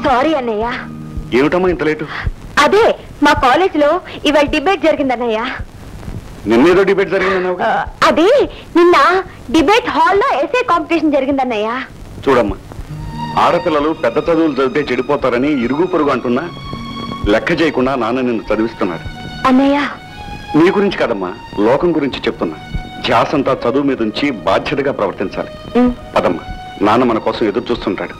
Sorry అన్నయ్య ఏమిటమ్మా ఇంత లేటు అదే మా కాలేజ్ లో ఇవాళ డిబేట్ జరిగిందన్నయ్య నిన్నేదో డిబేట్ జరిగిందన్నావు ఆ, అది నిన్న డిబేట్ హాల్లో ఎస్ఏ కాంపిటీషన్ జరిగిందన్నయ్య చూడమ్మా ఆడపిల్లలు పెద్ద చదువులు చదివితే చెడిపోతారని ఇరుగు పొరుగు అంటున్నా లెక్క చేయకుండా నాన్న నిన్ను చదివిస్తున్నాడు అన్నయ్య నీ గురించి కాదమ్మా లోకం గురించి చెప్తున్నా ధ్యాసంతా చదువు మీద ఉంచి బాధ్యతగా ప్రవర్తించాలి ఉమ్, పదమ్మా నాన్న మన కోసం ఎదురు చూస్తుంటాడు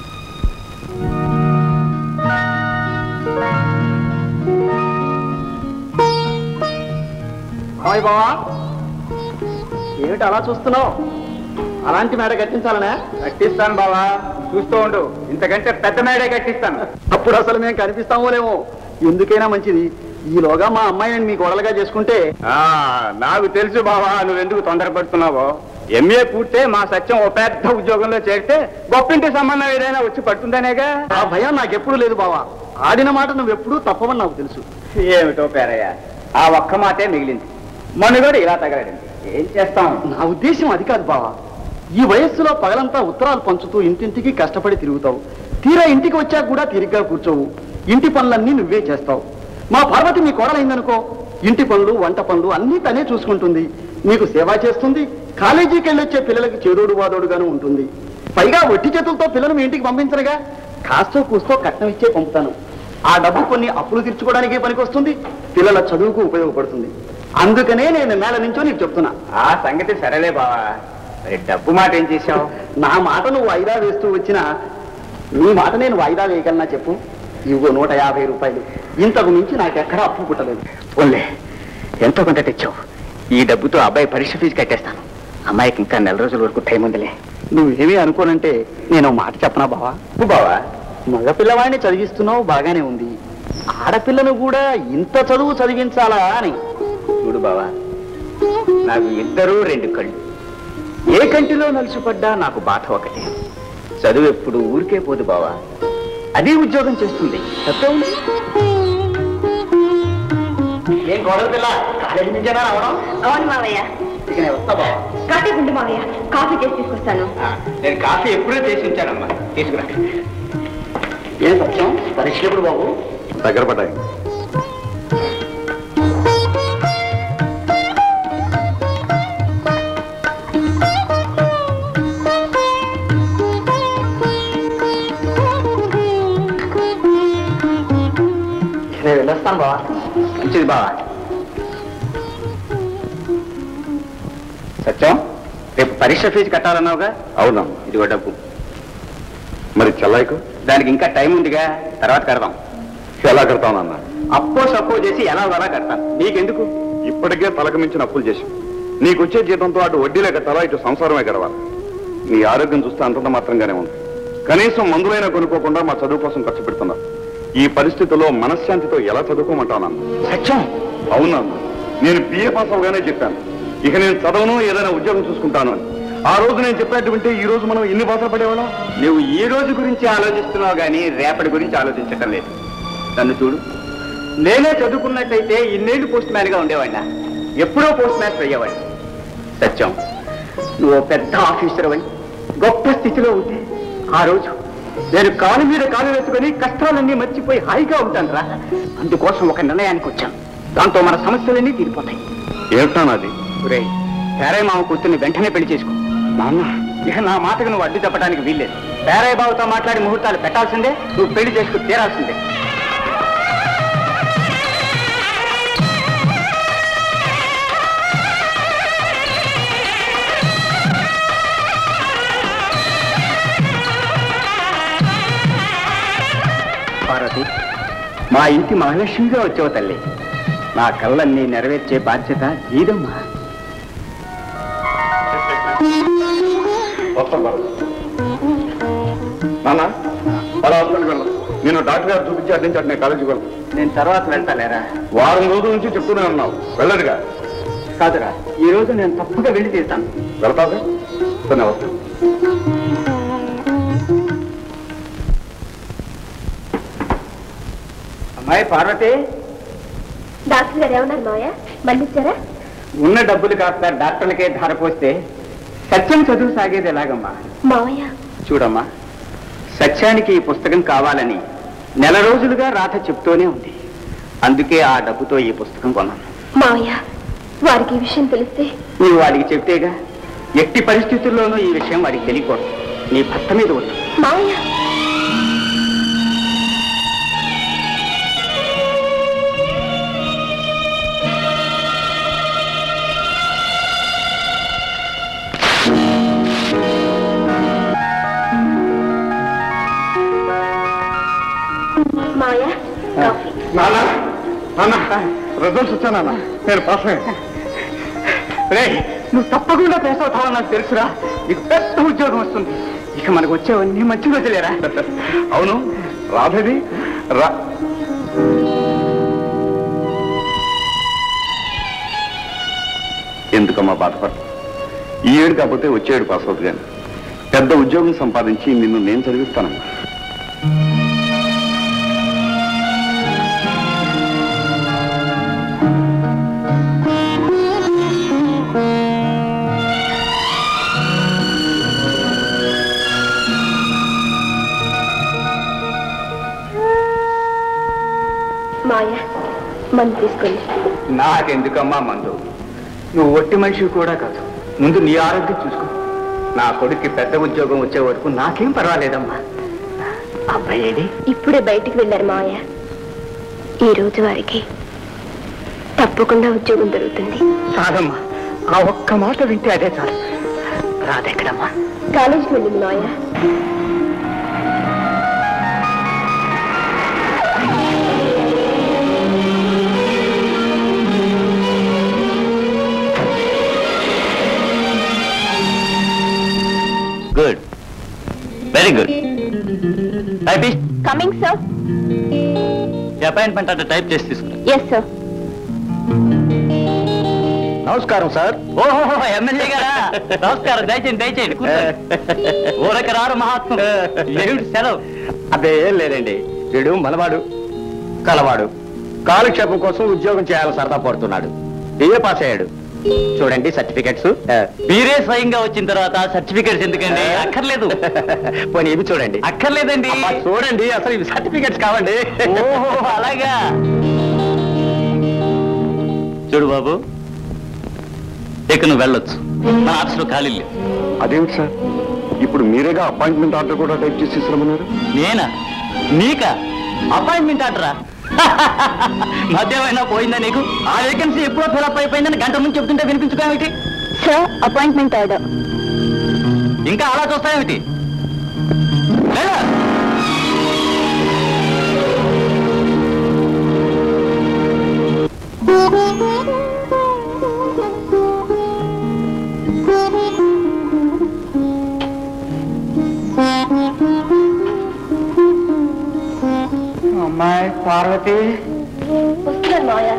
హాయ్ బావా ఏమిటి అలా చూస్తున్నావు అలాంటి మేడ కట్టించాలనే కట్టిస్తాను బావా చూస్తూ ఉండు ఇంతకంటే పెద్ద మేడే కట్టిస్తాను అప్పుడు అసలు మేము కనిపిస్తామో లేమో ఎందుకైనా మంచిది ఈలోగా మా అమ్మాయిని మీ గొడవలుగా చేసుకుంటే నాకు తెలుసు బావా నువ్వెందుకు తొందరపడుతున్నావో ఎంఏ పూర్తే మా సత్యం ఓ పెద్ద ఉద్యోగంలో చేరితే గొప్పింటి సంబంధం ఏదైనా వచ్చి పడుతుందనేగా ఆ భయం నాకెప్పుడు లేదు బావా ఆడిన మాట నువ్వెప్పుడూ తప్పవని నాకు తెలుసు ఏమిటో పేరయ్య ఆ ఒక్క మాటే మిగిలింది మనుగడు ఇలా తగలడింది ఏం చేస్తాం నా ఉద్దేశం అది కాదు బావా ఈ వయస్సులో పగలంతా ఉత్తరాలు పంచుతూ ఇంటింటికి కష్టపడి తిరుగుతావు తీరా ఇంటికి వచ్చాక కూడా తిరిగ్గా కూర్చోవు ఇంటి పనులన్నీ నువ్వే చేస్తావు మా పార్వతి మీ కోడలైందనుకో ఇంటి పనులు వంట పనులు అన్నీ తనే చూసుకుంటుంది నీకు సేవ చేస్తుంది కాలేజీకి వెళ్ళొచ్చే పిల్లలకి చేదోడు వాదోడుగాను ఉంటుంది పైగా ఒట్టి చేతులతో పిల్లలు మీ ఇంటికి పంపించరుగా కాస్తో కూస్తో కట్నం ఇచ్చే పంపుతాను ఆ డబ్బు కొన్ని అప్పులు తీర్చుకోవడానికి పనికొస్తుంది పిల్లల చదువుకు ఉపయోగపడుతుంది అందుకనే నేను మేళ నుంచో నీకు చెప్తున్నా ఆ సంగతి సరేలే బావా మరి డబ్బు మాట ఏం చేశావు నా మాట నువ్వు వాయిదా వేస్తూ వచ్చినా నీ మాట నేను వాయిదా వేయగలనా చెప్పు ఇవ్వు నూట యాభై రూపాయలు ఇంతకు మించి నాకెక్కడా అప్పు పుట్టలేదు పోన్లే ఎంతో కొంత తెచ్చావు ఈ డబ్బుతో అబ్బాయి పరీక్ష ఫీజు కట్టేస్తాను అమ్మాయికి ఇంకా నెల రోజుల వరకు టైం ఉందిలే నువ్వేమీ అనుకోనంటే నేను ఓ మాట చెప్పనా బావా నువ్వు బావా మగ పిల్లవాడిని చదివిస్తున్నావు బాగానే ఉంది ఆడపిల్లను కూడా ఇంత చదువు చదివించాలా అని చూడు బావా నాకు ఇద్దరూ రెండు కళ్ళు ఏ కంటిలో నలిసిపడ్డా నాకు బాధ ఒకటే చదువు ఎప్పుడు ఊరికే పోదు బావా అది ఉద్యోగం చేస్తుంది తప్పే ఉంది ఏం గొడవ పిల్ల కాలేజీ నుంచేనా రావడం అవును మావయ్య ఇక నేను వస్తా బావా కాఫీ గుండు మావయ్య కాఫీ చేసి తీసుకొస్తాను ఆ, నేను కాఫీ ఎప్పుడూ చేసి ఉంచానమ్మా తీసుకురా ఏం సత్యం పరీక్షలు ఎప్పుడు బాబు దగ్గర పడ్డాయి నేను వెళ్ళొస్తాను బావా మంచిది బావా సత్యం రేపు పరీక్ష ఫీజు కట్టాలన్నావుగా అవునా ఇదిగో డబ్బు మరి చెల్లాయికు దానికి ఇంకా టైం ఉందిగా తర్వాత కడదాం ఎలా కడతావు నాన్న అప్పో సప్పో చేసి ఎలా అలా కడతాను నీకెందుకు ఇప్పటికే తలకు మించిన అప్పులు చేశాం నీకు వచ్చే జీతంతో అటు వడ్డీలే కట్టాలా ఇటు సంసారమే గడవాలి నీ ఆరోగ్యం చూస్తే అంతంత మాత్రంగానే ఉంది కనీసం మందులైనా కొనుక్కోకుండా మా చదువు కోసం ఖర్చు పెడుతున్నారు ఈ పరిస్థితుల్లో మనశ్శాంతితో ఎలా చదువుకోమంటావు నాన్న సత్యం అవునా నేను బిఏ పాస్ అవగానే చెప్పాను ఇక నేను చదవను ఏదైనా ఉద్యోగం చూసుకుంటాను అని ఆ రోజు నేను చెప్పినట్టు వింటే ఈ రోజు మనం ఎన్ని బాధలు పడేవాళ్ళం నువ్వు ఈ రోజు గురించి ఆలోచిస్తున్నావు కానీ రేపటి గురించి ఆలోచించటం లేదు నన్ను చూడు నేనే చదువుకున్నట్టయితే ఇన్నేళ్ళు పోస్ట్ మ్యాన్ గా ఉండేవాడినా ఎప్పుడో పోస్ట్ మ్యాన్ అయ్యేవాడిని సత్యం నువ్వు ఓ పెద్ద ఆఫీసర్ అని గొప్ప స్థితిలో ఉంటే ఆ రోజు నేను కాలు మీద కాలు వేసుకొని కష్టాలన్నీ మర్చిపోయి హాయిగా ఉంటాను రా అందుకోసం ఒక నిర్ణయానికి వచ్చాను దాంతో మన సమస్యలన్నీ తీరిపోతాయి ఏమిటా నాది ఒరేయ్ పేరయ్య మామ కూతుర్ని వెంటనే పెళ్లి చేసుకో నాన్న ఇక నా మాటకు నువ్వు అడ్డు చెప్పడానికి వీల్లేదు పేరయ్య బాబుతో మాట్లాడి ముహూర్తాలు పెట్టాల్సిందే నువ్వు పెళ్లి చేసుకు తీరాల్సిందే పార్వతి మా ఇంటి మహాలక్ష్మిగా వచ్చావు తల్లి నా కళ్ళన్నీ నెరవేర్చే బాధ్యత నీదమ్మా వస్తాం బాబు. నాన్న అలా హాస్పిటల్కి వెళ్దాం నేను డాక్టర్ గారు చూపించి అడ్డించి అటు నేను కాలేజీకి వెళ్తాను నేను తర్వాత వెళ్తాలేరా వారం రోజుల నుంచి చెప్తూనే ఉన్నావు వెళ్ళదుగా కాదురా ఈ రోజు నేను తప్పగా వెళ్ళి తీస్తాను వెళ్తావా సరే వస్తాను అమ్మాయి పార్వతి డాక్టర్ గారు ఏమన్నారు మావయ్య మళ్ళీ ఇచ్చారా ఉన్న డబ్బులు కాస్త డాక్టర్లకే ధార పోస్తే సత్యం చదువు సాగేది ఎలాగమ్మా మావయ్య చూడమ్మా సత్యానికి ఈ పుస్తకం కావాలని నెల రోజులుగా రాధ చెప్తూనే ఉంది అందుకే ఆ డబ్బుతో ఈ పుస్తకం కొన్నాను మావయ్య వారికి ఈ విషయం తెలిస్తే నువ్వు వాడికి చెప్తేగా ఎట్టి పరిస్థితుల్లోనూ ఈ విషయం వాడికి తెలియకూడదు నీ భర్త మీద ఉంది మావయ్య మావయ్య కాఫీ నాన్న నాన్న రిజల్ట్స్ వచ్చా నాన్న నేను పాస్ అయ్యాను రే నువ్వు తప్పకుండా పేస్ అవుతావని నాకు తెలుసురా నీకు పెద్ద ఉద్యోగం వస్తుంది ఇక మనకు వచ్చేవన్నీ మంచి రోజులేరా అవును రాధది రా ఎందుకమ్మా బాధపడ ఈ ఏడు కాకపోతే వచ్చే ఏడు పాస్ అవుతుంది కానీ పెద్ద ఉద్యోగం సంపాదించి నిన్ను నేను చదివిస్తానమ్మా మావయ్య మందు తీసుకోండి నాకెందుకమ్మా మందు నువ్వు ఒట్టి మనిషి కూడా కాదు ముందు నీ ఆరోగ్యం చూసుకో నా కొడుక్కి పెద్ద ఉద్యోగం వచ్చే వరకు నాకేం పర్వాలేదమ్మా అబ్బాయి ఏడి ఇప్పుడే బయటికి వెళ్ళారు మావయ్య ఈ రోజు వారికి తప్పకుండా ఉద్యోగం దొరుకుతుంది చాలమ్మా ఆ ఒక్క మాట వింటే అదే చాలు రాదెక్కడమ్మా కాలేజీకి వెళ్ళింది మావయ్య good very good typist coming sir appointment అంటే టైప్ చేసి తీసుకురా ఎస్ సార్ నమస్కారం సార్ ఓహో ఎమ్మెల్యే గారా నమస్కారం దయచేయండి దయచేయండి ఊరక రారు మహాత్ముడు ఏమిటి సెలవు అదే ఏం లేదండి వీడు మనవాడు కలవాడు కాలక్షేపం కోసం ఉద్యోగం చేయాలని సరదా పడుతున్నాడు ఏ పాస్ అయ్యాడు చూడండి సర్టిఫికెట్స్ మీరే స్వయంగా వచ్చిన తర్వాత సర్టిఫికేట్స్ ఎందుకండి అక్కర్లేదు పోనీ ఇవి చూడండి అక్కర్లేదండి అబ్బా, చూడండి అసలు ఇవి సర్టిఫికెట్స్ కావండి ఓహో అలాగా చూడు బాబు ఇక నువ్వు వెళ్ళొచ్చు మన ఆఫీసులో ఖాళీ లేవు అదేమిటి సార్ ఇప్పుడు మీరేగా అపాయింట్మెంట్ ఆర్డర్ కూడా టైప్ చేసి తీసుకురమ్మన్నారు నేనా నీకా అపాయింట్మెంట్ ఆర్డరా మధ్యమైనా పోయిందా నీకు ఆ వేకెన్సీ ఎప్పుడో ఫిలప్ అయిపోయిందని గంట ముందు చెప్తుంటే వినిపించుకోవేమిటి సార్ అపాయింట్మెంట్ ఆర్డర్ ఇంకా అలా చూస్తాయేమిటి వెళ్ళు. అమ్మాయి పార్వతి వస్తున్నాను మావయ్య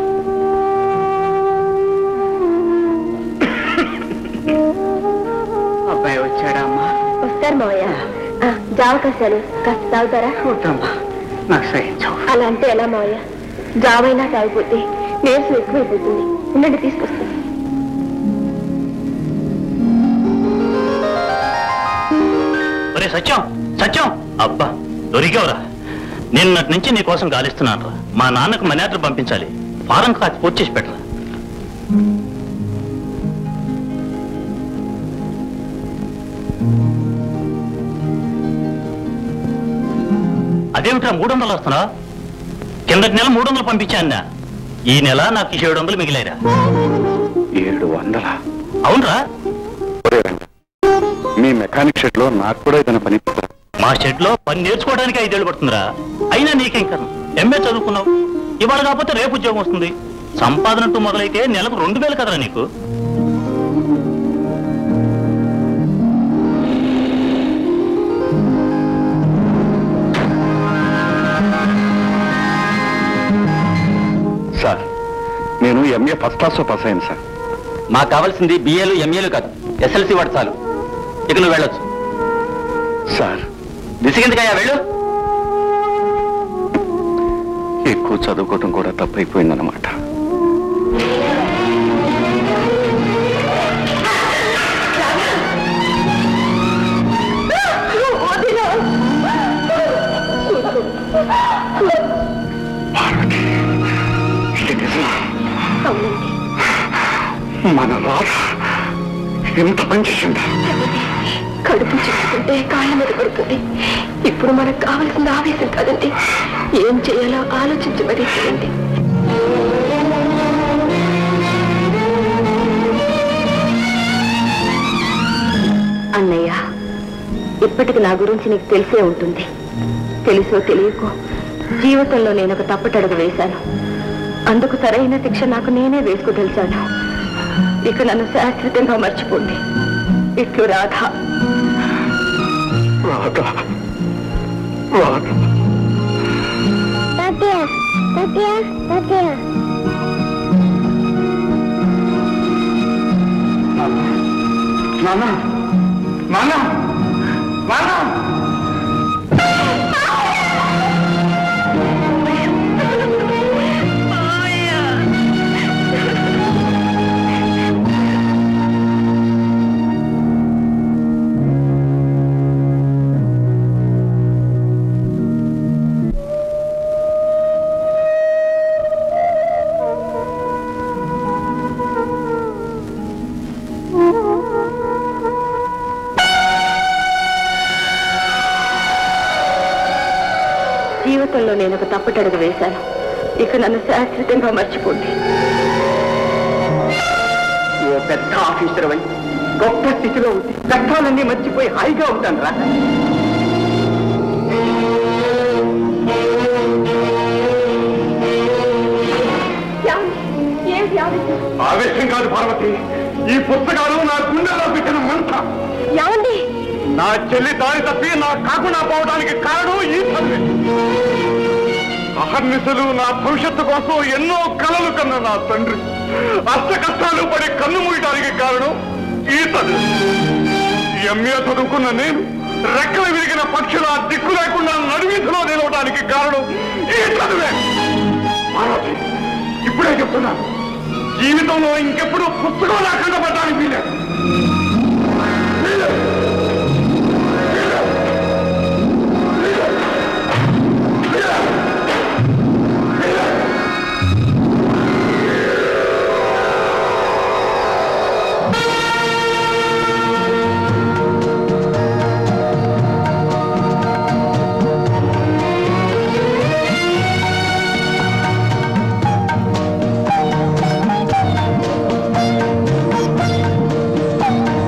అబ్బాయి వచ్చాడా అమ్మా వస్తారు మావయ్య ఆ, జావ కాశాను కాస్త తాగుతారా వద్దమ్మా నాకు సహించవు అలా అంటే ఎలా మావయ్య జావైనా తాగిపోతే నీరసం ఎక్కువైపోతుంది ఉండండి తీసుకొస్తాను ఒరే సత్యం సత్యం అబ్బా దొరికావురా నిన్నటి నుంచి నీ కోసం గాలిస్తున్నాను రా మా నాన్నకు మనీ పంపించాలి ఫారం కాచి పూర్తి చేసి పెట్టరా అదేమిట్రా మూడు వందలు వస్తున్నా కిందటి నెల మూడు వందలు పంపించాను ఈ నెల నాకు ఏడు వందలు మిగిలాయిరా ఏడు వందల అవునరా మీ మెకానిక్ షెడ్ లో నాకు కూడా ఏదైనా పని మా షెడ్ లో పని నేర్చుకోవడానికి ఐదేళ్ళు పడుతుందిరా అయినా నీకేం కర్మ ఎంఏ చదువుకున్నావు ఇవాళ కాకపోతే రేపు ఉద్యోగం వస్తుంది సంపాదనట్టు మొదలైతే నెలకు రెండు వేలు కదరా నీకు సార్ నేను ఎంఏ ఫస్ట్ క్లాస్ లో పాస్ అయ్యాను సార్ మాకు కావాల్సింది బిఏలు ఎంఏలు కాదు ఎస్ఎల్సి వాడు చాలు ఇక నువ్వు వెళ్ళొచ్చు సార్ విసిగిందికయ్యా వెళ్ళు ఎక్కువ చదువుకోవటం కూడా తప్పైపోయిందన్నమాట మన రాధ ఎంత పని చేసిందా కడుపు చుట్టుకుంటే కాళ్ళ మీద పడుతుంది ఇప్పుడు మనకు కావాల్సిన ఆవేశం కాదండి ఏం చేయాలో ఆలోచించి మరీ చేయండి అన్నయ్య ఇప్పటికి నా గురించి నీకు తెలిసే ఉంటుంది తెలుసో తెలియకో జీవితంలో నేను ఒక తప్పటడుగు వేశాను అందుకు సరైన శిక్ష నాకు నేనే వేసుకు తెలిసాను ఇక నన్ను శాశ్వతంగా మర్చిపోండి ఇట్లు రాధా రాధ రాధ తాతయ్య తాతయ్య తాతయ్య నాన్న నాన్న నాన్న జీవితంలో నేను ఒక తప్పటడుగు వేశాను ఇక నన్ను శాశ్వతంగా మర్చిపోండి ఓ పెద్ద ఆఫీసర్ అయి గొప్ప స్థితిలో ఉంది కష్టాలన్నీ మర్చిపోయి హాయిగా ఉంటాను రా ఆవేశం కాదు పార్వతి ఈ పుస్తకాలు నా గుండెలో పెట్టిన మంట ఏమండి నా చెల్లి దారి తప్పి నా కాకుండా పోవడానికి కారణం ఈ చదివే అహర్నిశలు నా భవిష్యత్తు కోసం ఎన్నో కలలు కన్న నా తండ్రి అష్ట కష్టాలు పడి కన్ను మూయడానికి కారణం ఈ చదువు ఎంఏ చదువుకున్న నేను రెక్కలు విరిగిన పక్షుల దిక్కు లేకుండా నడివీధిలో నిలవడానికి కారణం ఈ చదువే పార్వతి ఇప్పుడే చెప్తున్నాను జీవితంలో ఇంకెప్పుడు పుస్తకం లేకుండా పడ్డానికి వీలేదు వీలేదు. తాతయ్య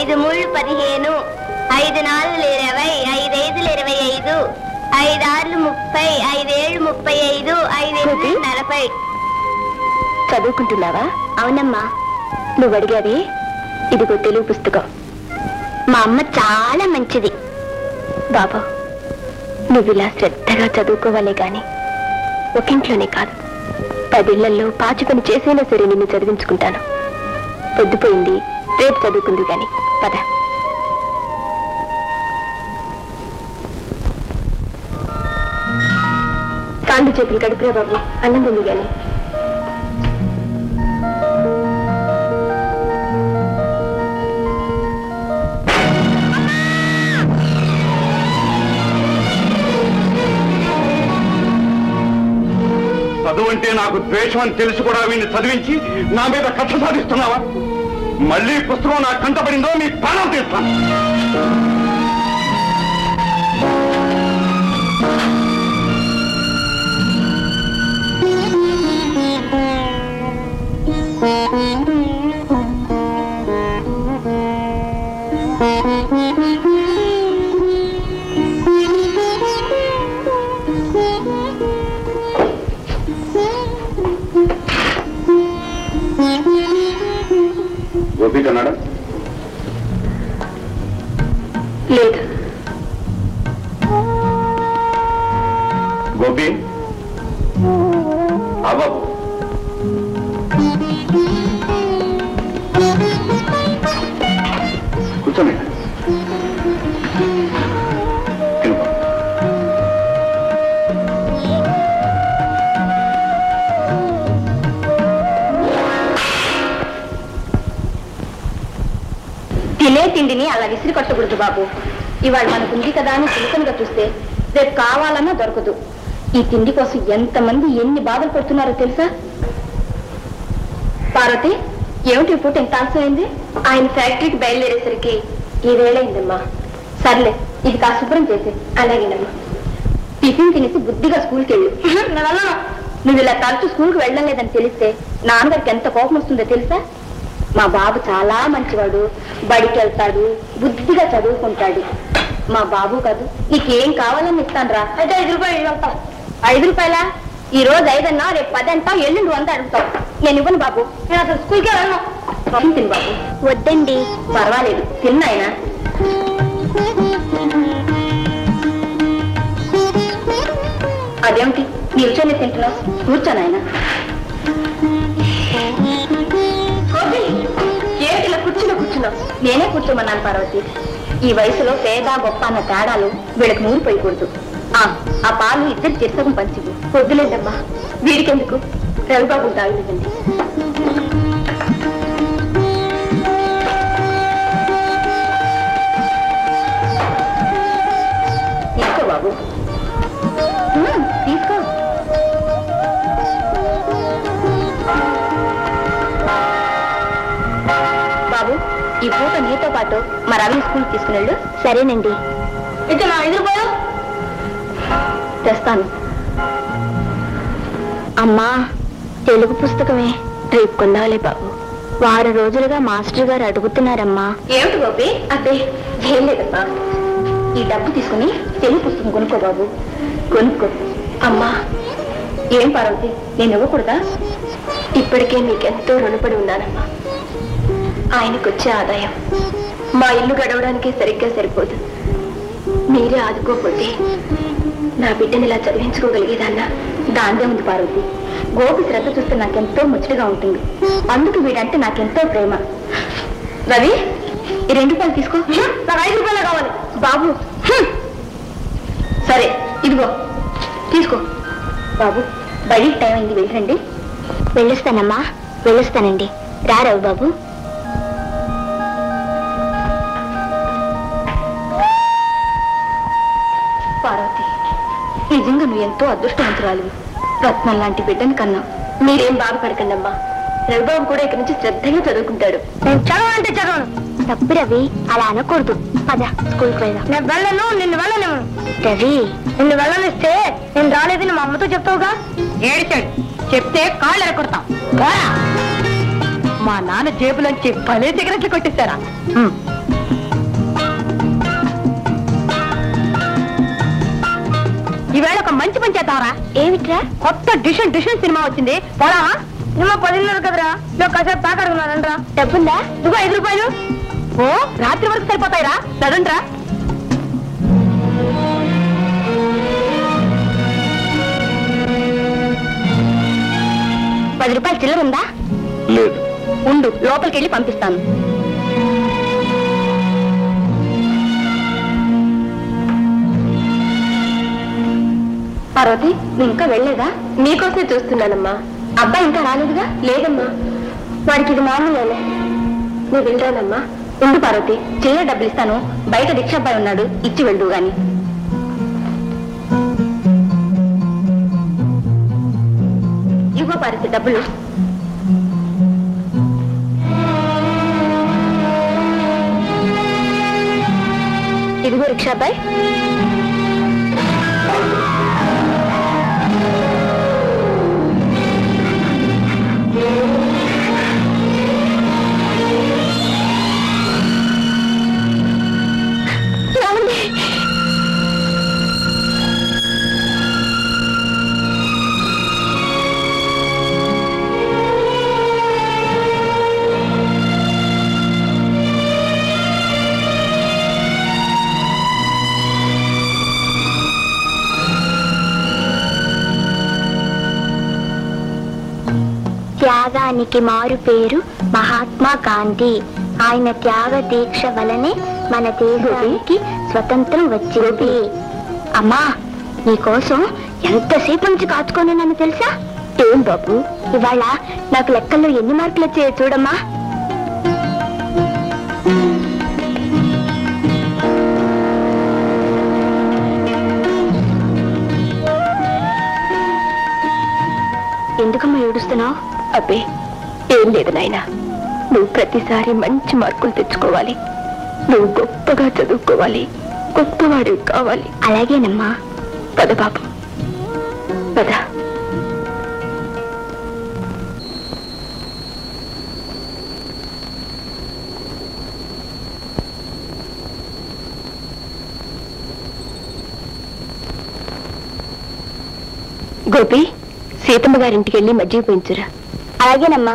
ఐదు మూడు పదిహేను ఐదు నాలుగు ఇరవై ఐదైదులు ఇరవై ఐదు ఐదార్లు ముప్పై ఐదేళ్ళు ముప్పై ఐదు ఐదేళ్ళు నలభై చదువుకుంటున్నావా అవునమ్మా నువ్వు అడిగావి ఇదిగో తెలుగు పుస్తకం మా అమ్మ చాలా మంచిది బాబు నువ్వు ఇలా శ్రద్ధగా చదువుకోవాలే గాని ఒకింట్లోనే కాదు పదిళ్లలో పాచి పని చేసైనా సరే నిన్ను చదివించుకుంటాను పొద్దుపోయింది రేపు చదువుకుంది గాని పద కాళ్ళు చేతులు గడిపిరా బాబు అన్నం ఉంది గాని చదువు అంటే నాకు ద్వేషం అని తెలిసి కూడా వీడిని చదివించి నా మీద కక్ష సాధిస్తున్నావా మళ్ళీ పుస్తకం నా కంటపడిందో నీ ప్రాణం తీస్తాను గోపి కన్నాడా లేదు గోపి అవ్వకు కూర్చోండి తినుకో. తినే తిండిని అలా విసిరి కొట్టకూడదు బాబు ఇవాళ మనకుంది కదా అని చులకనగా చూస్తే రేపు కావాలన్నా దొరకదు ఈ తిండి కోసం ఎంతమంది ఎన్ని బాధలు పడుతున్నారో తెలుసా పార్వతి ఏమిటి ఈ పూట ఇంత ఆలస్యమైంది ఆయన ఫ్యాక్టరీకి బయలుదేరేసరికి ఈ వేళయిందమ్మా సర్లే ఇది కాస్త శుభ్రం చేసి అలాగేనమ్మా టిఫిన్ తినేసి బుద్ధిగా స్కూల్కి వెళ్ళు నువ్వు ఇలా తరచు స్కూల్కి వెళ్ళడం లేదని తెలిస్తే నాన్నగారికి ఎంత కోపం వస్తుందో తెలుసా మా బాబు చాలా మంచివాడు బడికి వెళ్తాడు బుద్ధిగా చదువుకుంటాడు మా బాబు కాదు నీకేం కావాలని ఇస్తాను రా అయితే ఐదు రూపాయలు వెళ్తాం ఐదు రూపాయలా ఈ రోజు ఐదన్నా రేపు పది అంటా ఎల్లుండి వంద అడుగుతావు నేను ఇవ్వను బాబు నేను అసలు స్కూల్కే వెళ్ళను ఏం తిను బాబు వద్దండి పర్వాలేదు తిన్నాయన అదేమిటి నిల్చొని తింటున్నావు కూర్చోనాయన ఏమిటి ఇలా కూర్చున్నా కూర్చున్నావు నేనే కూర్చోమన్నాను పార్వతి ఈ వయసులో పేద గొప్ప అన్న తేడాలు వీళ్ళకి నూరిపోయకూడదు ఆ ఆ పాలు ఇద్దరు చిరుసగం పంచివు వద్దులేదమ్మా వీడికెందుకు రవిబాబు తాగలేదండి తీసుకో బాబు ఉమ్, తీసుకో బాబు ఈ పూట నీతో పాటు మా రవిని స్కూల్ తీసుకునేళ్ళు సరేనండి అయితే నా ఐదు రూపాయలు తెస్తాను అమ్మా తెలుగు పుస్తకమే రేపు కొందాలే బాబు వారం రోజులుగా మాస్టర్ గారు అడుగుతున్నారమ్మా ఏమిటి గోపి అదే ఏం లేదమ్మా ఈ డబ్బు తీసుకుని తెలుగు పుస్తకం కొనుక్కో బాబు కొనుక్కో అమ్మా ఏం పార్వతి నేను ఇవ్వకూడదా ఇప్పటికే మీకెంతో రుణపడి ఉన్నానమ్మా ఆయనకు వచ్చే ఆదాయం మా ఇల్లు గడవడానికే సరిగ్గా సరిపోదు మీరే ఆదుకోకపోతే నా బిడ్డని ఇలా చదివించుకోగలిగేదాన్నా దాందే ఉంది పార్వతి గోపి శ్రద్ధ చూస్తే నాకెంతో ముచ్చటగా ఉంటుంది అందుకు వీడంటే నాకెంతో ప్రేమ రవి ఈ రెండు రూపాయలు తీసుకో నాకు ఐదు రూపాయలు కావాలి బాబు హ్మ్. సరే ఇదిగో తీసుకో బాబు బయటికి టైం అయింది వెళ్ళండి వెళ్ళొస్తానమ్మా వెళ్ళొస్తానండి రా రవి బాబు పార్వతి నిజంగా నువ్వు ఎంతో అదృష్టవంతురాలివి రత్నం లాంటి బిడ్డని కన్నా మీరేం బాధపడకండి అమ్మా రవిబాబు కూడా ఇక్కడి నుంచి శ్రద్ధగా చదువుకుంటాడు నేను చదవ అంటే చదవను తప్పు రవి అలా అనకూడదు పద స్కూల్కి వెళ్దాం నేను వెళ్ళను నిన్ను వెళ్ళను రవి నిన్ను వెళ్ళనిస్తే నేను రాలేదని మా అమ్మతో చెప్తావుగా ఏడిచాడు చెప్తే కాళ్ళు ఎరకొడతాం మా నాన్న జేబులోంచి భలే సిగరెట్లు కొట్టేశారా ఈవేళ ఒక మంచి పని చేద్దాంరా ఏమిట్రా కొత్త డిషన్ డిషన్ సినిమా వచ్చింది పోదామా సినిమా పదిన్నర కదరా నువ్వు కాసేపు తాకడుగున్నానంట్రా డబ్బుందా ఇదిగో ఐదు రూపాయలు ఓ రాత్రి వరకు సరిపోతాయిరా చదండ్రా పది రూపాయలు చిల్లర ఉందా లేదు ఉండు లోపలికి వెళ్ళి పంపిస్తాను పార్వతి నువ్వు ఇంకా వెళ్ళలేదా నీకోసమే చూస్తున్నానమ్మా అబ్బాయి ఇంకా రాలేదుగా లేదమ్మా వాడికి ఇది మామూలేలే నువ్వు వెళ్ళరానమ్మా ఉండు పార్వతి చిల్లర డబ్బులు ఇస్తాను బయట రిక్షా అబ్బాయి ఉన్నాడు ఇచ్చి వెళ్ళు గాని ఇవ్వ పార్వతి డబ్బులు ఇదిగో రిక్షా అబ్బాయి ఏమండి? త్యాగానికి మారు పేరు మహాత్మా గాంధీ ఆయన త్యాగ దీక్ష వలనే మన దేశానికి స్వతంత్రం వచ్చింది అమ్మా నీకోసం ఎంతసేపు నుంచి కాచుకొని నన్ను తెలుసా ఏం బాబు ఇవాళ నాకు లెక్కల్లో ఎన్ని మార్కులు వచ్చాయో చూడమ్మా ఎందుకమ్మా ఏడుస్తున్నావు అబ్బే ఏం లేదు నాయనా నువ్వు ప్రతిసారి మంచి మార్కులు తెచ్చుకోవాలి నువ్వు గొప్పగా చదువుకోవాలి గొప్పవాడివి కావాలి అలాగేనమ్మా పద బాబు పద గోపి సీతమ్మ గారింటికి వెళ్ళి మజ్జిగ పెంచురా అలాగేనమ్మా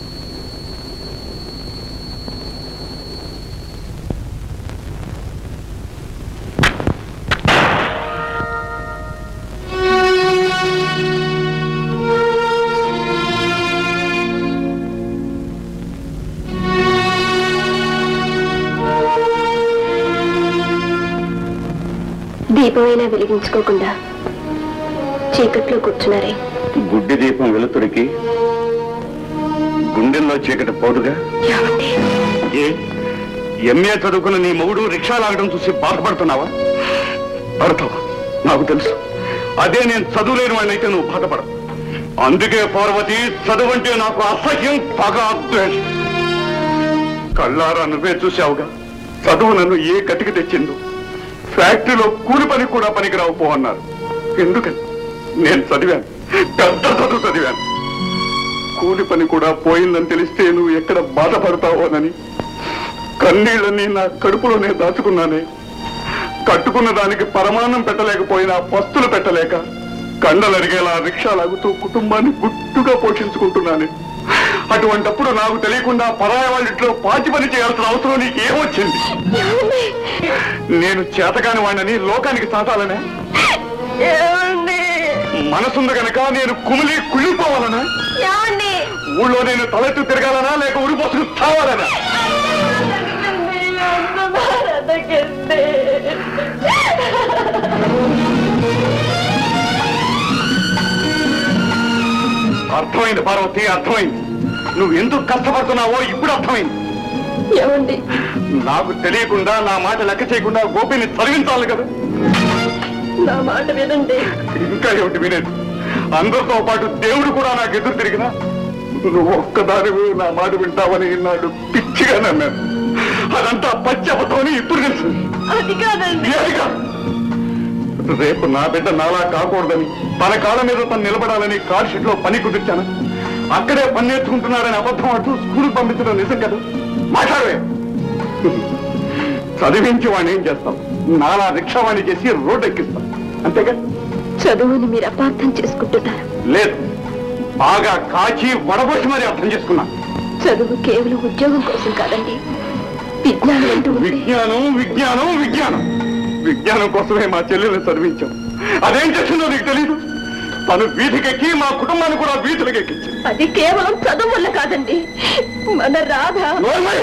దీపమైనా వెలిగించుకోకుండా చీకట్లో కూర్చున్నారే గుడ్డి దీపం వెలుతురికి గుండెల్లో చీకటి పోదుగా ఏమండి ఏ ఎంఏ చదువుకున్న నీ మొగుడు రిక్షా లాగడం చూసి బాధపడుతున్నావా పడతావా నాకు తెలుసు అదే నేను చదువులేని వాడినైతే నువ్వు బాధపడవు అందుకే పార్వతి చదువంటే నాకు అసహ్యం పగ ద్వేషం కళ్ళారా నువ్వే చూసావుగా చదువు నన్ను ఏ గతికి తెచ్చిందో ఫ్యాక్టరీలో కూలి పని కూడా పనికిరావు పో అన్నారు ఎందుకని నేను చదివాను పెద్ద చదువు చదివాను కూలి పని కూడా పోయిందని తెలిస్తే నువ్వు ఎక్కడ బాధపడతావోనని కన్నీళ్ళని నా కడుపులోనే దాచుకున్నానే కట్టుకున్న దానికి పరమాన్నం పెట్టలేకపోయినా పస్తులు పెట్టలేక కండలరిగేలా రిక్షా లాగుతూ కుటుంబాన్ని గుట్టుగా పోషించుకుంటున్నాను అటువంటప్పుడు నాకు తెలియకుండా పరాయ వాళ్ళ ఇంట్లో పాచి పని చేయాల్సిన అవసరం నీకు ఏమొచ్చింది నేను చేతకాని వాడినని లోకానికి సాటాలనే మనసుంది గనక నేను కుమిలి కుళ్ళిపోవాలనా ఊళ్ళో నేను తలెత్తు తిరగాలనా లేక ఉరి పోసుకు తావాలనా అర్థమైంది పార్వతి అర్థమైంది నువ్వు ఎందుకు కష్టపడుతున్నావో ఇప్పుడు అర్థమైంది ఏమండి నాకు తెలియకుండా నా మాట లెక్క చేయకుండా గోపిని చదివించాలి కదా నా మాట వినండి ఇంకా ఏమిటి వినేది అందరితో పాటు దేవుడు కూడా నాకు ఎదురు తిరిగినా నువ్వు ఒక్కదానివి నా మాట వింటావని నాడు పిచ్చిగా నమ్మాను అదంతా పచ్చబతోని ఇప్పుడు తెలిసింది అది కాదండి ఏది కాదు. రేపు నా బిడ్డ నాలా కాకూడదని తన కాళ్ళ మీద తను నిలబడాలని కార్ షీట్ లో పని కుదిర్చాను అక్కడే పని నేర్చుకుంటున్నారని అబద్ధం ఆడుతూ స్కూల్ పంపించడం నిజం కదా మాట్లాడవే చదివించి వాడిని ఏం చేస్తాం నాలా రిక్షావాణి చేసి రోడ్డు ఎక్కిస్తాం అంతేగా చదువుని మీరు అపార్థం చేసుకుంటున్నారు లేదు బాగా కాచి వడబోసి మరి అర్థం చేసుకున్నా చదువు కేవలం ఉద్యోగం కోసం కాదండి విజ్ఞానం అంటూ ఉంటే విజ్ఞానం విజ్ఞానం విజ్ఞానం విజ్ఞానం కోసమే మా చెల్లెల్ని చదివించాం అదేం చేసిందో నీకు తెలీదు తను వీధికెక్కి మా కుటుంబాన్ని కూడా వీధులకు ఎక్కించింది అది కేవలం చదువు వల్ల కాదండి మన రాధ నోర్మై!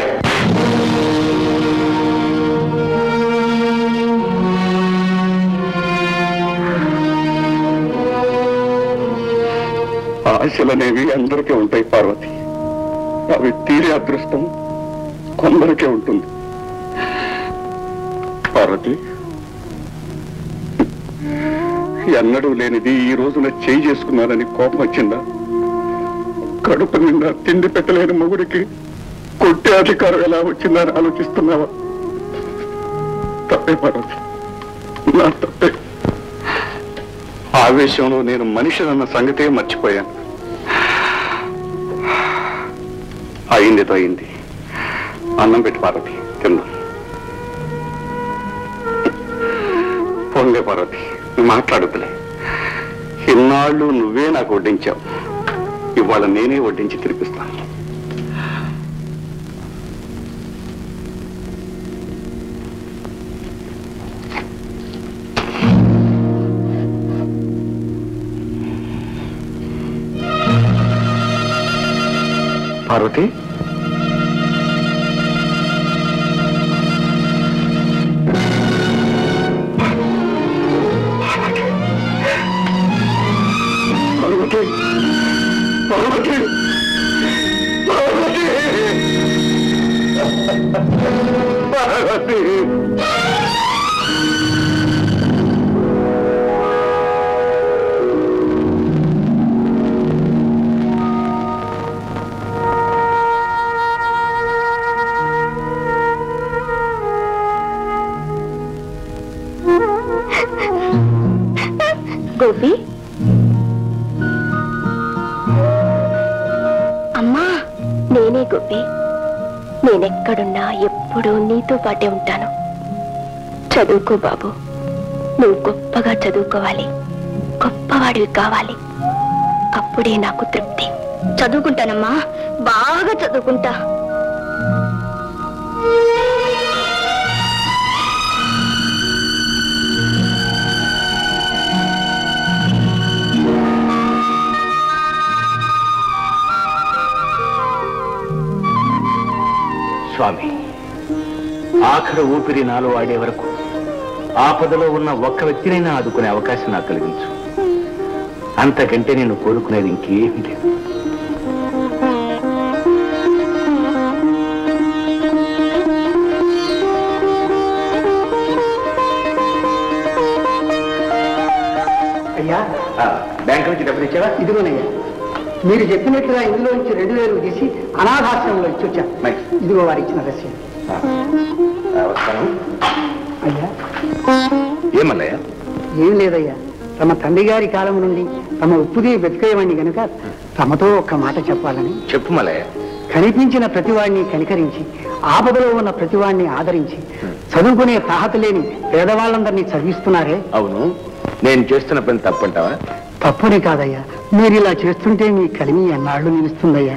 ఆశలనేవి అందరికీ ఉంటాయి పార్వతి అవి తీరే అదృష్టం కొందరికే ఉంటుంది పార్వతి ఎన్నడూ లేనిది ఈ రోజున చేయి చేసుకున్నానని కోపం వచ్చిందా కడుపు నిండా తిండి పెట్టలేని మొగుడికి కొట్టే అధికారం ఎలా వచ్చిందని ఆలోచిస్తున్నావా తప్పే పార్వతి నా తప్పే ఆవేశంలో నేను మనిషినన్న సంగతే మర్చిపోయాను అయిందితో అయింది అన్నం పెట్టి పార్వతి కింద పొంగే పార్వతి నువ్వు మాట్లాడుతులే ఇన్నాళ్ళు నువ్వే నాకు వడ్డించావు ఇవాళ నేనే వడ్డించి తినిపిస్తాను పార్వతి పార్వతి పార్వతి పార్వతి పార్వతి గోపి అమ్మా నేనే గోపి నేనెక్కడున్నా ఎప్పుడూ నీతో పాటే ఉంటాను చదువుకో బాబు నువ్వు గొప్పగా చదువుకోవాలి గొప్పవాడివి కావాలి అప్పుడే నాకు తృప్తి చదువుకుంటానమ్మా బాగా చదువుకుంటా స్వామి ఆఖరు ఊపిరి నాలో ఆడే వరకు ఆపదలో ఉన్న ఒక్క వ్యక్తినైనా ఆదుకునే అవకాశం నాకు కలిగించు అంతకంటే నేను కోరుకునేది ఇంకేమీ లేదు అయ్యా ఆ, బ్యాంక్ నుంచి డబ్బులు ఇచ్చావా ఇదిగోనయ్యా మీరు చెప్పినట్లుగా ఇందులో నుంచి రెండు వేలు తీసి అనాథాశ్రమంలో ఇచ్చి వచ్చాను మంచి. ఇదిగో వారు ఇచ్చిన రసీదు ఆ, వస్తాను అయ్యా ఏమల్లయ్య ఏం లేదయ్యా తమ తండ్రి గారి కాలం నుండి తమ ఉప్పుది బతికేయమని గనుక తమతో ఒక్క మాట చెప్పాలని చెప్పు మల్లయ్య కనిపించిన ప్రతివాడిని కనికరించి ఆపదలో ఉన్న ప్రతివాడిని ఆదరించి చదువుకునే తాహత లేని పేదవాళ్ళందరినీ చదివిస్తున్నారే అవును నేను చేస్తున్న పని తప్పంటావా తప్పని కాదయ్యా మీరు ఇలా చేస్తుంటే మీ కలిమి ఎన్నాళ్ళు నిలుస్తుందయ్యా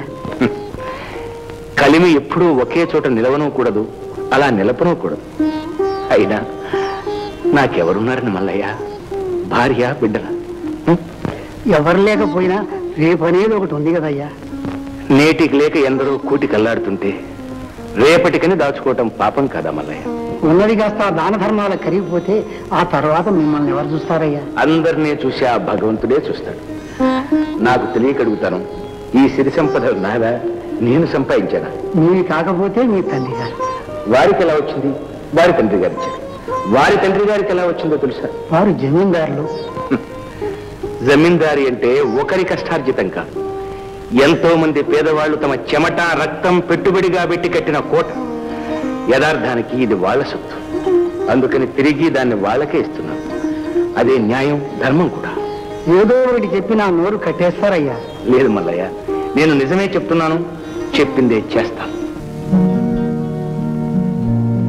కలిమి ఎప్పుడూ ఒకే చోట నిలవనూ కూడదు అలా నిలపనూ కూడదు అయినా నాకెవరున్నారని మల్లయ్య భార్య బిడ్డల ఎవరు లేకపోయినా రేపు అనేది ఒకటి ఉంది కదయ్యా నేటికి లేక ఎందరో కూటి కల్లాడుతుంటే రేపటికని దాచుకోవటం పాపం కదా మల్లయ్య ఉన్నది కాస్త ఆ దాన ధర్మాలు కరిగిపోతే ఆ తర్వాత మిమ్మల్ని ఎవరు చూస్తారయ్యా అందరినీ చూసి ఆ భగవంతుడే చూస్తాడు నాకు తెలియక అడుగుతాను ఈ సిరి సంపద నాదా నేను సంపాదించానా మీవి కాకపోతే మీ తండ్రి గారు వారికి ఎలా వచ్చింది వారి తండ్రి గారు ఇచ్చారు వారి తండ్రి గారికి ఎలా వచ్చిందో తెలుసా వారు జమీందారులు జమీందారి అంటే ఒకరి కష్టార్జితం కాదు ఎంతో మంది పేదవాళ్ళు తమ చెమట రక్తం పెట్టుబడిగా పెట్టి కట్టిన కోట యథార్థానికి ఇది వాళ్ళ సొత్తు అందుకని తిరిగి దాన్ని వాళ్ళకే ఇస్తున్నాం అదే న్యాయం ధర్మం కూడా ఏదో ఒకటి చెప్పి నా నోరు కట్టేస్తారయ్యా లేదు మల్లయ్య నేను నిజమే చెప్తున్నాను చెప్పిందే చేస్తాను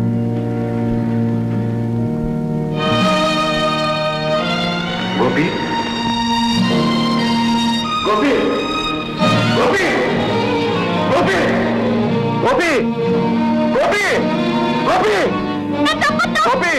గోపి గోపి గోపి గోపి గోపి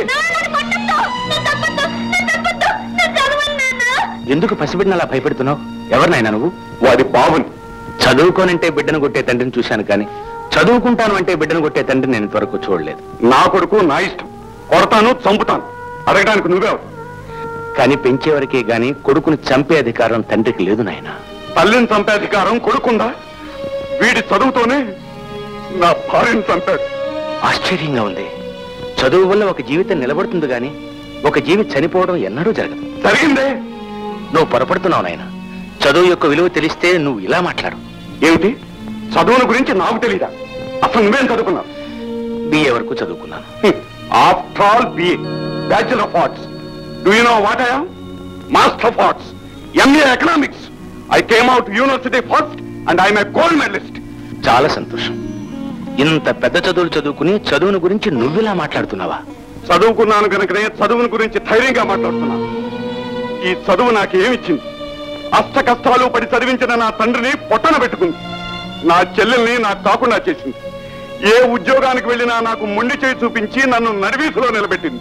ఎందుకు పసిబిడ్డను అలా భయపెడుతున్నావు ఎవరినైనా నువ్వు వాడి బాబుని చదువుకోనంటే బిడ్డను కొట్టే తండ్రిని చూశాను కానీ చదువుకుంటాను అంటే బిడ్డను కొట్టే తండ్రిని నేను ఇంతవరకు చూడలేదు నా కొడుకు నా ఇష్టం కొడతాను చంపుతాను అడగడానికి నువ్వే కానీ పెంచేవరకే గాని కొడుకుని చంపే అధికారం తండ్రికి లేదు నాయన తల్లిని చంపే అధికారం కొడుకుందా వీడి చదువుతోనే నా భార్యను చంపాడు ఆశ్చర్యంగా ఉంది చదువు వల్ల ఒక జీవితం నిలబడుతుంది గాని ఒక జీవి చనిపోవడం ఎన్నడూ జరగదు జరిగిందే నువ్వు పొరపడుతున్నావు నాయన చదువు యొక్క విలువ తెలిస్తే నువ్వు ఇలా మాట్లాడు ఏమిటి చదువుల గురించి నాకు తెలీదా అసలు నువ్వేం చదువుకున్నావు బిఏ వరకు చదువుకున్నాను after all BA bachelor of arts do you know what I'm master of arts MA economics I came out university first and I'm a gold medallist చాలా సంతోషం ఇంత పెద్ద చదువులు చదువుకుని చదువును గురించి నువ్విలా మాట్లాడుతున్నావా చదువుకున్నాను కనుకనే చదువుని గురించి ధైర్యంగా మాట్లాడుతున్నాను ఈ చదువు నాకు ఏమిచ్చింది అష్ట కష్టాలు పడి చదివించిన నా తండ్రిని పొట్టన పెట్టుకుంది నా చెల్లెల్ని నాకు కాకుండా చేసింది ఏ ఉద్యోగానికి వెళ్ళినా నాకు మొండి చేయి చూపించి నన్ను నడివీసులో నిలబెట్టింది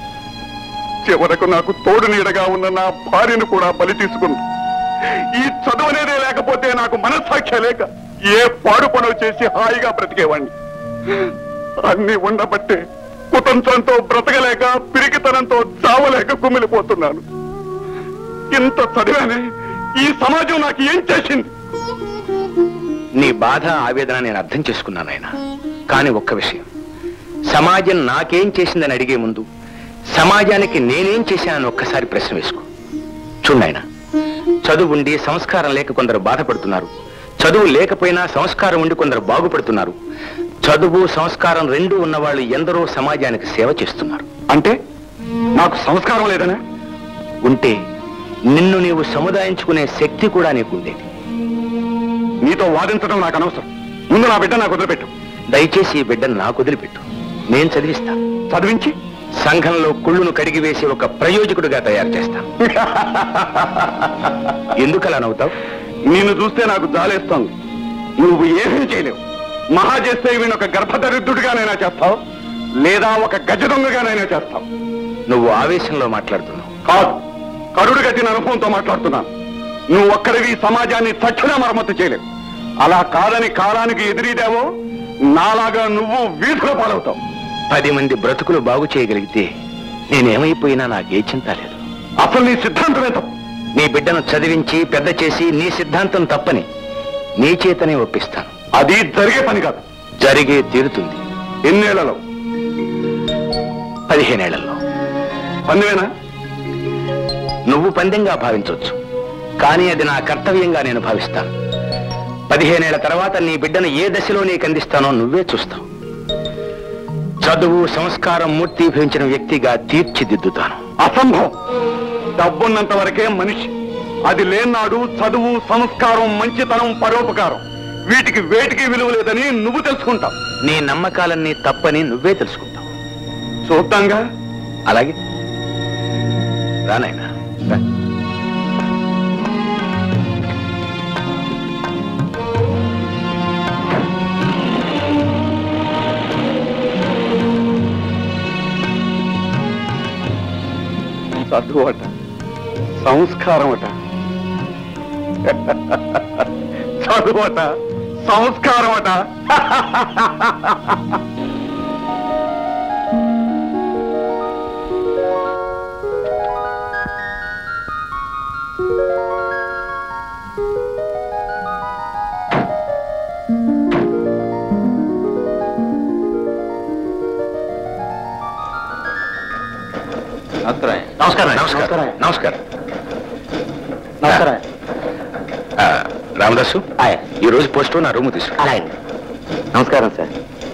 చివరకు నాకు తోడు నీడగా ఉన్న నా భార్యను కూడా బలి తీసుకుంది ఈ చదువు అనేదే లేకపోతే నాకు మనస్సాక్షి లేక ఏ పాడు పనులు చేసి హాయిగా బ్రతికేవాణ్ణి అన్ని ఉండబట్టే కుతంత్రంతో బ్రతకలేక పిరికితనంతో చావలేక కుమిలిపోతున్నాను ఇంత చదివానే ఈ సమాజం నాకు ఏం చేసింది నీ బాధ ఆవేదన నేను అర్థం చేసుకున్నాను ఆయన కానీ ఒక్క విషయం సమాజం నాకేం చేసిందని అడిగే ముందు సమాజానికి నేనేం చేశానని ఒక్కసారి ప్రశ్న వేసుకో చూడాయన చదువు ఉండి సంస్కారం లేక కొందరు బాధపడుతున్నారు చదువు లేకపోయినా సంస్కారం ఉండి కొందరు బాగుపడుతున్నారు చదువు సంస్కారం రెండూ ఉన్నవాళ్ళు ఎందరో సమాజానికి సేవ చేస్తున్నారు అంటే నాకు సంస్కారం లేదనే ఉంటే నిన్ను నీవు సముదాయించుకునే శక్తి కూడా నీకుండేది నీతో వాదించడం నాకు అనవసరం ముందు నా బిడ్డ నాకు వదిలిపెట్టు దయచేసి ఈ బిడ్డను నాకు వదిలిపెట్టు నేను చదివిస్తా చదివించి సంఘంలో కుళ్ళును కడిగి వేసి ఒక ప్రయోజకుడిగా తయారు చేస్తాను ఎందుకలా నవ్వుతావు నిన్ను చూస్తే నాకు జాలేస్తోంది నువ్వు ఏమీ చేయలేవు మహా చేస్తే వీణ్ ఒక గర్భదరిద్రుడిగానైనా చేస్తావు లేదా ఒక గజ దొంగగానైనా చేస్తావు నువ్వు ఆవేశంలో మాట్లాడుతున్నావు కాదు కరుడు గట్టిన అనుభవంతో మాట్లాడుతున్నాను నువ్వు ఒక్కడివి ఈ సమాజాన్ని తక్షణ మరమ్మతు చేయలేవు అలా కాదని కాలానికి ఎదురీదావో నాలాగా నువ్వు వీధుల పాలవుతావు పది మంది బ్రతుకులు బాగు చేయగలిగితే నేనేమైపోయినా నాకే చింత లేదు అసలు నీ సిద్ధాంతమే తప్పు నీ బిడ్డను చదివించి పెద్ద చేసి నీ సిద్ధాంతం తప్పని నీ చేతనే ఒప్పిస్తాను అది జరిగే పని కాదు జరిగే తీరుతుంది ఎన్నేళ్లలో పదిహేనేళ్లలో పందివేనా నువ్వు పందెంగా భావించవచ్చు కానీ అది నా కర్తవ్యంగా నేను భావిస్తాను పదిహేనేళ్ల తర్వాత నీ బిడ్డను ఏ దశలో నీకు అందిస్తానో నువ్వే చూస్తావు చదువు సంస్కారం మూర్తీభవించిన వ్యక్తిగా తీర్చిదిద్దుతాను అసంభవం డబ్బున్నంత వరకే మనిషి అది లేనాడు చదువు సంస్కారం మంచితనం పరోపకారం వీటికి వేటికి విలువ లేదని నువ్వు తెలుసుకుంటావు నీ నమ్మకాలన్నీ తప్పని నువ్వే తెలుసుకుంటావు చూద్దాంగా అలాగే రానాయనా రా. చదువు అట సంస్కారం అట చదువు అట సంస్కారం అట నమస్కారం నమస్కారం నమస్కారం నమస్కారం ఆ, రామదాసు ఈ రోజు పోస్ట్ నా రూమ్ తీసుకు అలాగే నమస్కారం సార్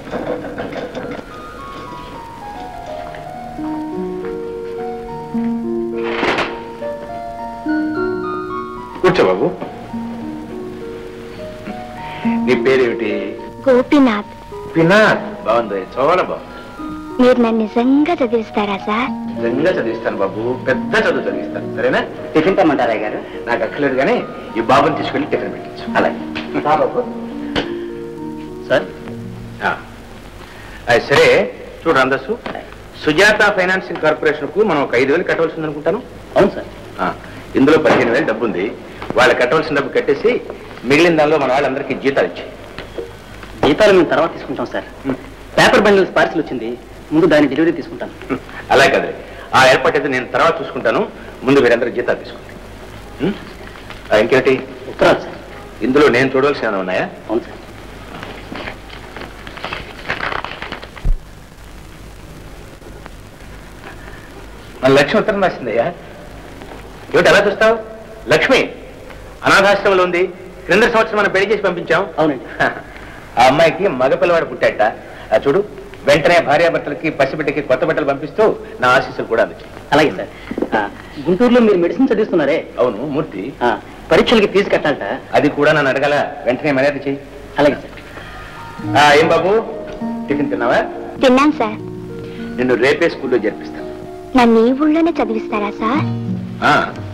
కూర్చో బాబు నీ పేరేమిటి గోపీనాథ్ వినాథ్ బాగుంది చాలా బాగుంది మీరు నన్ను నిజంగా చదివిస్తారా సార్ నిజంగా చదివిస్తాను బాబు పెద్ద చదువు చదివిస్తాను సరేనా టిఫిన్ తెమ్మంటారా గారు నాకు అక్కర్లేదు కానీ ఈ బాబుని తీసుకెళ్లి టిఫిన్ పెట్టించు అలాగే బాబు సార్ ఆ. అది సరే చూడు రామదాసు సుజాత ఫైనాన్సింగ్ కార్పొరేషన్ కు మనం ఒక ఐదు వేలు కట్టవలసింది అనుకుంటాను అవును సార్ ఆ, ఇందులో పదిహేను వేలు డబ్బు ఉంది వాళ్ళు కట్టవలసిన డబ్బు కట్టేసి మిగిలిన దానిలో మన వాళ్ళందరికీ జీతాలు ఇచ్చాయి జీతాలు మేము తర్వాత తీసుకుంటాం సార్ పేపర్ బండిల్స్ పార్సిల్ వచ్చింది ముందు దాని డెలివరీ తీసుకుంటాను అలా కదా ఆ ఏర్పాటు అయితే నేను తర్వాత చూసుకుంటాను ముందు వీరందరూ జీతాలు తీసుకోండి ఉం? ఆ, ఇంకేంటి ఉత్తరాలు సార్ ఇందులో నేను చూడవలసిన ఉన్నాయా అవును సార్ మన లక్ష్మి ఉత్తరం రాసిందయ్యా ఏమిటి ఎలా చూస్తావు లక్ష్మి అనాథాశ్రమంలో ఉంది క్రింద సంవత్సరం మనం పెళ్లి చేసి పంపించాం అవునండి ఆ అమ్మాయికి మగ పిల్లవాడు పుట్టాట ఆ చూడు వెంటనే భార్యాభర్తలకి పసిబిడ్డకి కొత్త బట్టలు పంపిస్తూ నా ఆశీస్సులు కూడా అందించాయి అలాగే సార్ ఆ, గుంటూరులో మీరు మెడిసిన్ చదివిస్తున్నారే అవును మూర్తి ఆ, పరీక్షలకి ఫీజు కట్టాలట అది కూడా నన్ను అడగల వెంటనే మర్యాద చెయ్యి అలాగే సార్ ఆ, ఏం బాబు టిఫిన్ తిన్నావా తిన్నాను సార్ నిన్ను రేపే స్కూల్లో చేర్పిస్తాను నన్ను ఈ ఊళ్ళోనే చదివిస్తారా సార్ ఆ.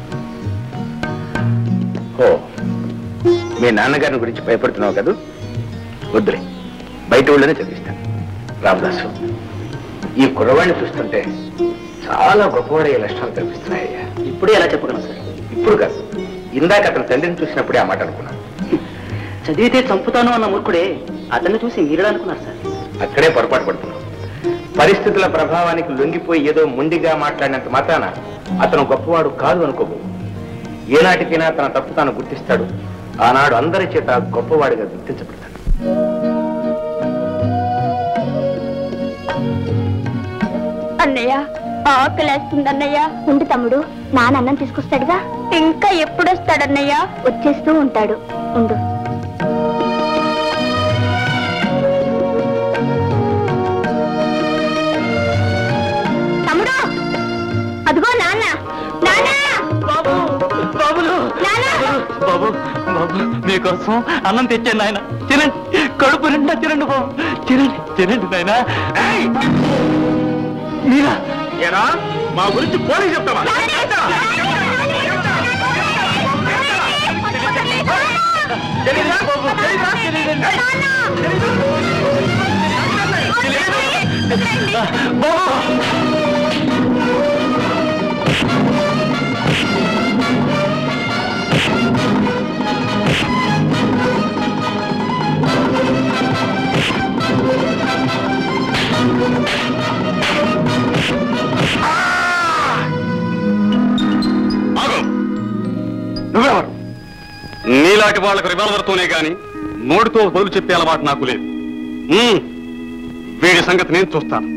ఓ మీ నాన్నగారిని గురించి భయపడుతున్నావు కదూ వద్దులే బయట ఊళ్ళోనే చదివిస్తాను రామదాసు ఈ కుర్రవాడిని చూస్తుంటే చాలా గొప్పవాడయ్యే లక్షణాలు కనిపిస్తున్నాయ్యా ఇప్పుడే ఎలా చెప్పగలను సార్ ఇప్పుడు కాదు ఇందాక అతని తండ్రిని చూసినప్పుడే ఆ మాట అనుకున్నాను చదివితే చంపుతాను అన్న మూర్ఖుడే అతన్ని చూసి మీరడా అనుకున్నారు సార్ అక్కడే పొరపాటు పడుతున్నాం పరిస్థితుల ప్రభావానికి లొంగిపోయి ఏదో ముండిగా మాట్లాడినంత మాత్రాన అతను గొప్పవాడు కాదు అనుకోబో ఏనాటికైనా తన తప్పు తాను గుర్తిస్తాడు ఆనాడు అందరి చేత గొప్పవాడిగా గుర్తించబడతాడు అన్నయ్య ఆకలేస్తుందన్నయ్య ఉండు తమ్ముడు నాన్న అన్నం తీసుకొస్తాడుగా ఇంకా ఎప్పుడు వస్తాడన్నయ్య వచ్చేస్తూ ఉంటాడు ఉండు తమ్ముడు అదిగో నాన్న నాన్న బాబులు నాన్న బాబు బాబు మీకోసం అన్నం తెచ్చాను నాయన తినండి కడుపు నిండా తినండి బాబు తినండి తినండి నాయన మీరా ఏరా మా గురించి పోనీ చెప్తావా తెలీదా బాబు తెలీదా? తెలీదండి. బాబు ఆగు నువ్వెవరు నీలాంటి వాళ్ళకు రివాల్వర్తోనే గాని నోటితో బదులు చెప్పే అలవాటు నాకు లేదు ఉమ్, వీడి సంగతి నేను చూస్తాను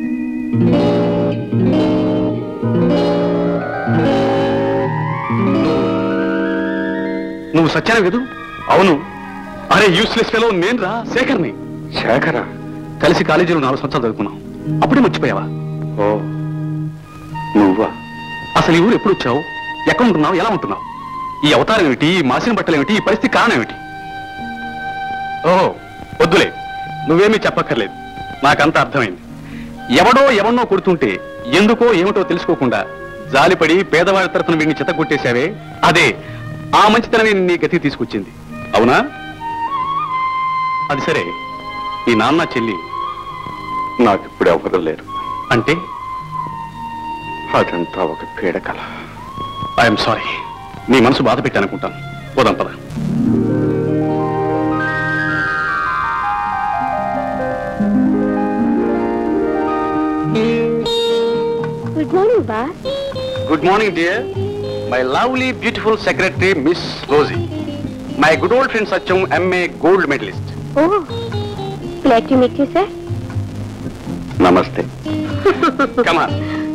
నువ్వు సత్యాన కదూ అవును అరే యూస్లెస్ ఫెలో నేను రా శేఖర్ని శేఖరా కలిసి కాలేజీలో నాలుగు సంవత్సరాలు చదువుకున్నాం అప్పుడే మర్చిపోయావా ఓ నువ్వా అసలు ఈ ఊరు ఎప్పుడు వచ్చావు ఎక్కడ ఉంటున్నావు ఎలా ఉంటున్నావు ఈ అవతారం ఏమిటి ఈ మాసిన బట్టలు ఏమిటి ఈ పరిస్థితి కారణం ఏమిటి ఓహో వద్దులే నువ్వేమీ చెప్పక్కర్లేదు నాకంతా అర్థమైంది ఎవడో ఎవన్నో కొడుతుంటే ఎందుకో ఏమిటో తెలుసుకోకుండా జాలిపడి పేదవాడి తరఫున వీడిని చెత్త కొట్టేశావే అదే ఆ మంచితనమే నీ గతి తీసుకొచ్చింది అవునా అది సరే ఈ నాన్న చెల్లి నాకు ఇప్పుడు ఎవరు లేరు అంటే అదంతా ఒక పీడకల ఐఎమ్ సారీ నీ మనసు బాధ పెట్టానుకుంటాను పోదాం పద గుడ్ మార్నింగ్ బా good morning dear my lovely beautiful secretary miss Rosy my good old friend Satyam MA gold medallist oh glad to meet you sir నమస్తే కమాన్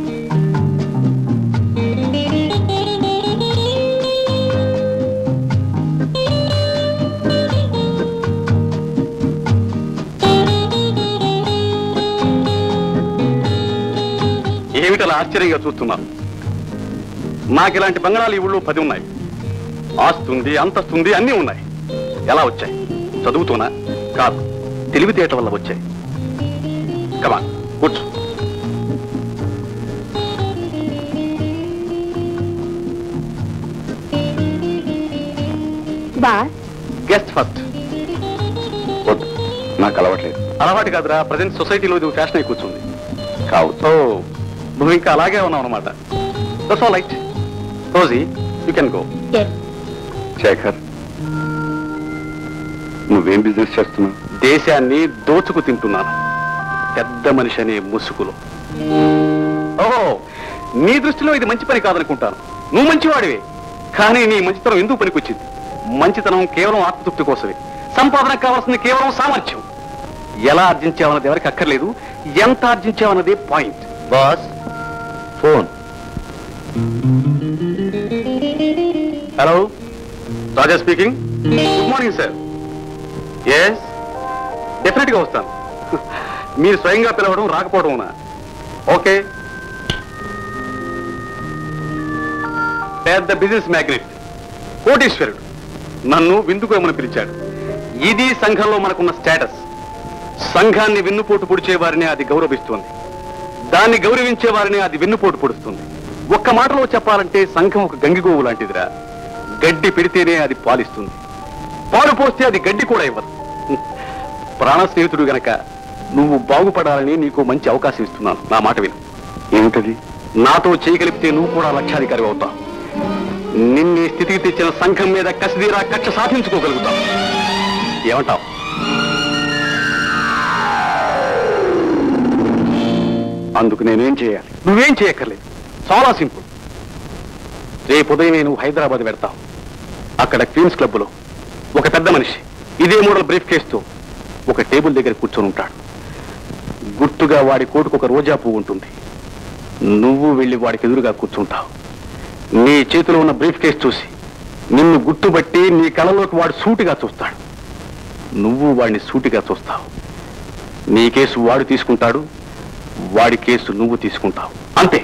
ఏమిటలా ఆశ్చర్యంగా చూస్తున్నాను నాకు ఇలాంటి బంగాళాలు ఈ ఊళ్ళో పది ఉన్నాయి ఆస్తుంది అంతస్తుంది అన్నీ ఉన్నాయి ఎలా వచ్చాయి చదువుతూనా కాదు తెలివితేట వల్ల వచ్చాయి కమా కూర్చో బా గెస్ట్ ఫస్ట్ వద్దు నాకు అలవాట్లేదు అలవాటు కాదురా ప్రజెంట్ సొసైటీలో ఇది ఫ్యాషన్ అయి కూర్చుంది కావచ్చు సో నువ్వు ఇంకా అలాగే ఉన్నావు అనమాట that's all right Rosy you can go Shekhar నువ్వేం బిజినెస్ చేస్తున్నావు దేశాన్ని దోచుకు తింటున్నాను పెద్ద మనిషి అనే ముసుగులో ఓహో నీ దృష్టిలో ఇది మంచి పని కాదనుకుంటాను నువ్వు మంచివాడివే కానీ నీ మంచితనం ఎందుకు పనికొచ్చింది మంచితనం కేవలం ఆత్మతృప్తి కోసమే సంపాదన కావాల్సింది కేవలం సామర్థ్యం ఎలా ఆర్జించావన్నది ఎవరికి అక్కర్లేదు ఎంత ఆర్జించావన్నదే point boss phone hello Raja speaking good morning sir yes definite గా వస్తాను మీరు స్వయంగా పిలవడం రాకపోవడం ఓకే పెద్ద బిజినెస్ మ్యాగ్నెట్ కోటీశ్వరుడు నన్ను విందుకోమని పిలిచాడు ఇది సంఘంలో మనకున్న స్టేటస్ సంఘాన్ని వెన్నుపోటు పొడిచే వారిని అది గౌరవిస్తుంది దాన్ని గౌరవించే వారిని అది వెన్నుపోటు పొడుస్తుంది ఒక్క మాటలో చెప్పాలంటే సంఘం ఒక గంగిగోవు లాంటిదిరా గడ్డి పెడితేనే అది పాలిస్తుంది పాలు పోస్తే అది గడ్డి కూడా ఇవ్వదు ప్రాణ స్నేహితుడు గనక నువ్వు బాగుపడాలని నీకు మంచి అవకాశం ఇస్తున్నాను నా మాట విను ఏమిటది నాతో చేయగలిగితే నువ్వు కూడా లక్షాధికారి అవుతావు నిన్ను ఈ స్థితికి తెచ్చిన సంఘం మీద కసిదీరా కక్ష సాధించుకోగలుగుతావు ఏమంటావు అందుకు నేనేం చేయాలి నువ్వేం చేయక్కర్లేదు చాలా సింపుల్ రేపు ఉదయం నువ్వు హైదరాబాద్ పెడతావు అక్కడ క్వీన్స్ క్లబ్లో ఒక పెద్ద మనిషి ఇదే మోడల్ బ్రీఫ్ కేసుతో ఒక టేబుల్ దగ్గర కూర్చొని ఉంటాడు గుర్తుగా వాడి కోటుకు ఒక రోజా పువ్వు ఉంటుంది నువ్వు వెళ్ళి వాడికి ఎదురుగా కూర్చుంటావు నీ చేతిలో ఉన్న బ్రీఫ్ కేసు చూసి నిన్ను గుర్తుబట్టి నీ కళలోకి వాడు సూటిగా చూస్తాడు నువ్వు వాడిని సూటిగా చూస్తావు నీ కేసు వాడు తీసుకుంటాడు వాడి కేసు నువ్వు తీసుకుంటావు అంతే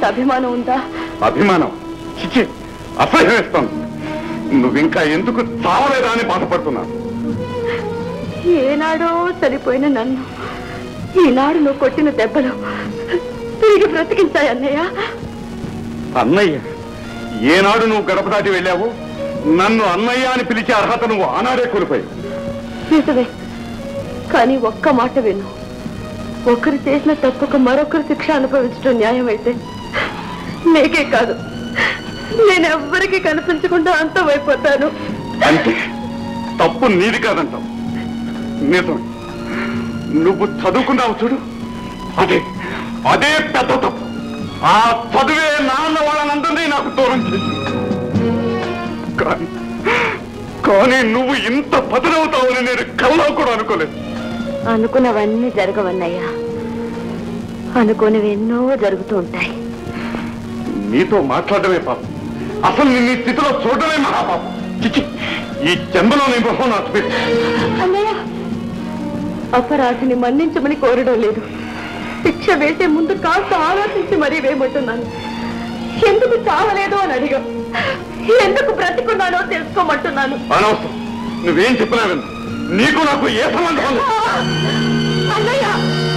అభిమానం ఉందా అభిమానం చిచి అసహ్యం ఇస్తాను నువ్వింకా ఎందుకు చావలేదా అని బాధపడుతున్నాను ఏనాడో చనిపోయిన నన్ను ఈనాడు నువ్వు కొట్టిన దెబ్బలు తిరిగి బ్రతికించాయి అన్నయ్య అన్నయ్య ఏనాడు నువ్వు గడప దాటి వెళ్ళావు నన్ను అన్నయ్య అని పిలిచే అర్హత నువ్వు ఆనాడే కోల్పోయావు నిజమే కానీ ఒక్క మాట విను ఒకరు చేసిన తప్పుకు మరొకరు శిక్ష అనుభవించడం న్యాయమైతే నీకే కాదు నేను ఎవ్వరికీ కనిపించకుండా అంతమైపోతాను అంటే తప్పు నీది కాదంటావు నిజం నువ్వు చదువుకున్నావు చూడు అదే అదే పెద్ద తప్పు ఆ చదువే నాన్న వాళ్ళనందరినీ నాకు దూరం చేసింది కానీ కానీ నువ్వు ఇంత పతనవుతావని నేను కల్లో కూడా అనుకోలేదు అనుకున్నవన్నీ జరగవన్నయ్యా అనుకోనివి ఎన్నో జరుగుతూ ఉంటాయి నీతో మాట్లాడమే పాపం అసలు నిన్ను ఈ స్థితిలో చూడడమే మహాపాపం చిచి ఈ జన్మలో నీ మొహం నాకు పెట్టు అన్నయ్య అపరాధిని మన్నించమని కోరడం లేదు శిక్ష వేసే ముందు కాస్త ఆలోచించి మరీ వేయమంటున్నాను ఎందుకు చావలేదు అని అడిగా ఎందుకు బ్రతికున్నానో తెలుసుకోమంటున్నాను అనవసరం నువ్వేం చెప్పినా విన్నా నీకు నాకు ఏ సంబంధం లేదు. అన్నయ్య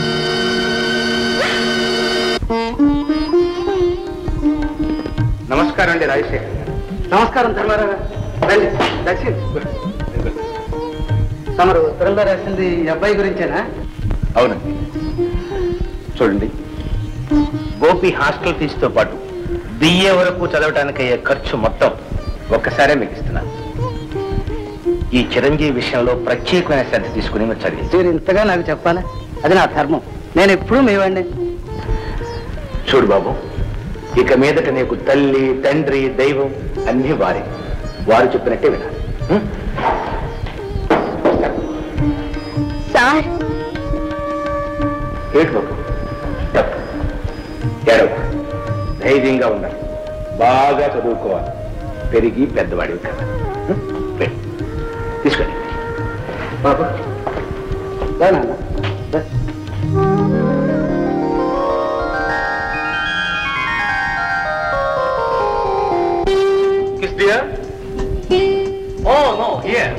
నమస్కారం అండి రాజశేఖర్ గారు. నమస్కారం ధర్మారావు గారు. రండి దర్శించు తమరు ఉత్తరంలో రాసింది ఈ అబ్బాయి గురించేనా అవునండి చూడండి గోపి హాస్టల్ ఫీజుతో పాటు బిఏ వరకు చదవడానికి అయ్యే ఖర్చు మొత్తం ఒక్కసారే మీకు ఇస్తున్నాను ఈ చిరంజీవి విషయంలో ప్రత్యేకమైన శ్రద్ధ తీసుకుని మీరు చదివింది మీరు ఇంతగా నాకు చెప్పాలా అది నా ధర్మం నేను ఎప్పుడూ మేవండి చూడు బాబు ఇక మీదట నీకు తల్లి తండ్రి దైవం అన్ని వారి వారు చెప్పినట్టే వినాలి ఉం? సార్ ఏడు బాబు చెప్పు ఏడవ ధైర్యంగా ఉండాలి బాగా చదువుకోవాలి పెరిగి పెద్దవాడివి కదా ఉం? వెళ్ళు. తీసుకెళ్ళి బాబు రా నాన్న రా. Kiss dear? Oh, no, here.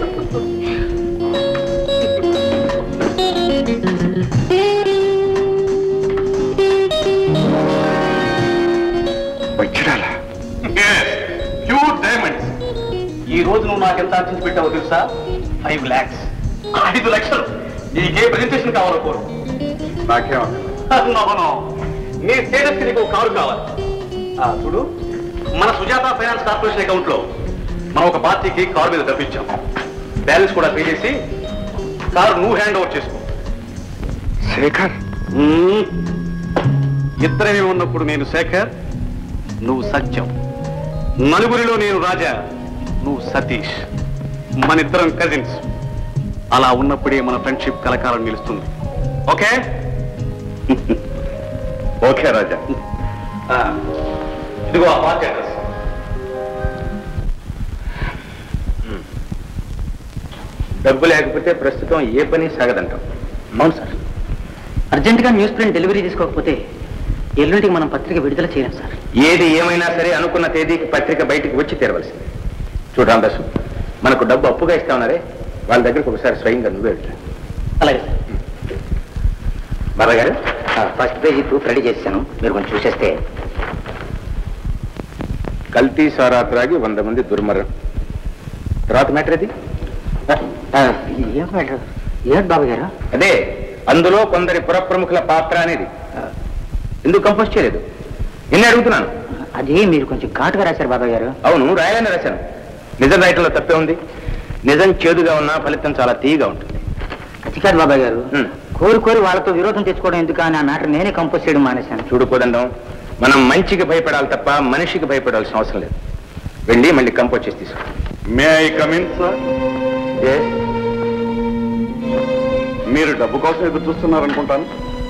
వచ్చిరాలా ప్యూర్ డైమండ్స్ ఈ రోజు నువ్వు నాకు ఎంత ఆర్చించి పెట్టావో తెలుసా ఫైవ్ లాక్స్ ఐదు లక్షలు నీకే ప్రెజెంటేషన్ కావాలో కోరు నాకేం నో నీ స్టేటస్ కి నీకు ఒక కారు కావాలి ఆ, చూడు మన సుజాత ఫైనాన్స్ కార్పొరేషన్ అకౌంట్ లో మనం ఒక పార్టీకి కారు మీద డబ్బిచ్చాం బ్యాలెన్స్ కూడా పే చేసి కారు నువ్వు హ్యాండ్ ఓవర్ చేసుకో శేఖర్ మ్మ్. ఇద్దరమే ఉన్నప్పుడు నేను శేఖర్ నువ్వు సత్యం నలుగురిలో నేను రాజా నువ్వు సతీష్ మన ఇద్దరం కజిన్స్ అలా ఉన్నప్పుడే మన ఫ్రెండ్షిప్ కలకాలం నిలుస్తుంది ఓకే ఓకే రాజా ఆ, ఇదిగో ఆ పార్టీ అడ్రస్ డబ్బు లేకపోతే ప్రస్తుతం ఏ పని సాగదంటాం అవును సార్ అర్జెంటుగా న్యూస్ ప్రింట్ డెలివరీ తీసుకోకపోతే ఎల్లుండికి మనం పత్రిక విడుదల చేయలేం సార్ ఏది ఏమైనా సరే అనుకున్న తేదీకి పత్రిక బయటికి వచ్చి తీరవలసింది చూడు రామదాసు మనకు డబ్బు అప్పుగా ఇస్తామన్నారే వాళ్ళ దగ్గరకు ఒకసారి స్వయంగా నువ్వే వెళ్ళు అలాగే సార్ బాబా గారు ఫస్ట్ పేజీ ప్రూఫ్ రెడీ చేశాను మీరు కొంచెం చూసేస్తే కల్తీ సారా త్రాగి వంద మంది దుర్మరణం తర్వాత మ్యాటర్ అది ఏం మ్యాటర్ ఏంటి బాబు గారు అదే అందులో కొందరి పురప్రముఖుల పాత్ర అనేది ఎందుకు కంపోజ్ చేయలేదు నిన్నే అడుగుతున్నాను అది మీరు కొంచెం ఘాటుగా రాశారు బాబాయ్ గారు అవును రాయాలని రాశాను నిజం రాయటంలో తప్పే ఉంది నిజం చేదుగా ఉన్నా ఫలితం చాలా తీయగా ఉంటుంది అది కాదు బాబాయ్ గారు ఉం. కోరి కోరి వాళ్ళతో విరోధం తెచ్చుకోవడం ఎందుకు అని ఆ మ్యాటర్ నేనే కంపోజ్ చేయడం మానేశాను చూడు కోదండం మనం మంచికి భయపడాలి తప్ప మనిషికి భయపడాల్సిన అవసరం లేదు వెళ్ళి మళ్ళీ కంపోజ్ చేసి తీసుకో మే ఐ కమిన్ సార్ మీరు డబ్బు కోసం ఎదురు చూస్తున్నారనుకుంటాను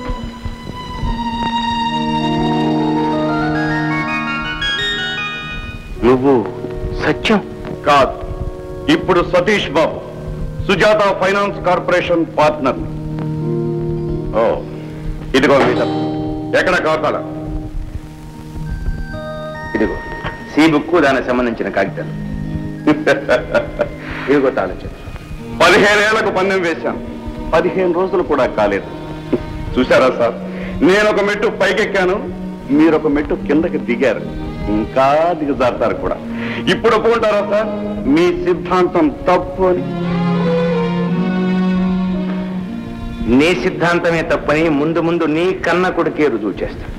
నువ్వు సత్యం కాదు ఇప్పుడు Satish Babu Sujatha finance corporation partner oh ఇదిగో మీ డబ్బు ఎక్కడ కావాలా ఇదిగో సి బుక్ దానికి సంబంధించిన కాగితాలు ఇదిగో తాళం చెట్టు పదిహేనేళ్లకు పందెం వేశాను పదిహేను రోజులు కూడా కాలేదు చూసారా సార్ నేను ఒక మెట్టు పైకెక్కాను మీరు ఒక మెట్టు కిందకి దిగారు ఇంకా దిగజారుతారు కూడా ఇప్పుడు ఒప్పుకుంటారా సార్ మీ సిద్ధాంతం తప్పు అని నీ సిద్ధాంతమే తప్పని ముందు ముందు నీ కన్న కొడుకే రుజువు చేస్తాను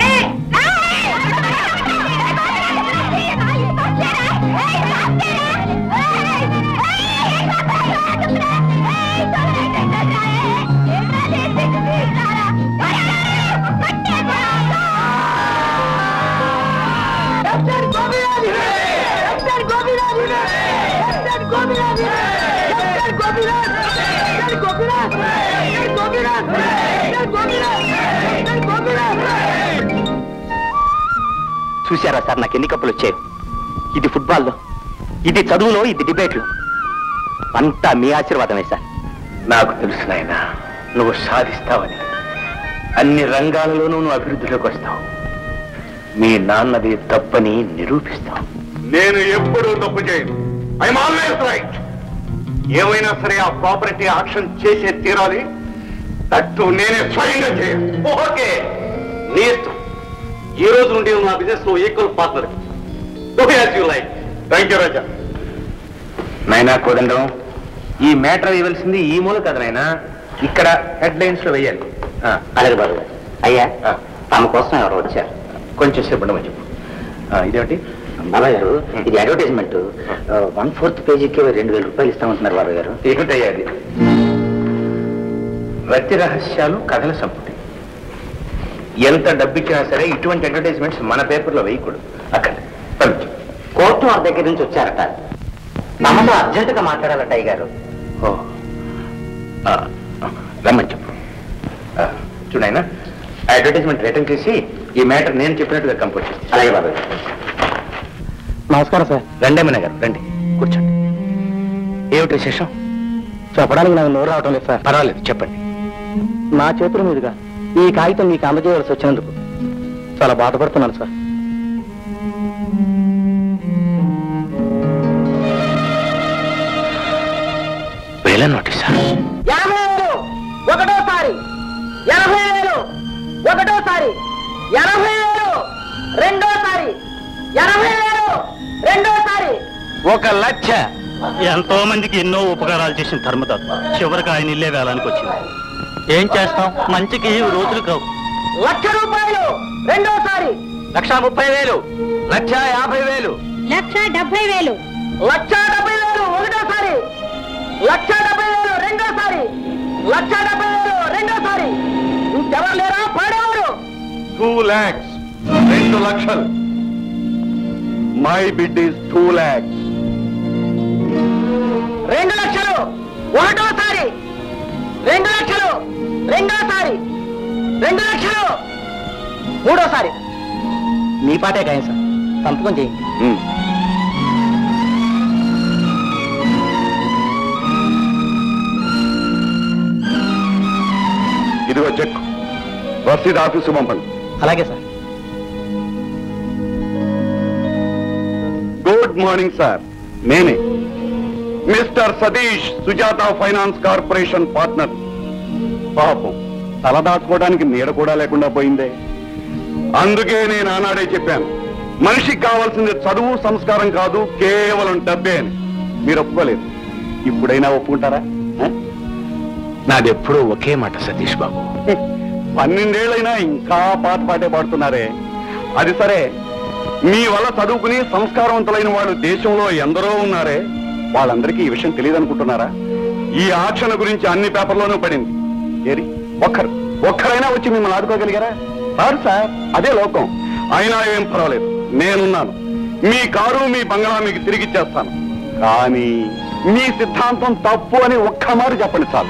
చూశారా సార్ నాకు ఎన్ని కప్పులు వచ్చాయి ఇది ఫుట్బాల్లో ఇది చదువులో ఇది డిబేట్లు అంతా మీ ఆశీర్వాదమే సార్ నాకు తెలుసు నాయనా నువ్వు సాధిస్తావని అన్ని రంగాలలోనూ నువ్వు అభివృద్ధిలోకి వస్తావు మీ నాన్నది తప్పని నిరూపిస్తావు నేను ఎప్పుడూ తప్పు చేయను ఐఎమ్ ఆల్వేస్ రైట్ ఏమైనా సరే ఆ ప్రాపర్టీ ఆక్షన్ చేసే తీరాలి తట్టు నేనే స్వయంగా చేయను ఓకే నీ ఇష్టం ఈ రోజు నుండి నువ్వు నా బిజినెస్ లో equal partner you like thank you Raja నాయనా కోదండం ఈ మ్యాటర్ ఇవ్వాల్సింది ఈ మూల కదా నాయనా ఇక్కడ హెడ్ లైన్స్ లో వేయాలి ఆ, అలాగే బాబు గారు. అయ్యా ఆ, తమ కోసం ఎవరు వచ్చారు కొంచెం సేపు ఉండమని చెప్పు ఆ, ఇదేమిటి బాబాయ్ గారు ఇది అడ్వర్టైజ్మెంట్ వన్ ఫోర్త్ పేజీకి రెండు వేల రూపాయలు ఇస్తామంటున్నారు బాబాయ్ గారు ఏమిటయ్యా అది రతి రహస్యాలు కథల సంపుటి ఎంత డబ్బిచ్చినా సరే ఇటువంటి అడ్వర్టైజ్మెంట్స్ మన పేపర్లో వేయకూడదు అక్కడ పంపించు కోర్టు వారి దగ్గర నుంచి వచ్చారట తమతో అర్జెంటుగా మాట్లాడాలట అయ్య గారు ఓ ఆ, రమ్మని చెప్పు ఆ, చూడాయన అడ్వర్టైజ్మెంట్ రిటర్న్ చేసి ఈ మ్యాటర్ నేను చెప్పినట్టుగా కంపోజ్ చేసి అలాగే బాబాయ్ గారు. నమస్కారం సార్ రండమ్మన్న గారు రండి కూర్చోండి ఏమిటి విశేషం చెప్పడానికి నాకు నోరు రావటం లేదు సార్ పర్వాలేదు చెప్పండి నా చేతుల మీదుగా ఈ కాగితం మీకు అందజేయవలసి వచ్చినందుకు చాలా బాధపడుతున్నాను సార్ వేల నోటీసా ఎనభై వేలు ఒకటోసారి ఎనభై వేలు ఒకటోసారి ఎనభై వేలు రెండోసారి ఎనభై వేలు రెండోసారి ఒక లక్ష ఎంతో మందికి ఎన్నో ఉపకారాలు చేసిన ధర్మదత్త చివరికి ఆయన ఇల్లే వేలానికి వచ్చింది ఏం చేస్తాం మంచికి రోజులు కావు లక్ష రూపాయలు రెండోసారి లక్ష ముప్పై వేలు లక్ష యాభై వేలు లక్ష డెబ్బై వేలు లక్ష డెబ్బై వేలు ఒకటోసారి లక్ష డెబ్బై వేలు రెండోసారి లక్ష డెబ్బై వేలు రెండోసారి ఇంకెవరు లేరా పాడేవారు టూ ల్యాక్స్ రెండు లక్షలు my bid is two lakhs రెండు లక్షలు ఒకటోసారి రెండు లక్షలు రెండోసారి రెండు లక్షలు మూడోసారి మీ పాటే కాయం సార్ సంతకం చేయండి ఇదిగో చెక్ రసీద్ ఆఫీసు పంపండి అలాగే సార్ గుడ్ మార్నింగ్ సార్ నేనే mister Satish Sujatha finance corporation partner పాపం తల దాచుకోవడానికి నీడ కూడా లేకుండా పోయిందే అందుకే నేను ఆనాడే చెప్పాను మనిషికి కావాల్సింది చదువు సంస్కారం కాదు కేవలం డబ్బే అని మీరు ఒప్పుకోలేదు ఇప్పుడైనా ఒప్పుకుంటారా ఆ? నాదెప్పుడూ ఒకే మాట సతీష్ బాబు పన్నెండేళ్ళైనా ఇంకా పాట పాటే పాడుతున్నారే అది సరే మీ వల్ల చదువుకుని సంస్కారవంతులైన వాళ్ళు దేశంలో ఎందరో ఉన్నారే వాళ్ళందరికీ ఈ విషయం తెలియదు అనుకుంటున్నారా ఈ ఆక్షణ గురించి అన్ని పేపర్లోనూ పడింది ఏరి ఒక్కరు ఒక్కరైనా వచ్చి మిమ్మల్ని ఆదుకోగలిగారా సార్ సార్ అదే లోకం అయినా ఏం పర్వాలేదు నేనున్నాను మీ కారు మీ బంగ్లా మీకు తిరిగిచ్చేస్తాను కానీ మీ సిద్ధాంతం తప్పు అని ఒక్క మాట చెప్పండి చాలు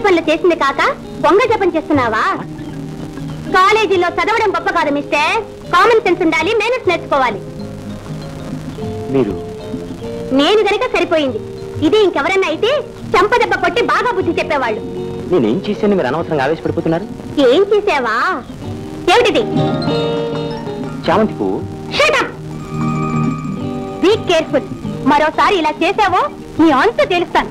పనులు చేసింది కాక పొంగ జపం చేస్తున్నావా కాలేజీలో చదవడం గొప్ప కాదు మిస్టర్ కామన్ సెన్స్ ఉండాలి మేనస్ నేర్చుకోవాలి మీరు నేను గనక సరిపోయింది ఇది ఇంకెవరన్నా అయితే చెంపదెబ్బ కొట్టి బాగా బుద్ధి చెప్పేవాళ్ళు నేనేం చేశాను మీరు అనవసరంగా ఆవేశపడిపోతున్నారు ఏం చేసావా ఏమిటిది చామంతి పువ్వు షటప్ బీ కేర్ఫుల్ మరోసారి ఇలా చేసావో నీ అంత తెలుస్తాను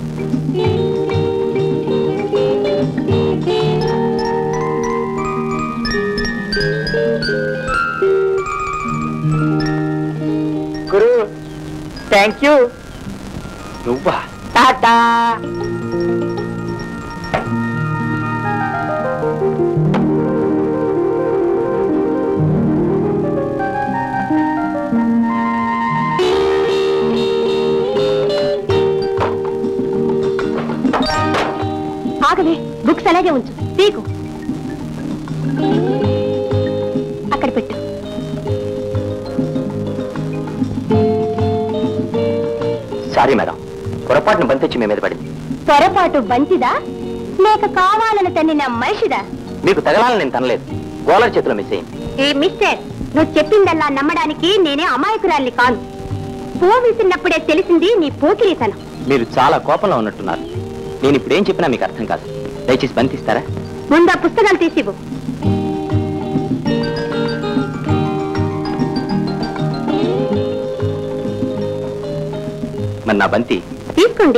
గురు థ్యాంక్ యూ నువ్వా టాటా ఆగవే బుక్స్ అలాగే ఉంచు తీకు అక్కడ పెట్టు సారీ మేడం పొరపాటును బంతిచ్చి మీ మీద పడింది పొరపాటు బంతిదా లేక కావాలని తన్నిన మనిషిదా మీకు తగలాలని నేను తనలేదు గోలర్ చేతిలో మిస్ అయింది ఏ మిస్టర్ నువ్వు చెప్పిందల్లా నమ్మడానికి నేనే అమాయకురాల్ని కాను పువ్వు విసిరినప్పుడే తెలిసింది నీ పోకిరీతనం మీరు చాలా కోపంలో ఉన్నట్టున్నారు నేను ఇప్పుడు ఏం చెప్పినా మీకు అర్థం కాదు దయచేసి బంతిస్తారా ముందు ఆ పుస్తకాలు తీసివ్వు మరి నా బంతి తీసుకోండి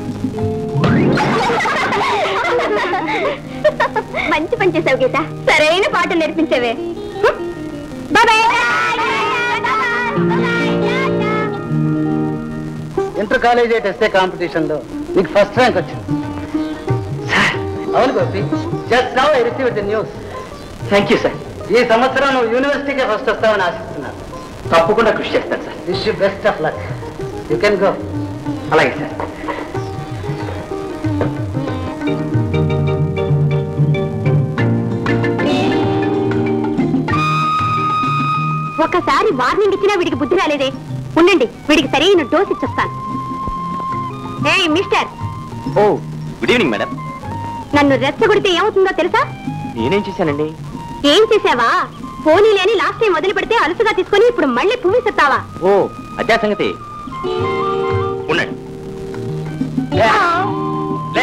మంచి పని చేసావు గీత సరైన పాటలు నేర్పించేవే ఇంటర్ కాలేజ్ ఎస్ఏ కాంపిటీషన్ లో నీకు ఫస్ట్ ర్యాంక్ వచ్చింది అవును Gopi just now I receive the news thank you sir ఈ సంవత్సరం నువ్వు యూనివర్సిటీకే ఫస్ట్ వస్తావని ఆశిస్తున్నాను తప్పకుండా కృషి చేస్తాను sir wish you best of luck you can go అలాగే సార్ ఒకసారి వార్నింగ్ ఇచ్చినా వీడికి బుద్ధి రాలేదే ఉండండి వీడికి సరైన డోస్ ఇచ్చొస్తాను ఏయ్ mister oh good evening madam నన్ను రెచ్చగొడితే ఏమవుతుందో తెలుసా నేనేం చేశానండి ఏం చేసావా పోనీలే అని లాస్ట్ టైం వదిలి పెడితే అలుసుగా తీసుకొని ఇప్పుడు మళ్ళీ పువ్వు ఇస్తావా ఓ అదే ఆ సంగతి ఉండండి లే.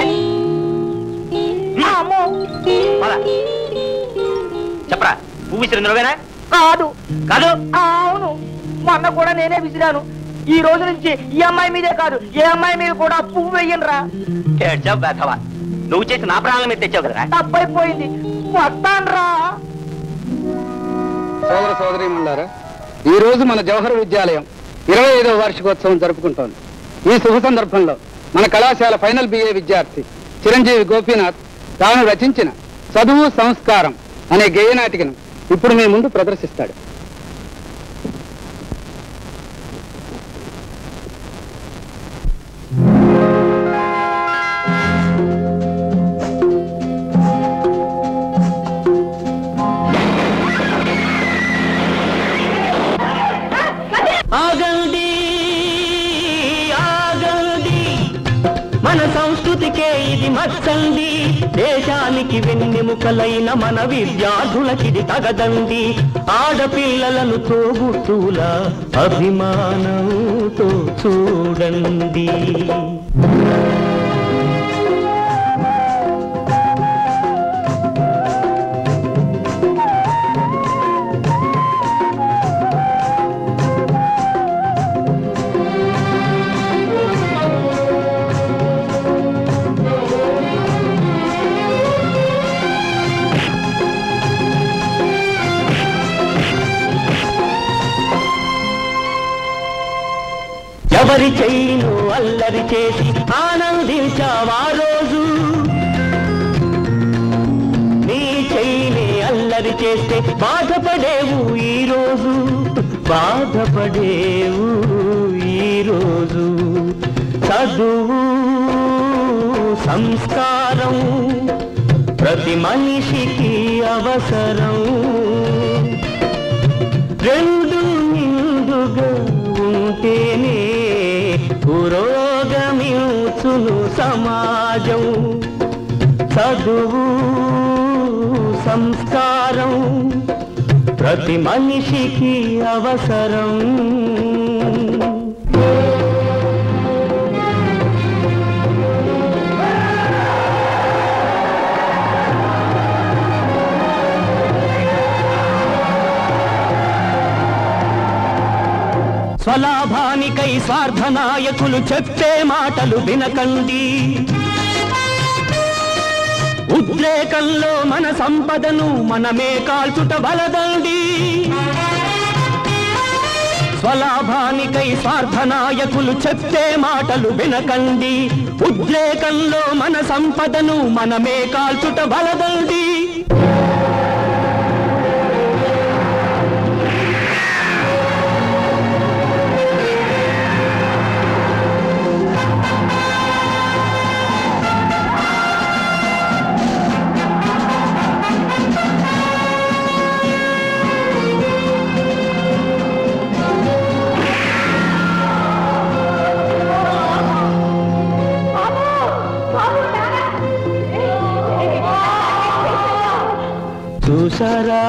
పద. చెప్పరా పువ్వు విసిరింది నువ్వేనా కాదు కాదు అవును మొన్న కూడా నేనే విసిరాను ఈ రోజు నుంచి ఈ అమ్మాయి మీదే కాదు ఏ అమ్మాయి మీద కూడా పువ్వు వెయ్యనురా ఏడ్చావు బేధవా. నువ్వు చేసి నా ప్రాణాల మీద తెచ్చావు కదరా తప్పైపోయింది వస్తాన్రా సోదర సోదరీమణులారా ఈ రోజు మన జవహర్ విద్యాలయం ఇరవై ఐదవ వార్షికోత్సవం జరుపుకుంటోంది ఈ శుభ సందర్భంలో మన కళాశాల ఫైనల్ బిఏ విద్యార్థి చిరంజీవి గోపీనాథ్ తాను రచించిన చదువు సంస్కారం అనే గేయనాటికను ఇప్పుడు మీ ముందు ప్రదర్శిస్తాడు ఆగండి ఆగండి మన సంస్కృతికే ఇది మచ్చండి దేశానికి వెన్నెముకలైన మన విద్యార్థులకిది తగదండి ఆడపిల్లలను తోబుట్టుల అభిమానంతో చూడండి ఎవరి చెయ్యిను అల్లరి చేసి ఆనందించావా రోజు నీ చెయ్యిని అల్లరి చేస్తే బాధపడేవు ఈ రోజు బాధపడేవు ఈ రోజు చదువు సంస్కారం ప్రతి మనిషికి అవసరం రెండు నిండుగా ఉంటేనే పురోగమించును సమాజం చదువు సంస్కారం ప్రతి మనిషికి అవసరం స్వలాభానికై స్వార్థ నాయకులు చెప్పే మాటలు వినకండి ఉద్రేకంలో మన సంపదను మనమే కాల్చుట బలదండి స్వలాభానికై స్వార్థ నాయకులు చెప్పే మాటలు వినకండి ఉద్రేకంలో మన సంపదను మనమే కాల్చుట బలదండి చూసారా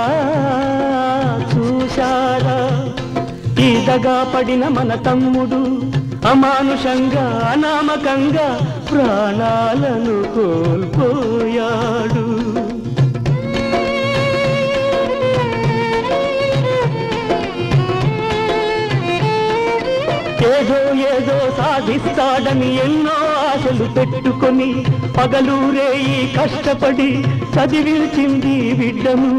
చూసారా ఈదగా పడిన మన తమ్ముడు అమానుషంగా అనామకంగా ప్రాణాలను కోల్పోయాడు ఏదో ఏదో సాధిస్తాడని ఎన్నో ఆశలు పెట్టుకొని పగలూరే ఈ కష్టపడి చదివించింది బిడ్డను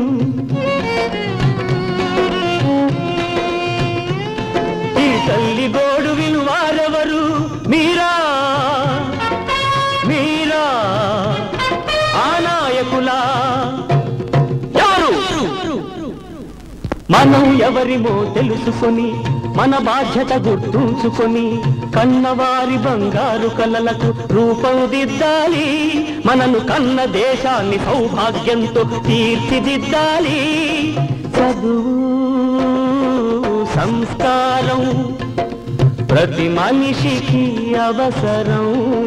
ఈ తల్లి గోడు వినువారెవరు మీరా మీరా ఆ నాయకులా ఎవరు మనం ఎవరిమో తెలుసుకొని మన బాధ్యత గుర్తుంచుకొని కన్నవారి బంగారు కలలకు రూపం దిద్దాలి మనను కన్న దేశాన్ని సౌభాగ్యంతో తీర్చిదిద్దాలి చదువు సంస్కారం ప్రతి మనిషికి అవసరం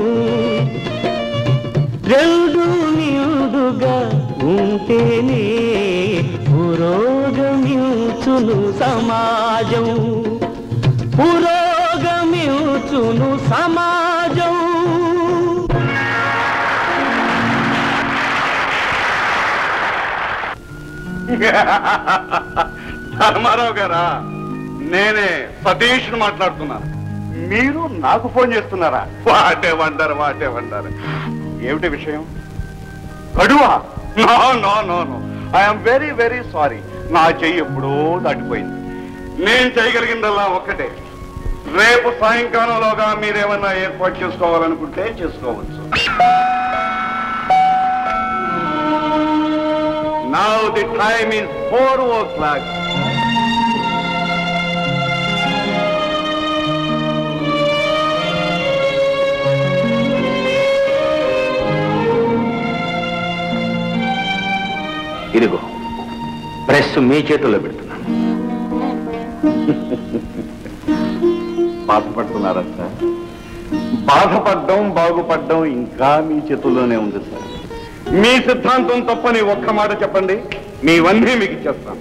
రెండు నిండుగా ఉంటేనే పురోగమించును సమాజం పురోగమించును సమాజం ధర్మారావు గారా నేనే సతీష్ మాట్లాడుతున్నాను మీరు నాకు ఫోన్ చేస్తున్నారా వాటే వండారు వాటే వండారు ఏమిటి విషయం గడువా no no no no I'm very very sorry నా చెయ్యి ఎప్పుడో దాటిపోయింది నేను చేయగలిగిందల్లా ఒక్కటే రేపు సాయంకాలంలోగా మీరేమన్నా ఏర్పాటు చేసుకోవాలనుకుంటే చేసుకోవచ్చు now the time is four o'clock ఇదిగో ప్రెస్ మీ చేతుల్లో పెడుతున్నాను బాధపడుతున్నారా సార్ బాధపడ్డం బాగుపడ్డం ఇంకా మీ చేతుల్లోనే ఉంది సార్ మీ సిద్ధాంతం తప్పని ఒక్క మాట చెప్పండి మీవన్నీ మీకు ఇచ్చేస్తాను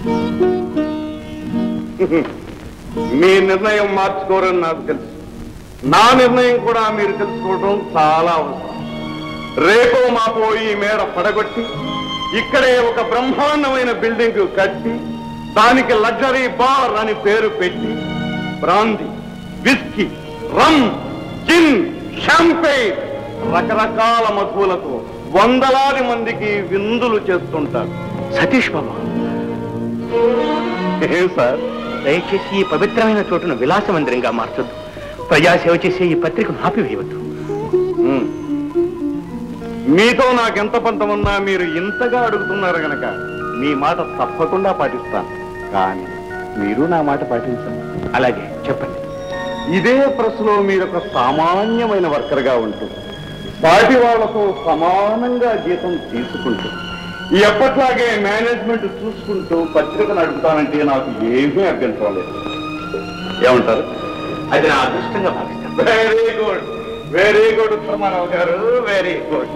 మీ నిర్ణయం మార్చుకోరని నాకు తెలుసు నా నిర్ణయం కూడా మీరు తెలుసుకోవడం చాలా అవసరం రేపో మాపో ఈ మేడ పడగొట్టి ఇక్కడే ఒక బ్రహ్మాండమైన బిల్డింగ్ కట్టి దానికి లగ్జరీ బార్ అని పేరు పెట్టి brandy whisky rum gin champagne రకరకాల మధువులతో వందలాది మందికి విందులు చేస్తుంటారు సతీష్ బాబు ఏం సార్ దయచేసి ఈ పవిత్రమైన చోటును విలాస మందిరంగా మార్చొద్దు ప్రజాసేవ చేసే ఈ పత్రికను ఆపివేయవద్దు ఉమ్. మీతో నాకెంత పంతం ఉన్నా మీరు ఇంతగా అడుగుతున్నారు గనక మీ మాట తప్పకుండా పాటిస్తాను కానీ మీరు నా మాట పాటించండి అలాగే చెప్పండి ఇదే ప్రెస్లో మీరు ఒక సామాన్యమైన వర్కర్గా ఉంటూ సాటి వాళ్లతో సమానంగా జీతం తీసుకుంటూ ఎప్పట్లాగే మేనేజ్మెంట్ చూసుకుంటూ పత్రిక నడుపుతానంటే నాకు ఏమీ అభ్యంతరం లేదు ఏమంటారు అది నా అదృష్టంగా భావిస్తాను very good very good Dharmarao garu very good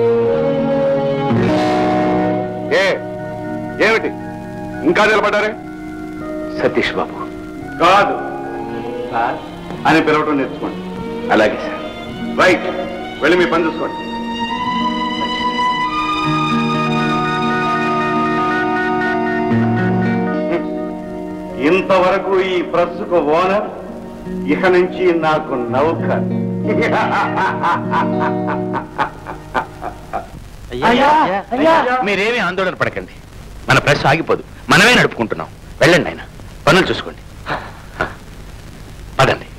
ఏ ఏమిటి ఇంకా నిలబడ్డారే సతీష్ బాబు కాదు సార్ అని పిలవటం నేర్చుకోండి అలాగే సార్ రైట్ వెళ్ళి మీ పని చూసుకోండి ఇంతవరకు ఈ ప్రస్సుకు ఓనర్ ఇక నుంచి నాకు నౌక మీరేమీ ఆందోళన పడకండి మన ప్రెస్ ఆగిపోదు మనమే నడుపుకుంటున్నాం వెళ్ళండి ఆయన పనులు చూసుకోండి పదండి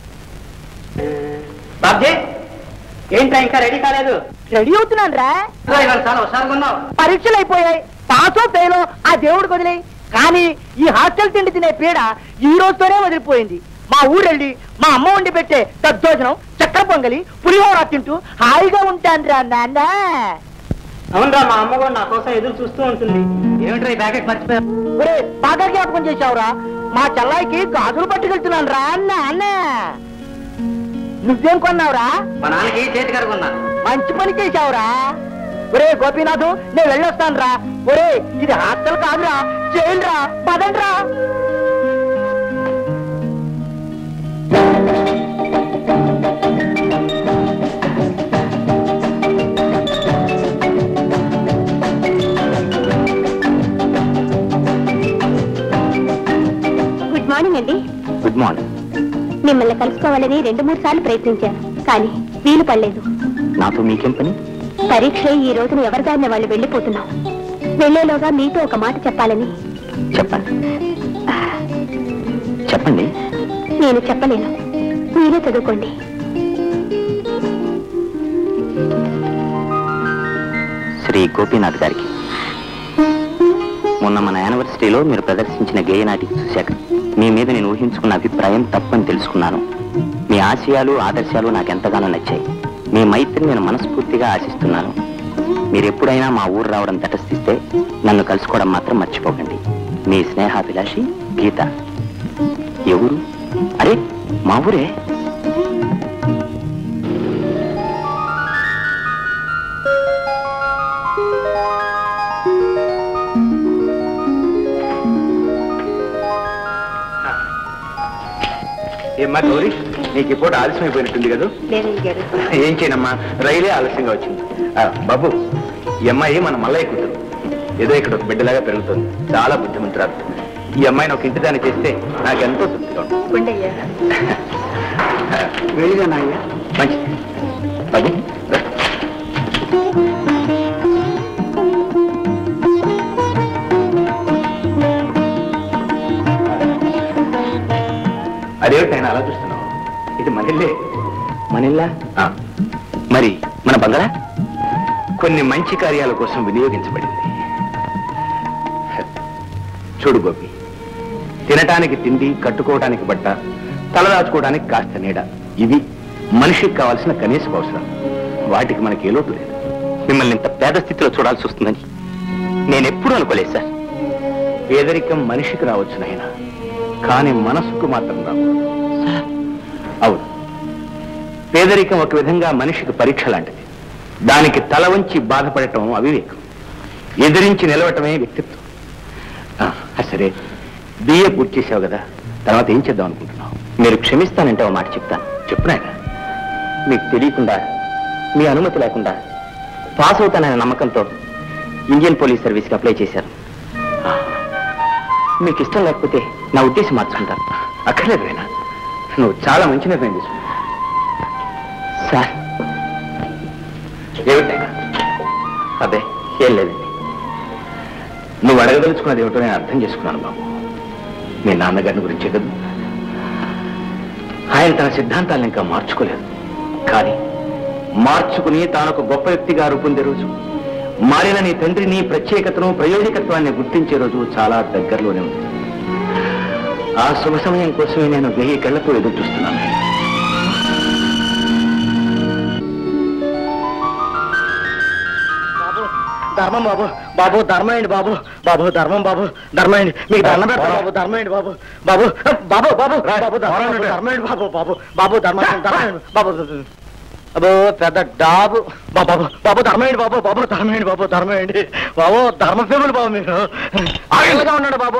బాబ్జీ ఏంట్రా ఇంకా రెడీ కాలేదు రెడీ అవుతున్నాను రా ఇవాళ చాలా హుషారుగా ఉన్నావు పరీక్షలు అయిపోయాయి పాసో ఫెయిలో ఆ దేవుడికి వదిలేయి కానీ ఈ హాస్టల్ తిండి తినే పీడ ఈ రోజుతోనే వదిలిపోయింది మా ఊరెళ్ళి మా అమ్మ వండి పెట్టే దద్దోజనం చక్కెర పొంగలి పులిహోర తింటూ హాయిగా ఉంటాను రా నాన్న అవునరా మా అమ్మ కూడా నా కోసం ఎదురు చూస్తూ ఉంటుంది ఏమిట్రా ఈ ప్యాకెట్ మర్చిపోయా ఒరే బాగా జ్ఞాపకం చేశావురా మా చెల్లాయికి గాజులు పట్టుకెళ్తున్నాను రా నాన్న నువ్వేం కొన్నావురా మా నాన్నకి చేతి కరుగున్నా మంచి పని చేశావురా ఒరే గోపీనాథు నేను వెళ్ళొస్తాను రా ఒరే ఇది హాస్టల్ కాదురా జైలు రా పదండ్రా గుడ్ మార్నింగ్ అండి గుడ్ మార్నింగ్ మిమ్మల్ని కలుసుకోవాలని రెండు మూడు సార్లు ప్రయత్నించాను కానీ వీలు పడలేదు నాతో మీకేం పని పరీక్ష ఈ రోజున ఎవరిదారిన వాళ్ళు వెళ్ళిపోతున్నాం వెళ్లేలోగా మీతో ఒక మాట చెప్పాలని చెప్పండి చెప్పండి నేను చెప్పలేను మీరే చదువుకోండి శ్రీ గోపీనాథ్ గారికి మొన్న మన యానివర్సరీలో మీరు ప్రదర్శించిన గేయనాటికి చూశాక మీ మీద నేను ఊహించుకున్న అభిప్రాయం తప్పని తెలుసుకున్నాను మీ ఆశయాలు ఆదర్శాలు నాకు ఎంతగానో నచ్చాయి మీ మైత్రిని నేను మనస్ఫూర్తిగా ఆశిస్తున్నాను మీరు ఎప్పుడైనా మా ఊరు రావడం తటస్థిస్తే నన్ను కలుసుకోవడం మాత్రం మర్చిపోకండి మీ స్నేహాభిలాషి గీత ఎవరు అరే మా ఊరే ఏమ్మా గౌరీ నీకు ఇప్పుడు ఆలస్యం అయిపోయినట్టుంది కదా ఏం చేయనమ్మా రైలే ఆలస్యంగా వచ్చింది ఆ, బాబు ఈ అమ్మాయి మన మల్లయ్య కూతురు ఏదో ఇక్కడ ఒక బిడ్డలాగా పెరుగుతుంది చాలా బుద్ధిమంతురాలు ఈ అమ్మాయిని ఒక ఇంటిదాన్ని చేస్తే నాకెంతో తృప్తిగా ఉంటుంది వెళ్ళిగా నాయ్య మంచిది బాబు రా. అదేమిటి ఆయన అలా చూస్తున్నావు ఇది మనిల్లే మనిల్లా ఆ. మరి మన బంగళా కొన్ని మంచి కార్యాల కోసం వినియోగించబడింది చూడు గోపి తినటానికి తిండి కట్టుకోవడానికి బట్ట తలదాచుకోవడానికి కాస్త నీడ ఇవి మనిషికి కావాల్సిన కనీస అవసరం వాటికి మనకి ఏ లోటు లేదు మిమ్మల్ని ఇంత పేద స్థితిలో చూడాల్సి వస్తుందని నేనెప్పుడూ అనుకోలేదు సార్ పేదరికం మనిషికి రావచ్చు నాయనా కానీ మనసుకు మాత్రం రావు సార్, అవును పేదరికం ఒక విధంగా మనిషికి పరీక్ష లాంటిది దానికి తల వంచి బాధపడటం అవివేకం ఎదిరించి నిలవటమే వ్యక్తిత్వం ఆ, సరే బిఏ పూర్తి చేసావు కదా తర్వాత ఏం చేద్దాం అనుకుంటున్నావు మీరు క్షమిస్తానంటే ఒక మాట చెప్తాను చెప్పునాయన మీకు తెలియకుండా మీ అనుమతి లేకుండా పాస్ అవుతాననే నమ్మకంతో ఇండియన్ పోలీస్ సర్వీస్కి అప్లై చేశారు ఆ, మీకు ఇష్టం లేకపోతే నా ఉద్దేశం మార్చుకుంటాను అక్కర్లేదు వేనా నువ్వు చాలా మంచి నిర్ణయం తీసుకున్నావు సార్ ఏమిటైనా అదే ఏం లేదండి నువ్వు అడగదలుచుకున్నది ఏమిటో నేను అర్థం చేసుకున్నాను బాబు మీ నాన్నగారిని గురించే కదా ఆయన తన సిద్ధాంతాలను ఇంకా మార్చుకోలేదు కానీ మార్చుకుని తాను ఒక గొప్ప వ్యక్తిగా రూపొందే రోజు మారిన నీ తండ్రి నీ ప్రత్యేకతను ప్రయోజకత్వాన్ని గుర్తించే రోజు చాలా దగ్గరలోనే ఉంది ఆ శుభ సమయం కోసమే నేను వెయ్యి కళ్ళతో ఎదురు చూస్తున్నాను బాబు ధర్మం బాబు బాబు ధర్మేయండి బాబు బాబు ధర్మం బాబు ధర్మేయండి మీకు దండం పెడతాను బాబు ధర్మేయండి బాబు బాబు బాబు బాబు బాబు ధర్మం ధర్మేయండి బాబు బాబు బాబు ధర్మం ధర్మేయండి బాబు అబ్బో పెద్ద డాబు బాబు బాబు ధర్మేయండి బాబు బాబు ధర్మేయండి బాబు ధర్మేయండి బాబు ధర్మసేవులు బాబు మీరు ఆగలుగా ఉన్నాడు బాబు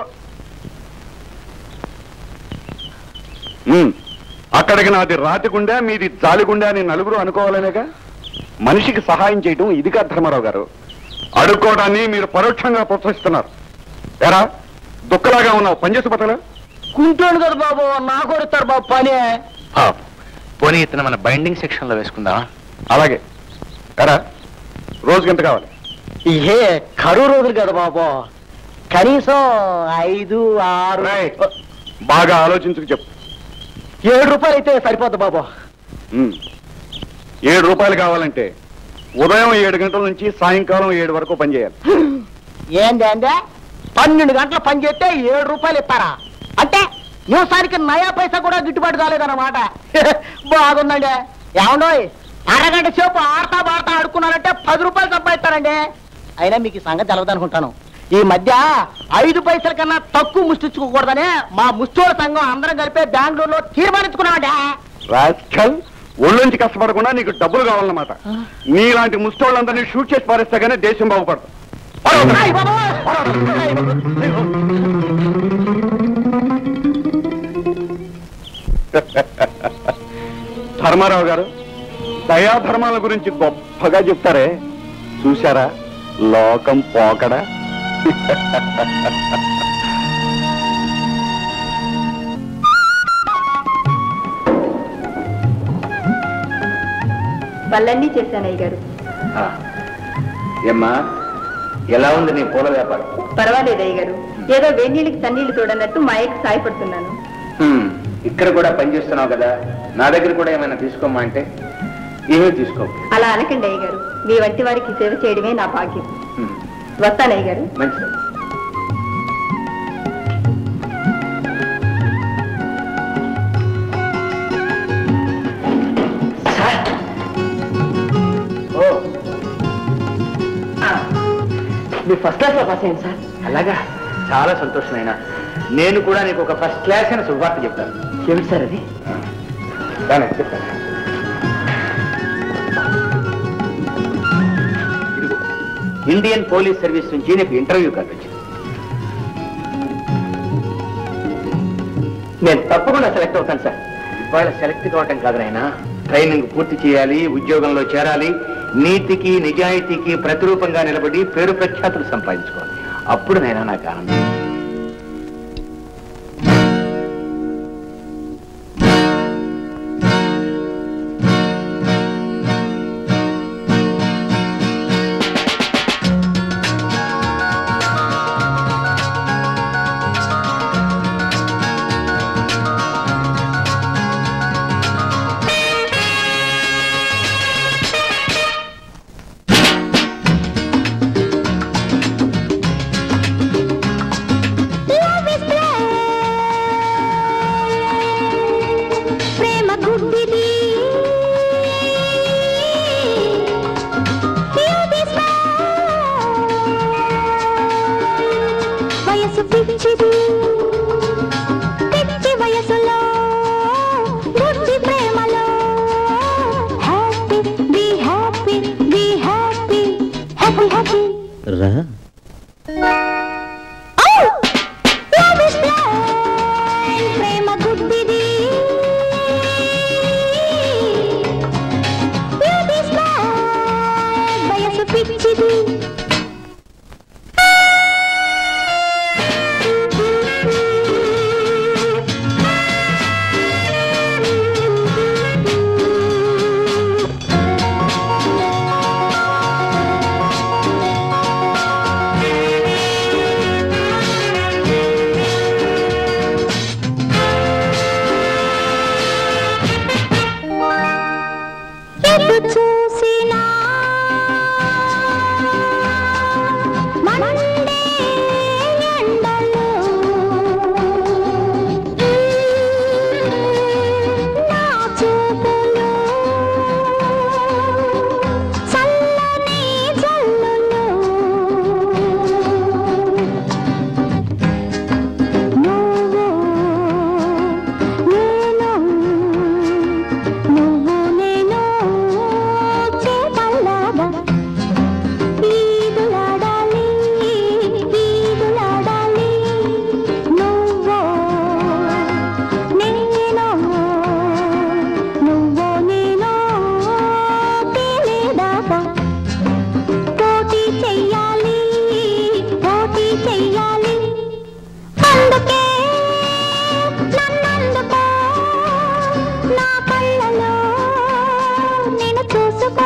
ఉమ్. అక్కడికి నాది రాతి గుండె మీది జాలి గుండె అని నలుగురు అనుకోవాలనేగా మనిషికి సహాయం చేయటం ఇది కాదు ధర్మారావు గారు అడుక్కోవడాన్ని మీరు పరోక్షంగా ప్రోత్సహిస్తున్నారు ఎరా దుక్కలాగా ఉన్నావు పనిచేసి పట్టలే కుంటోడు కదా బాబు నాకు కొడుతారు బాబు పని పాపం. పోనీ ఇతను మన బైండింగ్ సెక్షన్ లో వేసుకుందామా అలాగే ఎరా రోజుకి ఎంత కావాలి ఏ కరువు రోజులు కదా బాబు కనీసం ఐదు ఆరు రైట్. బాగా ఆలోచించుకు చెప్పు ఏడు రూపాయలు అయితే సరిపోద్ది బాబు ఉమ్. ఏడు రూపాయలు కావాలంటే ఉదయం ఏడు గంటల నుంచి సాయంకాలం ఏడు వరకు పనిచేయాలి ఏంది ఏందే పన్నెండు గంటలు పని చేస్తే ఏడు రూపాయలు ఇస్తారా అంటే నిమిషానికి నయా పైసా కూడా గిట్టుబాటు కాలేదన్నమాట బాగుందండి ఏమండోయ్ అరగంట సేపు ఆడతా బాడతా ఆడుకున్నారంటే పది రూపాయలు సంపాదిస్తారండి అయినా మీకు ఈ సంగతి తెలవదు అనుకుంటాను ఈ మధ్య ఐదు పైసల కన్నా తక్కువ ముష్టించుకోకూడదని మా ముష్టోళ్ళ సంఘం అందరం కలిపి బెంగళూరులో తీర్మానించుకున్నామండి రాస్కల్ ఒళ్ళుంచి కష్టపడకుండా నీకు డబ్బులు కావాలన్నమాట నీలాంటి ముష్టోళ్ళందరినీ షూట్ చేసి పారేస్తే గానీ దేశం బాగుపడదు అయ్ బాబోయ్! అయ్ బాబోయ్! ధర్మారావు గారు దయాధర్మాల గురించి గొప్పగా చెప్తారే చూశారా లోకం పోకడా పళ్ళన్నీ చేశాను అయ్య గారు ఆ. ఏమ్మా ఎలా ఉంది నీ పూల వ్యాపారం పర్వాలేదు అయ్య గారు ఏదో వేణీళ్ళకి సన్నీళ్ళు తోడన్నట్టు మా అయ్యకి సాయపడుతున్నాను హ్మ్, ఇక్కడ కూడా పని చేస్తున్నావు కదా నా దగ్గర కూడా ఏమైనా తీసుకోమ్మా అంటే ఏమీ తీసుకో అలా అనకండి అయ్య గారు మీ వంటి వారికి సేవ చేయడమే నా భాగ్యం హ్మ్, వస్తాను అయ్య గారు మంచిది ఓ మీరు ఫస్ట్ క్లాస్ లో పాస్ అయ్యింది సార్ అలాగా చాలా సంతోషమైన నేను కూడా నీకు ఒక ఫస్ట్ క్లాస్ అయిన శుభవార్త చెప్తాను ఏమిటి సార్ అది దాని చెప్తాను ఇదిగో, ఇండియన్ పోలీస్ సర్వీస్ నుంచి నీకు ఇంటర్వ్యూ కార్డు వచ్చింది నేను తప్పకుండా సెలెక్ట్ అవుతాను సార్ ఇవాళ సెలెక్ట్ కావటం కాదు నాయనా ట్రైనింగ్ పూర్తి చేయాలి ఉద్యోగంలో చేరాలి నీతికి నిజాయితీకి ప్రతిరూపంగా నిలబడి పేరు ప్రఖ్యాతులు సంపాదించుకోవాలి అప్పుడు నైనా నాకు ఆనందం ప్రేమ గుడ్డిది Youth is వయసు పిచ్చిది పిచ్చి వయసులో గుడ్డి ప్రేమలో happy be happy be happy happy happy రా Love is blind, ప్రేమ గుడ్డిది Youth is blind, వయసు పిచ్చిది చెయ్యాలి పోటీ చెయ్యాలి అందుకే నన్నందుకో నా కళ్ళలో నేను చూసుకో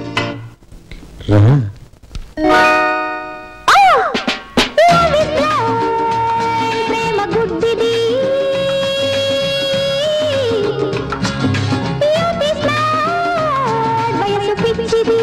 ఆ! Love is blind, ప్రేమ గుడ్డిది Youth is mad, వయసు పిచ్చిది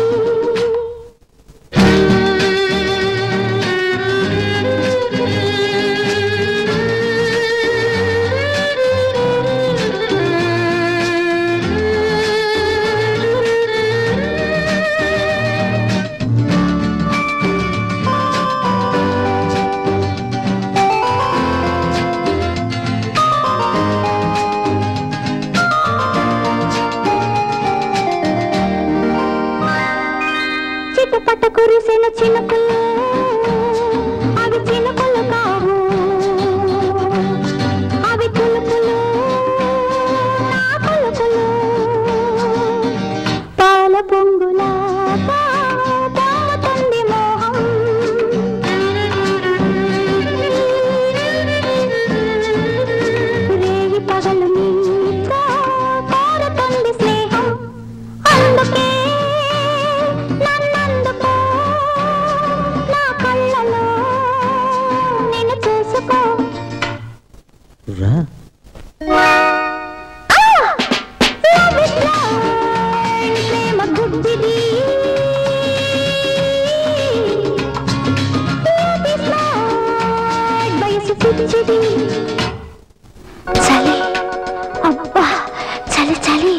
చిటపట కురిసిన చినుకులు అవి చినుకులు కావు అవి కులుకులు నా కులుకులు పాల పొంగులా తాగుతుంది మోహం రేగి పగలు నీతో కోరుతుంది స్నేహం అందుకే నన్నందుకో నా కళ్ళలో నేను చూసుకో ఆ! Love is blind, ప్రేమ గుడ్డిది Youth is mad, వయసు పిచ్చిది చలి అబ్బా చలి చలి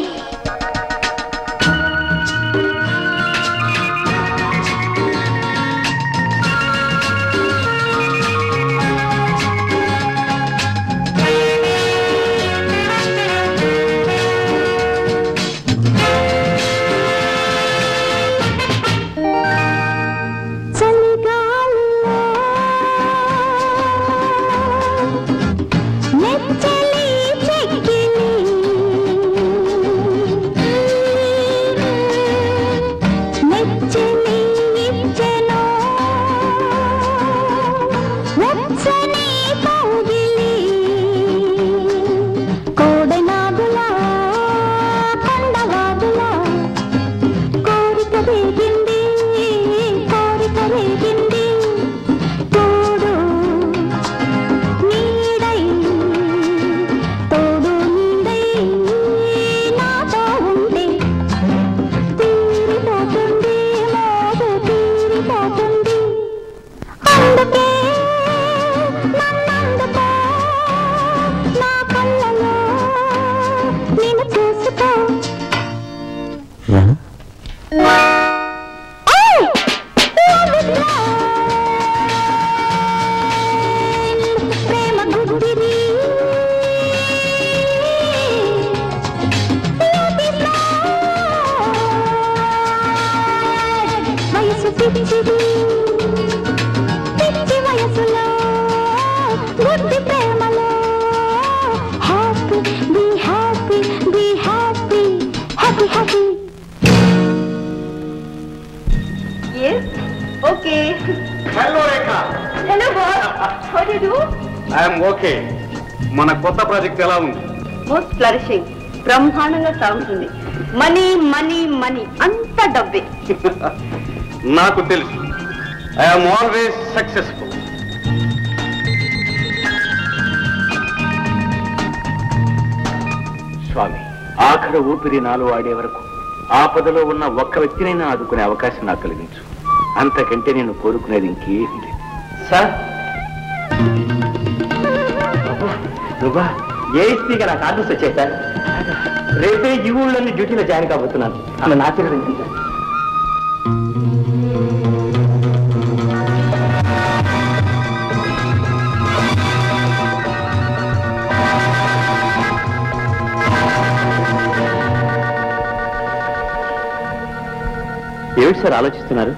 చలిగాలిలో నెచ్చలి చెక్కిలి నెచ్చలి ఇచ్చెను వెచ్చని కౌగిలి కోడెనాగులా కొండవాగులా కోరిక రేగింది కోరిక రేగింది తోడు నీడై తోడు నీడై నాతో ఉంటే తీరిపోతుంది మోదు తీరిపోతుంది అందుకే నన్నందుకో నా కళ్ళలో నేను చూసుకో Hey! Love is blind. ప్రేమ గుడ్డిది Youth is mad. వయసు పిచ్చిది పిచ్చి వయసులో గుడ్డి ప్రేమలో happy be happy be happy happy happy okay hello Rekha hello boss what you do I'm okay మన కొత్త ప్రాజెక్ట్ ఎలా ఉంది మోస్ట్ ఫ్లరిషింగ్ బ్రహ్మాండంగా సాగుతుంది మనీ మనీ మనీ అంత డబ్బే నాకు తెలుసు ఐఎమ్ ఆల్వేస్ సక్సెస్ఫుల్ స్వామి ఆఖరి ఊపిరి నాలో ఆడే వరకు ఆపదలో ఉన్న ఒక్క వ్యక్తినైనా ఆదుకునే అవకాశం నాకు కలిగించు అంతకంటే నేను కోరుకునేది ఇంకేమీ లేదు సార్ నువ్వా ఏఎస్పీగా నాకు ఆర్డర్స్ వచ్చాయి సార్ రేపే ఈ ఊళ్ళోని డ్యూటీలో జాయిన్ కాబోతున్నాను నన్ను ఆశీర్వదించండి సార్ ఏమిటి సార్ ఆలోచిస్తున్నారు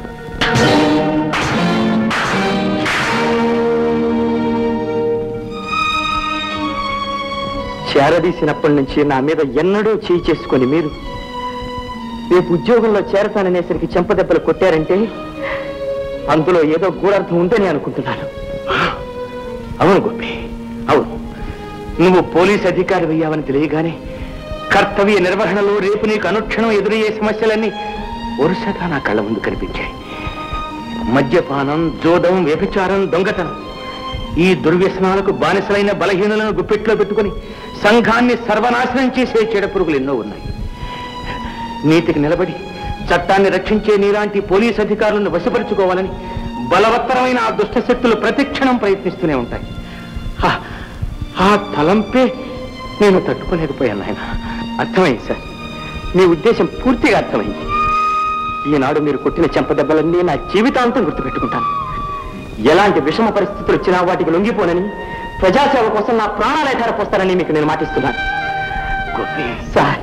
చేరదీసినప్పటి నుంచి నా మీద ఎన్నడూ చేయి చేసుకొని మీరు రేపు ఉద్యోగంలో చేరతాననేసరికి చెంపదెబ్బలు కొట్టారంటే అందులో ఏదో గూఢార్థం ఉందని అనుకుంటున్నాను అవును గోపి అవును నువ్వు పోలీస్ అధికారి అయ్యావని తెలియగానే కర్తవ్య నిర్వహణలో రేపు నీకు అనుక్షణం ఎదురయ్యే సమస్యలన్నీ వరుసగా నా కళ్ళ ముందు కనిపించాయి మద్యపానం జోదం వ్యభిచారం దొంగతనం ఈ దుర్వ్యసనాలకు బానిసలైన బలహీనులను గుప్పెట్లో పెట్టుకుని సంఘాన్ని సర్వనాశనం చేసే చెడపురుగులు ఎన్నో ఉన్నాయి నీతికి నిలబడి చట్టాన్ని రక్షించే నీలాంటి పోలీస్ అధికారులను వశపరుచుకోవాలని బలవత్తరమైన ఆ దుష్ట శక్తులు ప్రతిక్షణం ప్రయత్నిస్తూనే ఉంటాయి ఆ- ఆ తలంపే నేను తట్టుకోలేకపోయాను ఆయన అర్థమైంది సార్ మీ ఉద్దేశం పూర్తిగా అర్థమైంది ఈనాడు మీరు కొట్టిన చెంపదెబ్బలన్నీ నా జీవితాంతం గుర్తుపెట్టుకుంటాను ఎలాంటి విషమ పరిస్థితులు వచ్చినా వాటికి లొంగిపోనని ప్రజాసేవ కోసం నా ప్రాణాలు ఎధారపోస్తానని మీకు నేను మాటిస్తున్నాను సార్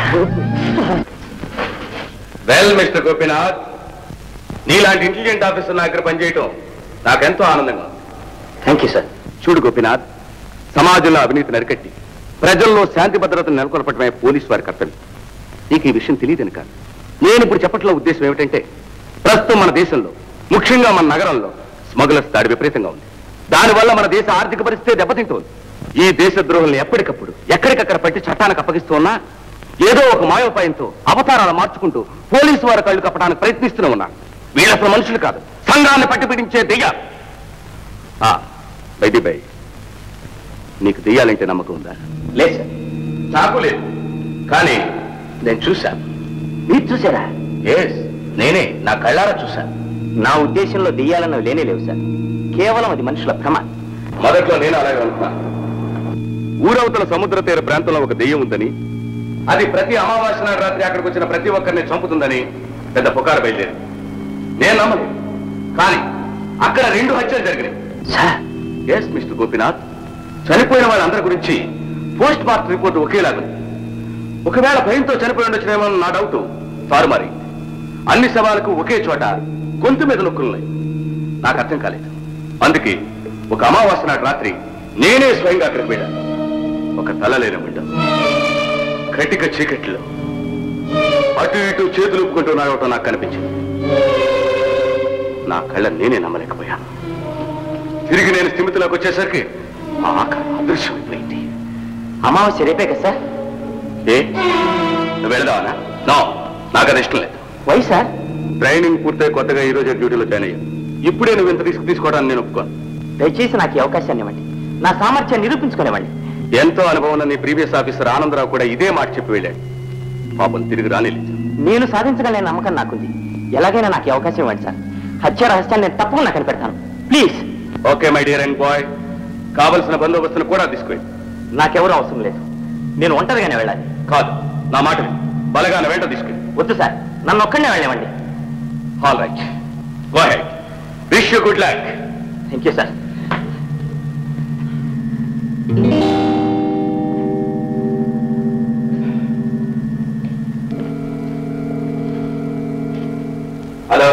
వెల్ మిస్టర్ గోపీనాథ్ నీలాంటి ఇంటెలిజెంట్ ఆఫీసర్ నా దగ్గర పనిచేయటం నాకెంతో ఆనందంగా ఉంది థ్యాంక్ యూ సార్ చూడు గోపీనాథ్ సమాజంలో అవినీతిని అరికట్టి ప్రజల్లో శాంతి భద్రతను నెలకొల్పటమే పోలీసు వారి కర్తవ్యం నీకు ఈ విషయం తెలియదని కాదు నేను ఇప్పుడు చెప్పట్లో ఉద్దేశం ఏమిటంటే ప్రస్తుతం మన దేశంలో ముఖ్యంగా మన నగరంలో స్మగ్లర్స్ దాడి విపరీతంగా ఉంది దానివల్ల మన దేశ ఆర్థిక పరిస్థితి దెబ్బతింటోంది ఈ దేశ ద్రోహుల్ని ఎప్పటికప్పుడు ఎక్కడికక్కడ పట్టి చట్టానికి అప్పగిస్తున్నా ఏదో ఒక మాయోపాయంతో అవతారాలు మార్చుకుంటూ పోలీసు వారి కళ్ళు కప్పడానికి ప్రయత్నిస్తూనే ఉన్నా వీళ్ళ అసలు మనుషులు కాదు సంఘాన్ని పట్టి పీడించే దెయ్యాలు ఆ, బైది బై నీకు దెయ్యాలంటే నమ్మకం ఉందా లేదు సార్ నాకు లేదు కానీ నేను చూశాను మీరు చూసారా ఎస్ నేనే నా కళ్ళారా చూశాను నా ఉద్దేశంలో దెయ్యాలన్నవి లేనే లేవు సార్ కేవలం అది మనుషుల భ్రమ మొదట్లో నేను అలాగే అనుకున్నా ఊరవతల సముద్ర తీర ప్రాంతంలో ఒక దెయ్యం ఉందని అది ప్రతి అమావాస్య నాడు రాత్రి అక్కడికి వచ్చిన ప్రతి ఒక్కరిని చంపుతుందని పెద్ద పుకారు బయలుదేరి నేను నమ్మలేదు కానీ అక్కడ రెండు హత్యలు జరిగినాయి సార్ ఎస్ మిస్టర్ గోపీనాథ్ చనిపోయిన వాళ్ళందరి గురించి పోస్ట్ మార్టం రిపోర్ట్ ఒకేలాగుంది ఒకవేళ భయంతో చనిపోయి ఉండొచ్చునేమో అని నా డౌట్ తారుమారి అన్ని శవాలకు ఒకే చోట గొంతు మీద నొక్కులున్నాయి నాకు అర్థం కాలేదు అందుకే ఒక అమావాస్య నాటి రాత్రి నేనే స్వయంగా అక్కడికి వెళ్ళాను ఒక తల లేని బిడ్డ కటిక చీకట్లో అటు ఇటు చేతులు ఊపుకుంటూ నడవటం నాకు కనిపించింది నా కళ్ళ నేనే నమ్మలేకపోయాను తిరిగి నేను స్థిమితిలోకి వచ్చేసరికి ఆ ఆకారం అదృశ్యమైపోయింది అమావాస్య రేపే కదా సార్ ఏ నువ్వు వెళదావనా నో నాకు అది ఇష్టం లేదు వై సార్ ట్రైనింగ్ పూర్తయి కొత్తగా ఈ రోజే డ్యూటీలో జాయిన్ అయ్యాను ఇప్పుడే నువ్వు ఇంత రిస్క్ తీసుకోవడానికి నేను ఒప్పుకోను దయచేసి నాకు ఈ అవకాశాన్ని ఇవ్వండి నా సామర్థ్యాన్ని నిరూపించుకునేవ్వండి ఎంతో అనుభవం ఉన్న నీ ప్రీవియస్ ఆఫీసర్ ఆనందరావు కూడా ఇదే మాట చెప్పి వెళ్ళాడు పాపం తిరిగి రానిలేదు నేను సాధించగలనే నమ్మకం నాకుంది ఎలాగైనా నాకు ఈ అవకాశం ఇవ్వండి సార్ హత్య రహస్యాన్ని నేను తప్పకుండా కనిపెడతాను please okay my dear and boy కావలసిన బందోబస్తును కూడా తీసుకువెళ్ళి నాకెవరూ అవసరం లేదు నేను ఒంటరిగానే వెళ్ళాలి కాదు నా మాట విను. బలగాన వెంట తీసుకెళ్ళి వద్దు సార్ నన్ను ఒక్కడనే వెళ్ళనివ్వండి all right go head wish you good luck thank you sir hello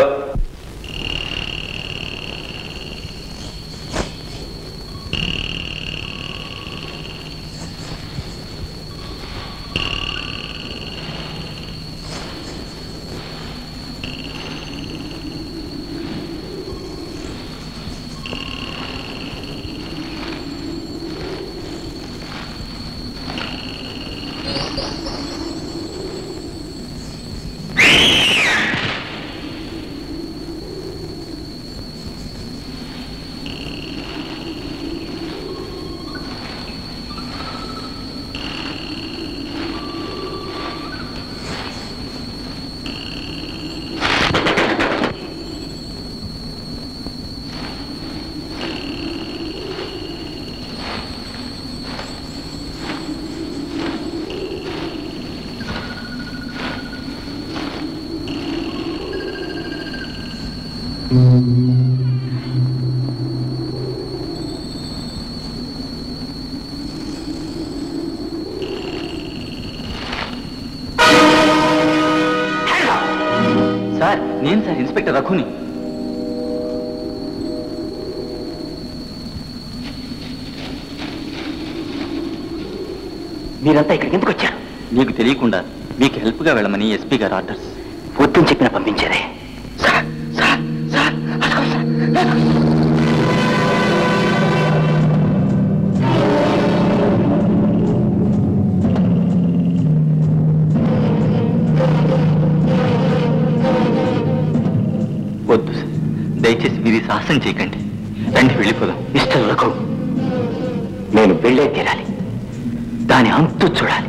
sir నేను సార్ ఇన్స్పెక్టర్ రఘుని మీరంతా ఇక్కడికి ఎందుకు వచ్చారు మీకు తెలియకుండా మీకు హెల్ప్గా వెళ్ళమని ఎస్పీ గారు ఆర్డర్స్ వద్దని చెప్పిన పంపించారే సార్ సార్ సార్ అదిగో దయచేసి మీరు ఈ సాహసం చేయకండి రండి వెళ్ళిపోదాం మిస్టర్ రఘు నేను వెళ్ళే తీరాలి దాని అంతు చూడాలి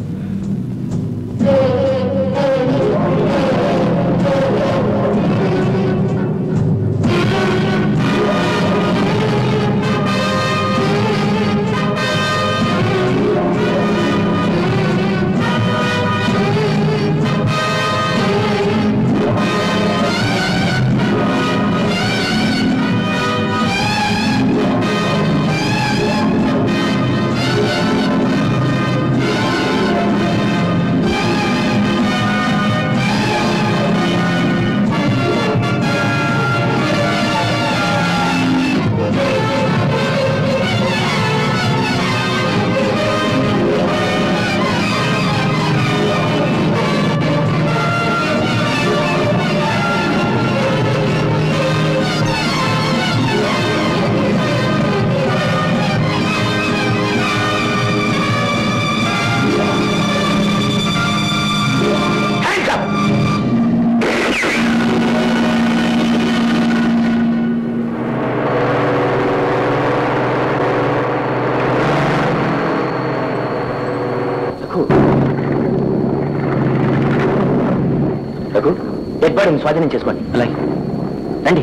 రఘు డెడ్ బాడీని స్వాధీనం చేసుకోండి అలాగే రండి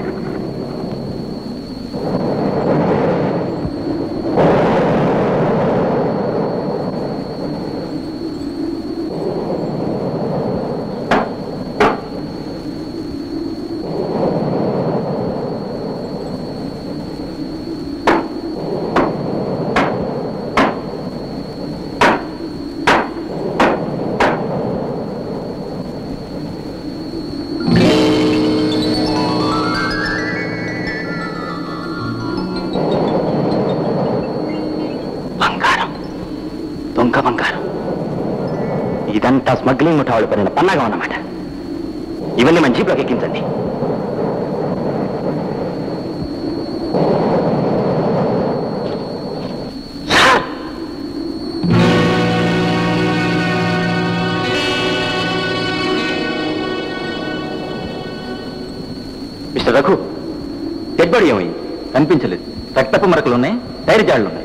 బంగారం దొంగ బంగారం ఇదంతా స్మగ్లింగ్ ముఠా వాళ్ళు పడిన పన్నాగా ఉన్నమాట ఇవన్నీ మన జీప్లోకి ఎక్కించండి మిస్టర్ రఘు డెడ్ బాడీ ఏమైంది కనిపించలేదు రక్తపు మరకలు ఉన్నాయి టైర్ జాడలు ఉన్నాయి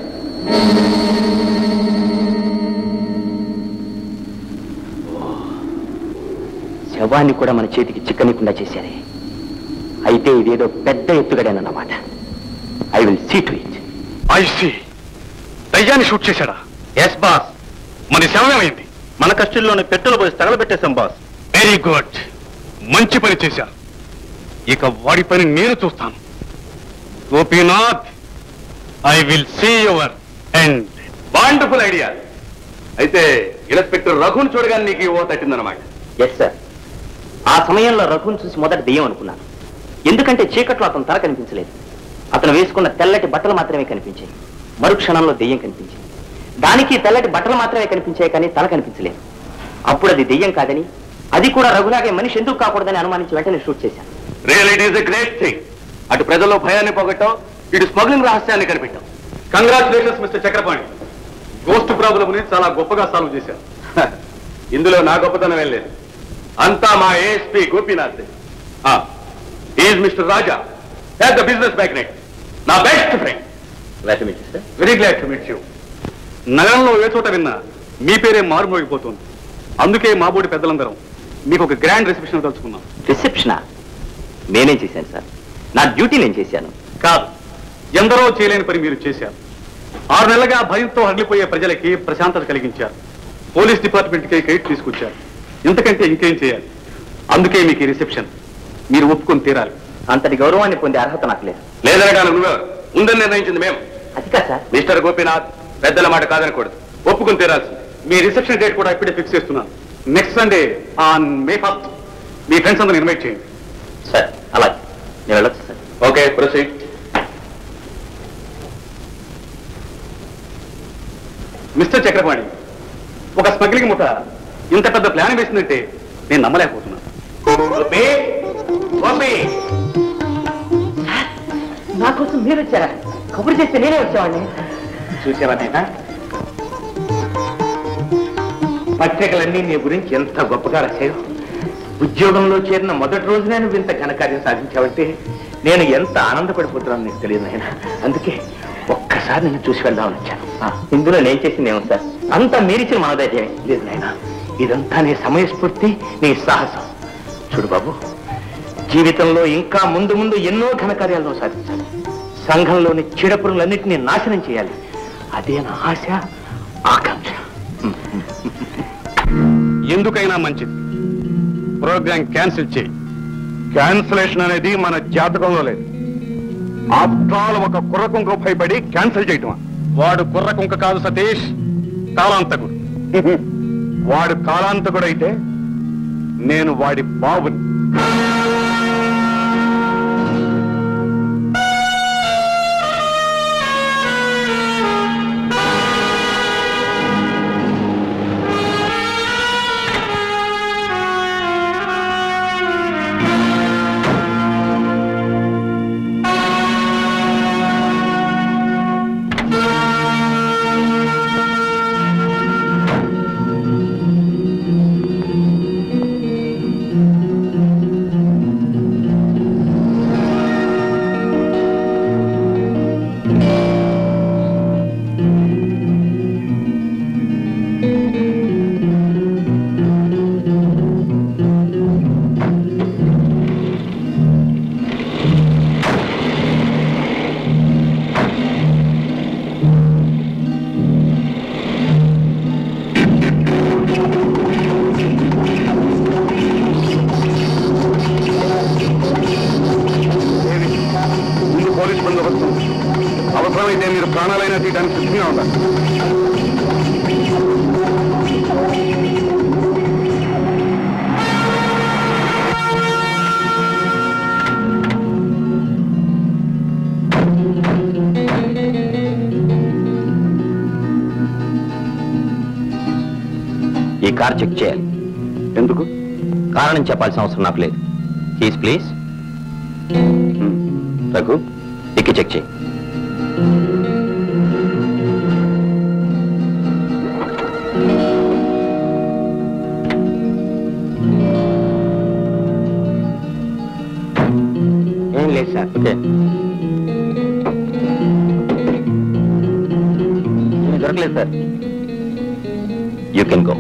శవాన్ని కూడా మన చేతికి చిక్కనీకుండా చేశారే అయితే ఇదేదో పెద్ద ఎత్తుగడేనన్నమాట I will see to it I see దయ్యాన్ని షూట్ చేశాడా ఎస్ బాస్ మన శవమేమైంది మన కస్టడీలోని పెట్రోల్ పోసి తగలబెట్టేశాం బాస్ వెరీ గుడ్ మంచి పని చేశారు ఇక వాడి పని నేను చూస్తాను Gopinath I will see your and wonderful idea అయితే ఇన్స్పెక్టర్ రఘుని చూడగానే నీకు ఈ ఓ తట్టిందన్నమాట ఎస్ సార్ ఆ సమయంలో రఘుని చూసి మొదట దెయ్యం అనుకున్నాను ఎందుకంటే చీకట్లో అతను తల కనిపించలేదు అతను వేసుకున్న తెల్లటి బట్టలు మాత్రమే కనిపించాయి మరుక్షణంలో దెయ్యం కనిపించింది దానికి తెల్లటి బట్టలు మాత్రమే కనిపించాయి కానీ తల కనిపించలేదు అప్పుడు అది దెయ్యం కాదని అది కూడా రఘులాగే మనిషి ఎందుకు కాకూడదని అనుమానించి వెంటనే షూట్ చేశాను real it is a great thing అటు ప్రజల్లో భయాన్ని పోగొట్టాం ఇటు స్మగ్లింగ్ రహస్యాన్ని కనిపెట్టాం congratulations mister Chakrapani ghost problem ని చాలా గొప్పగా సాల్వ్ చేశారు ఇందులో నా గొప్పతనం ఏం లేదు అంతా మా ASP Gopinath is mister Raja the business magnate నా best friend very glad to meet you నగరంలో ఏ చోట విన్నా మీ పేరే మారుమోగిపోతుంది అందుకే మా బోడి పెద్దలందరం మీకు ఒక గ్రాండ్ రిసెప్షన్ తలుచుకున్నాం రిసెప్షనా నేనేం చేశాను సార్ నా డ్యూటీ నేను చేశాను కాదు ఎందరో చేయలేని పని మీరు చేశారు ఆరు నెలలుగా భయంతో హడిలిపోయే ప్రజలకి ప్రశాంతత కలిగించారు పోలీస్ డిపార్ట్మెంట్కి క్రెడిట్ తీసుకొచ్చారు ఇంతకంటే ఇంకేం చేయాలి అందుకే మీకు ఈ రిసెప్షన్ మీరు ఒప్పుకొని తీరాలి అంతటి గౌరవాన్ని పొందే అర్హత నాకు లేదు లేదనగాను నువ్వే ఉందని నిర్ణయించింది మేము అది కాదు సార్ మిస్టర్ గోపీనాథ్ పెద్దల మాట కాదనకూడదు ఒప్పుకొని తీరాల్సింది మీ రిసెప్షన్ డేట్ కూడా ఇప్పుడే ఫిక్స్ చేస్తున్నాను next Sunday on May first మీ ఫ్రెండ్స్ అందరూ ఇన్వైట్ చేయండి సార్ అలాగే నేను వెళ్ళొచ్చు sir okay proceed mister Chakrapani ఒక స్మగ్లింగ్ ముఠ ఇంత పెద్ద ప్లాన్ వేసిందంటే నేను నమ్మలేకపోతున్నాను గోపి, గోపి, నా కోసం మీరు వచ్చారా కబురు చేస్తే నేనే వచ్చేవాడిని చూసావా నాయనా పత్రికలన్నీ నీ గురించి ఎంత గొప్పగా రాశాయో ఉద్యోగంలో చేరిన మొదటి రోజునే నువ్వు ఇంత ఘనకార్యం సాధించావంటే నేను ఎంత ఆనందపడిపోతున్నాను నీకు తెలియదు నాయన అందుకే ఒక్కసారి నిన్ను చూసి వెళ్దామని వచ్చాను ఇందులో నేను చేసింది ఏమో సార్ అంతా మీరిచ్చిన మనదైతే లేదు నాయన ఇదంతా నీ సమయస్ఫూర్తి నీ సాహసం చూడు బాబు జీవితంలో ఇంకా ముందు ముందు ఎన్నో ఘనకార్యాలను సాధించాలి సంఘంలోని చీడపురులన్నింటినీ నాశనం చేయాలి అదే నా ఆశ ఆకాంక్ష ఎందుకైనా మంచిది ప్రోగ్రామ్ క్యాన్సిల్ చేయి క్యాన్సిలేషన్ అనేది మన జాతకంలో లేదు ఆఫ్టర్ ఒక కుర్రకుంక భయపడి క్యాన్సిల్ చేయటం వాడు కుర్రకుంక కాదు సతీష్ కాలాంతకుడు వాడు కాలాంతకుడు అయితే నేను వాడి బాబుని ముందు పోలీస్ బందోబస్తు అవసరమైతే మీరు ప్రాణాలైనా తీయడానికి సిద్ధంగా ఉండాలి ఈ కార్ చెక్ చేయాలి ఎందుకు కారణం చెప్పాల్సిన అవసరం నాకు లేదు ప్లీజ్ ప్లీజ్ రఘు ఎక్కి చెక్ చేయి ఏం లేదు సార్ ఓకే దొరకలేదు sir you can go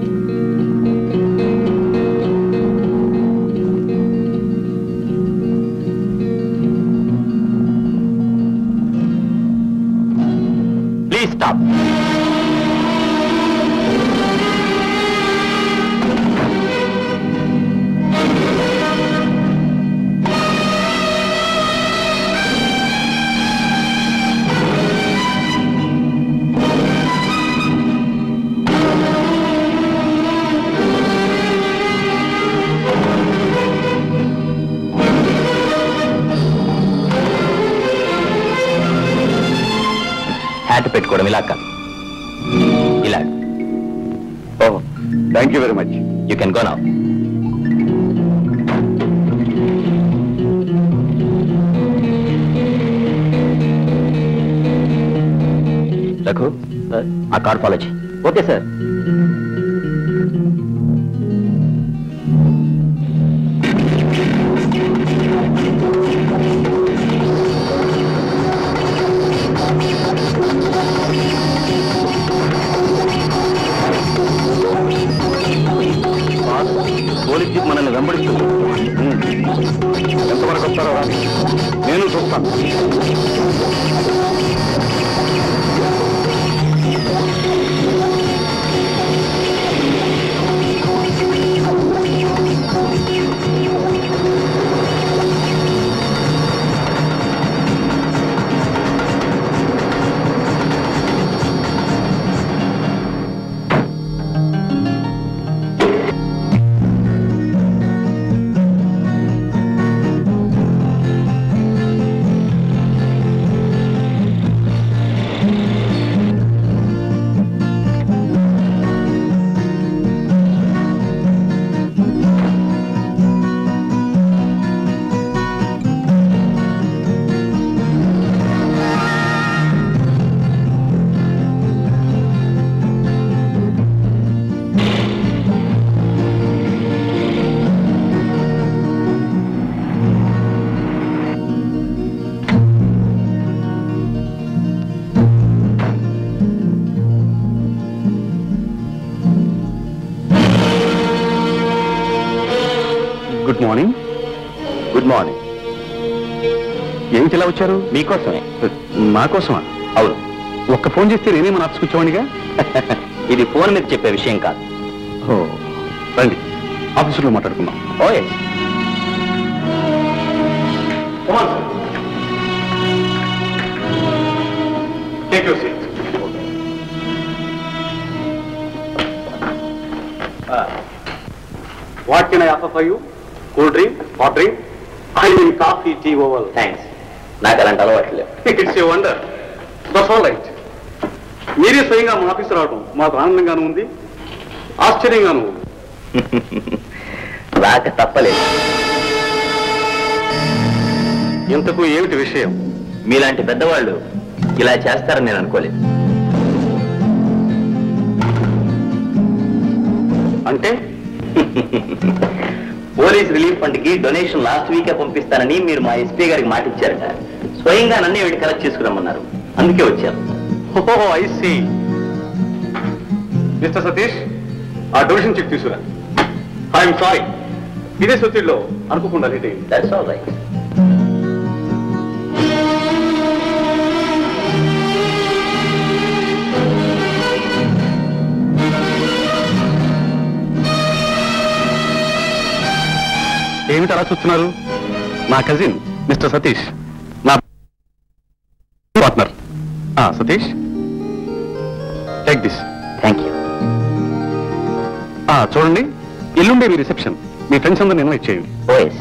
please stop hat పెట్టుకోవడం ఇలా కాదు ఇలా oh thank you very much you can go now Raghu ఆ కార్ ఫాలో చేయి ఓకే సార్ పోలీస్ జీప్ మనల్ని వెంబడిస్తుంది ఉమ్. ఎంతవరకు వస్తారో రా. నేను చూస్తాను గుడ్ మార్నింగ్ గుడ్ మార్నింగ్ ఏమిటి ఇలా వచ్చారు మీకోసమే మా కోసమా అవును ఒక్క ఫోన్ చేస్తే నేనేమో నడుచుకొచ్చేవాడిగా ఇది ఫోన్ మీద చెప్పే విషయం కాదు ఓ రండి ఆఫీసులో మాట్లాడుకుందాం oh yes take your seat what can I offer for you cool drink hot drink I mean coffee tea over thanks నాకు అలాంటి అలవాట్లు లేవు it's a wonder that's all right మీరే స్వయంగా మా ఆఫీస్ రావడం మాకు ఆనందంగాను ఉంది ఆశ్చర్యంగాను ఉంది రాక తప్పలేదు ఇంతకు ఏమిటి విషయం మీలాంటి పెద్దవాళ్ళు ఇలా చేస్తారని నేను అనుకోలేదు అంటే పోలీస్ రిలీఫ్ ఫండ్ కి డొనేషన్ లాస్ట్ వీకే పంపిస్తానని మీరు మా ఎస్పీ గారికి మాట ఇచ్చారట స్వయంగా నన్నే వీడి కలెక్ట్ చేసుకురమ్మన్నారు అందుకే వచ్చారు oh I see mister Satish ఆ డొనేషన్ చెక్ తీసుకురా ఐఎమ్ సారీ ఇదే సొత్తిలో అనుకోకుండా లేట్ అయింది దట్స్ ఆల్ రైట్ ఏమిటి అలా చూస్తున్నారు నా కజిన్ మిస్టర్ సతీష్ నా partner Satish take this thank you చూడండి ఎల్లుండే మీ రిసెప్షన్ మీ ఫ్రెండ్స్ అందరూ ఇన్వైట్ చేయండి ఓ ఎస్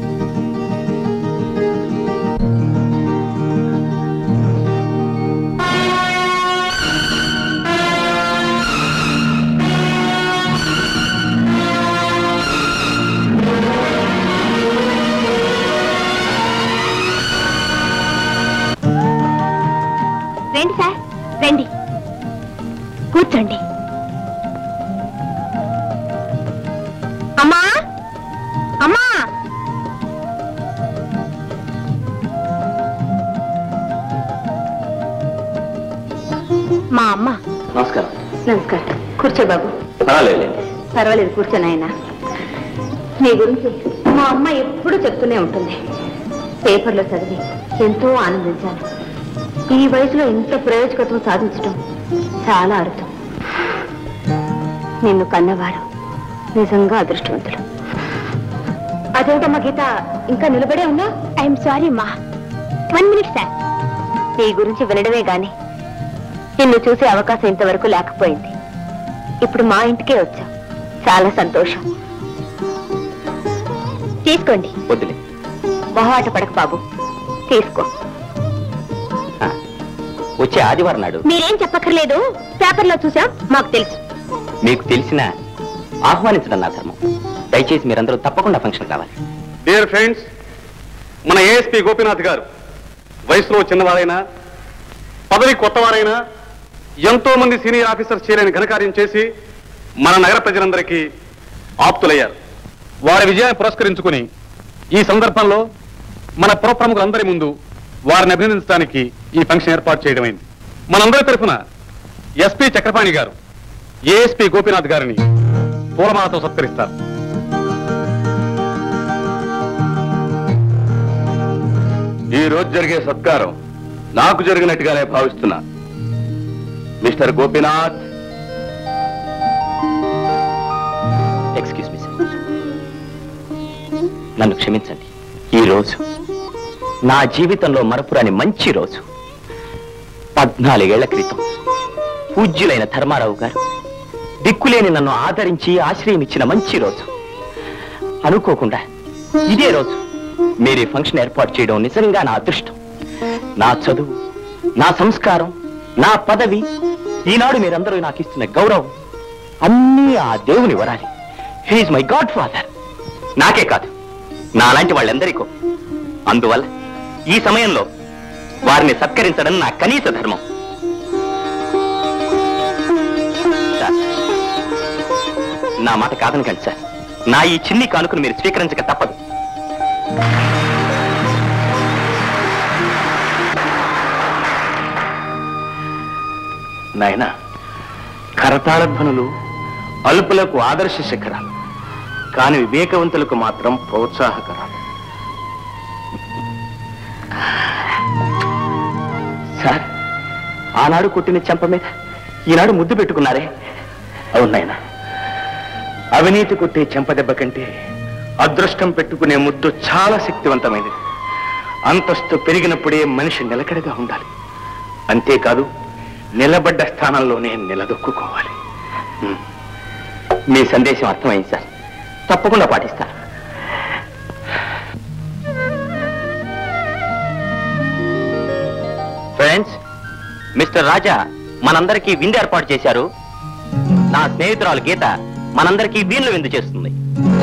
రండి సార్ రండి కూర్చోండి అమ్మా అమ్మా మా అమ్మ నమస్కారం నమస్కారం కూర్చో బాబు పర్వాలేదులేండి పర్వాలేదు కూర్చో నాయన నీ గురించి మా అమ్మ ఎప్పుడూ చెప్తూనే ఉంటుంది పేపర్లో చదివి ఎంతో ఆనందించాను ఈ వయసులో ఇంత ప్రయోజకత్వం సాధించడం చాలా అరుదు నిన్ను కన్నవాడు నిజంగా అదృష్టవంతుడు అదేమిటమ్మా గీత ఇంకా నిలబడే ఉన్నా ఐఎమ్ సారీ మా వన్ మినిట్ సార్ నీ గురించి వినడమే గాని నిన్ను చూసే అవకాశం ఇంతవరకు లేకపోయింది ఇప్పుడు మా ఇంటికే వచ్చావు చాలా సంతోషం తీసుకోండి వద్దులే మొహమాట పడక బాబు తీసుకో ఆ, వచ్చే ఆదివారం నాడు మీరేం చెప్పక్కర్లేదు పేపర్లో చూసాం మాకు తెలుసు మీకు తెలిసిన ఆహ్వానించడం నా ధర్మం దయచేసి మీరందరూ తప్పకుండా ఫంక్షన్ కావాలి డియర్ ఫ్రెండ్స్ మన ఏఎస్పీ గోపీనాథ్ గారు వయసులో చిన్నవారైనా పదవి కొత్తవారైనా ఎంతో మంది సీనియర్ ఆఫీసర్స్ చేయలేని ఘనకార్యం చేసి మన నగర ప్రజలందరికీ ఆప్తులయ్యారు వారి విజయాన్ని పురస్కరించుకుని ఈ సందర్భంలో మన పుర ప్రముఖులందరి ముందు వారిని అభినందించడానికి ఈ ఫంక్షన్ ఏర్పాటు చేయడమైంది మనందరి తరఫున ఎస్పీ చక్రపాణి గారు ఏఎస్పీ గోపీనాథ్ గారిని పూలమాలతో సత్కరిస్తారు ఈ రోజు జరిగే సత్కారం నాకు జరిగినట్టుగానే భావిస్తున్నా mister Gopinath excuse me sir నన్ను క్షమించండి ఈ రోజు నా జీవితంలో మరపురాని మంచి రోజు పద్నాలుగేళ్ల క్రితం పూజ్యులైన ధర్మారావు గారు దిక్కులేని నన్ను ఆదరించి ఆశ్రయం ఇచ్చిన మంచి రోజు అనుకోకుండా ఇదే రోజు మీరు ఈ ఫంక్షన్ ఏర్పాటు చేయడం నిజంగా నా అదృష్టం నా చదువు నా సంస్కారం నా పదవి ఈనాడు మీరందరూ నాకు ఇస్తున్న గౌరవం అన్నీ ఆ దేవుని వరాలి హీఈస్ మై గాడ్ ఫాదర్ నాకే కాదు నాలాంటి వాళ్ళందరికీ అందువల్ల ఈ సమయంలో వారిని సత్కరించడం నా కనీస ధర్మం సార్, నా మాట కాదనకండి సార్ నా ఈ చిన్ని కానుకను మీరు స్వీకరించక తప్పదు నాయన కరతాళ ధ్వనులు అలుపులకు ఆదర్శ శిఖరాలు కానీ వివేకవంతులకు మాత్రం ప్రోత్సాహకరాలు సార్ ఆనాడు కొట్టిన చెంప మీద ఈనాడు ముద్దు పెట్టుకున్నారే అవునాయన అవినీతి కొట్టే చెంపదెబ్బ కంటే అదృష్టం పెట్టుకునే ముద్దు చాలా శక్తివంతమైనది అంతస్తు పెరిగినప్పుడే మనిషి నిలకడగా ఉండాలి అంతేకాదు నిలబడ్డ స్థానంలోనే నిలదొక్కుకోవాలి మీ సందేశం అర్థమైంది సార్ తప్పకుండా పాటిస్తాను ఫ్రెండ్స్ మిస్టర్ రాజా మనందరికీ విందు ఏర్పాటు చేశారు నా స్నేహితురాలు గీత మనందరికీ వీణులు విందు చేస్తుంది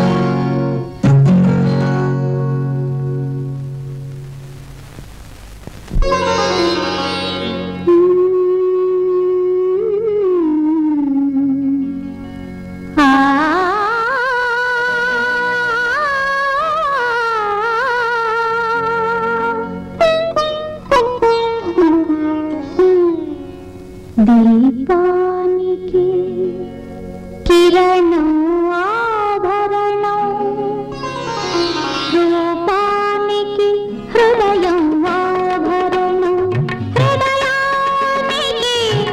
దీపానికి కిరణం ఆభరణం రూపానికి హృదయం ఆభరణం హృదయానికి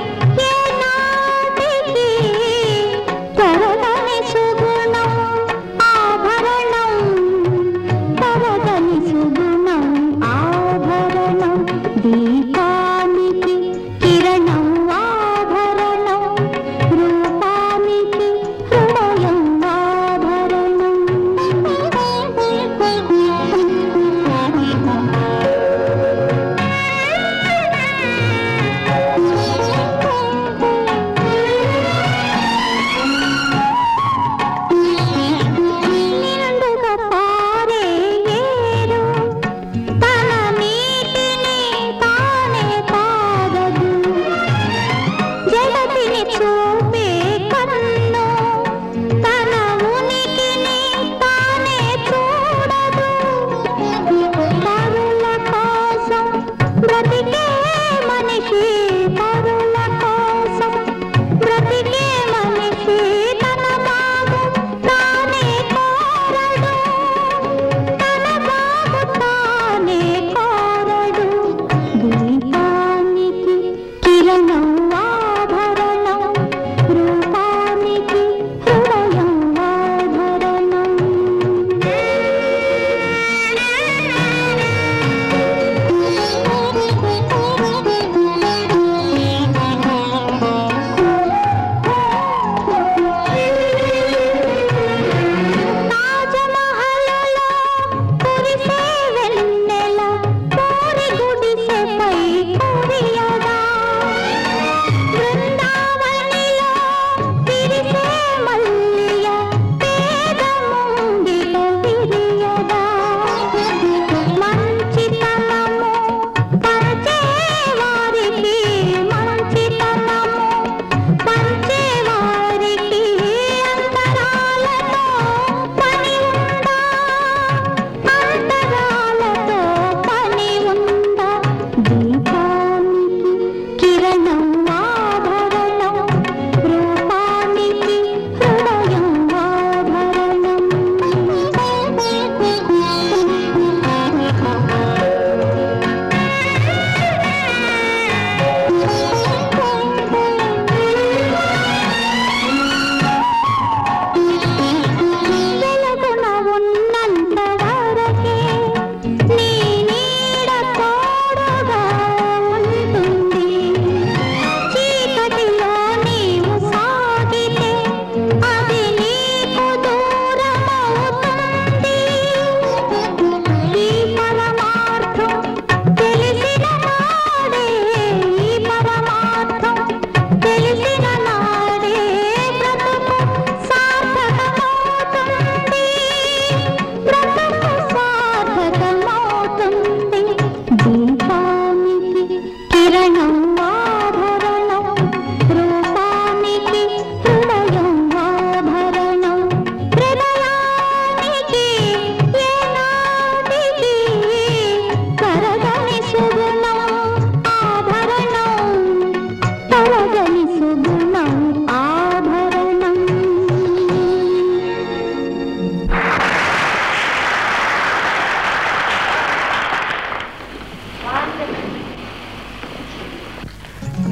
ఏనాటికి తరగని సుగుణం ఆభరణం తరగని సుగుణం ఆభరణం దీపానికి కిరణం ఆభరణం రూపానికి హృదయం ఆభరణం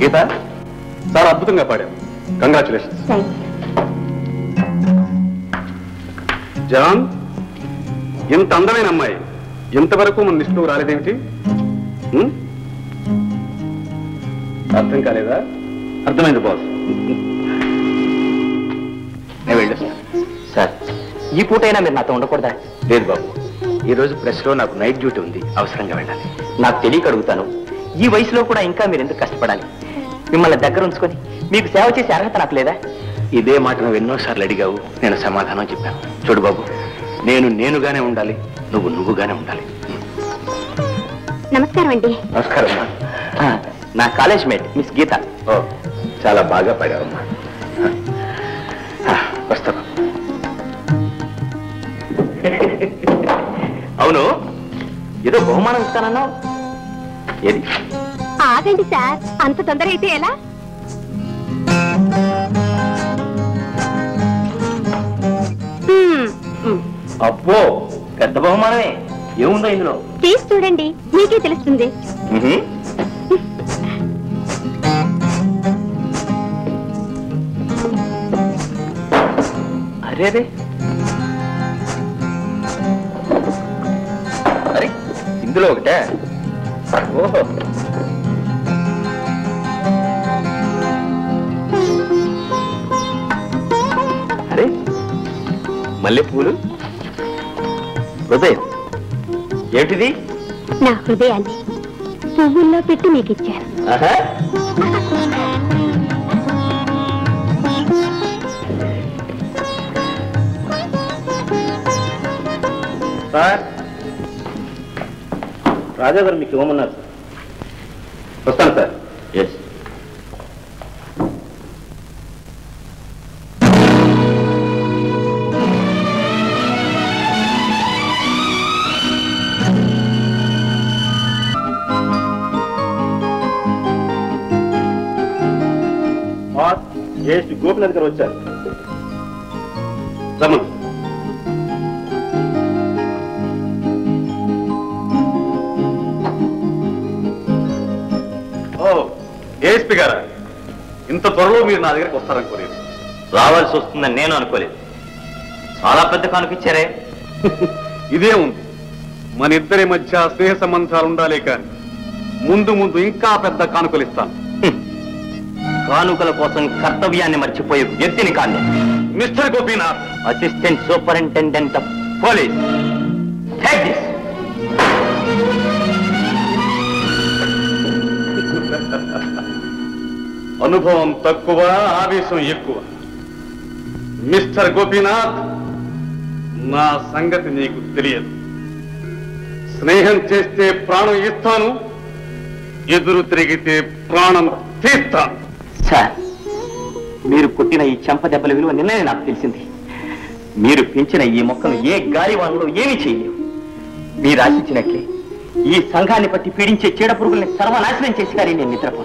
గీత చాలా అద్భుతంగా పాడావు కంగ్రాచులేషన్స్ జాన్ ఇంత అందమైన అమ్మాయి ఇంతవరకు మన నిష్ఠువు రాలేదేమిటి ఉం? అర్థం కాలేదా అర్థమైంది బాస్ నేను వెళ్ళొస్తాను సార్ ఈ పూటైనా మీరు నాతో ఉండకూడదా లేదు బాబు ఈ రోజు ప్రెస్ లో నాకు నైట్ డ్యూటీ ఉంది అవసరంగా వెళ్ళాలి నాకు తెలియక అడుగుతాను ఈ వయసులో కూడా ఇంకా మీరు ఎందుకు కష్టపడాలి మిమ్మల్ని దగ్గర ఉంచుకొని మీకు సేవ చేసే అర్హత నాకు లేదా ఇదే మాట నువ్వు ఎన్నోసార్లు అడిగావు నేను సమాధానం చెప్పాను చూడు బాబు నేను నేనుగానే ఉండాలి నువ్వు నువ్వుగానే ఉండాలి నమస్కారం అండి నమస్కారం అమ్మా ఆ, నా college mate miss Geetha oh చాలా బాగా పాడావమ్మా ఆ, వస్తాను అవును ఏదో బహుమానం ఇస్తానన్నావు ఏది ఆగండి సార్ అంత తొందర అయితే ఎలా హ్మ్, అబ్బో పెద్ద బహుమానమే ఏముందో ఇందులో తీసి చూడండి మీకే తెలుస్తుంది మ్హూ. అరే అరే అరే ఇందులో ఒకటే ఓహో అరే మల్లె పూలు హృదయం ఏమిటిది నా హృదయాన్ని పువ్వుల్లో పెట్టి మీకు ఇచ్చాను ఆహా. సార్ రాజా గారు మీకు ఇవ్వమన్నారు వస్తాను సార్ ఎస్ బాస్ జేఎస్టీ గోపినాథ్ గారు వచ్చారు రమణ్ ఓ ఏఎస్పీ గారా ఇంత త్వరలో మీరు నా దగ్గరికి వస్తారనుకోలేదు రావాల్సి వస్తుందని నేను అనుకోలేదు చాలా పెద్ద కానుకిచ్చారే ఇదే ఉంది మన ఇద్దరి మధ్య స్నేహ సంబంధాలు ఉండాలే కానీ ముందు ముందు ఇంకా పెద్ద కానుకలు ఇస్తాను కానుకల కోసం కర్తవ్యాన్ని మర్చిపోయే వ్యక్తిని కాదు mister Gopinath assistant superintendent of police take this అనుభవం తక్కువ ఆవేశం ఎక్కువ మిస్టర్ గోపీనాథ్ నా సంగతి నీకు తెలియదు స్నేహం చేస్తే ప్రాణం ఇస్తాను ఎదురు తిరిగితే ప్రాణం తీస్తాను సార్ మీరు కొట్టిన ఈ చెంప దెబ్బల విలువ నిన్ననే నాకు తెలిసింది మీరు పెంచిన ఈ మొక్కను ఏ గాలి వానలో ఏమీ చేయలేవు మీరు ఆశించినట్లే ఈ సంఘాన్ని పట్టి పీడించే చీడ పురుగుల్ని సర్వనాశనం చేసి కానీ నేను నిద్రపోను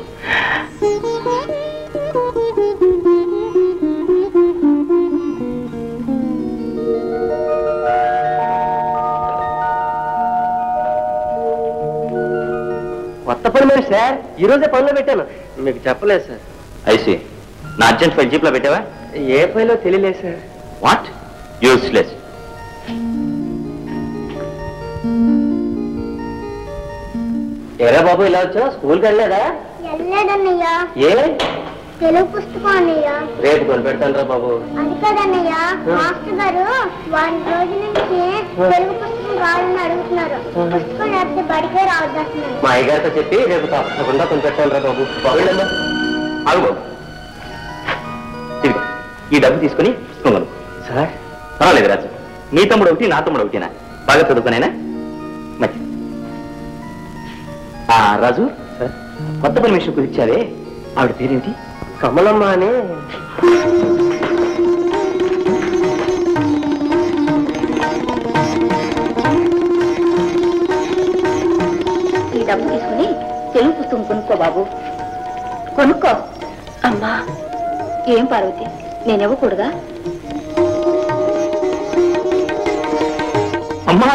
కొత్త పని మరి సార్ ఈ రోజే పనిలో పెట్టాను మీకు చెప్పలేదు సార్ ఐసి నా అర్జెంట్ ఫైల్ జీప్లో పెట్టావా ఏ పనిలో తెలియలేదు సార్ వాట్ యూస్లెస్ ఎరా బాబు ఇలా వచ్చా స్కూల్కి వెళ్ళలేదా వెళ్ళలేదన్నయ్యా ఏ తెలుగు పుస్తకం అన్నయ్య రేపు కొని పెడతాను రా బాబు అది కదన్నయ్య మాస్టర్ గారు వారం రోజుల నుంచి తెలుగు పుస్తకం కావాలని అడుగుతున్నారు పుస్తకం లేకపోతే బడికే రావద్దంటున్నారు మా అయ్యగారితో చెప్పి రేపు తప్పకుండా కొని పెట్టాను రా బాబు వెళ్ళమ్మా. ఆగు బాబు ఇదిగో ఈ డబ్బు తీసుకుని పుస్తకం కొనుక్కో సార్ పర్వాలేదు రాజు నీ తమ్ముడు ఒకటి నా తమ్ముడు ఒకటినా బాగా చదువుకునేనా మంచి ఆ రాజు కొత్త పని విషయం కుదిర్చావే ఆవిడ పేరేంటి కమలమ్మ అని ఈ డబ్బు తీసుకుని తెలుగు పుస్తకం కొనుక్కో బాబు కొనుక్కో అమ్మా ఏం పార్వతి నేను ఇవ్వకూడదా అమ్మా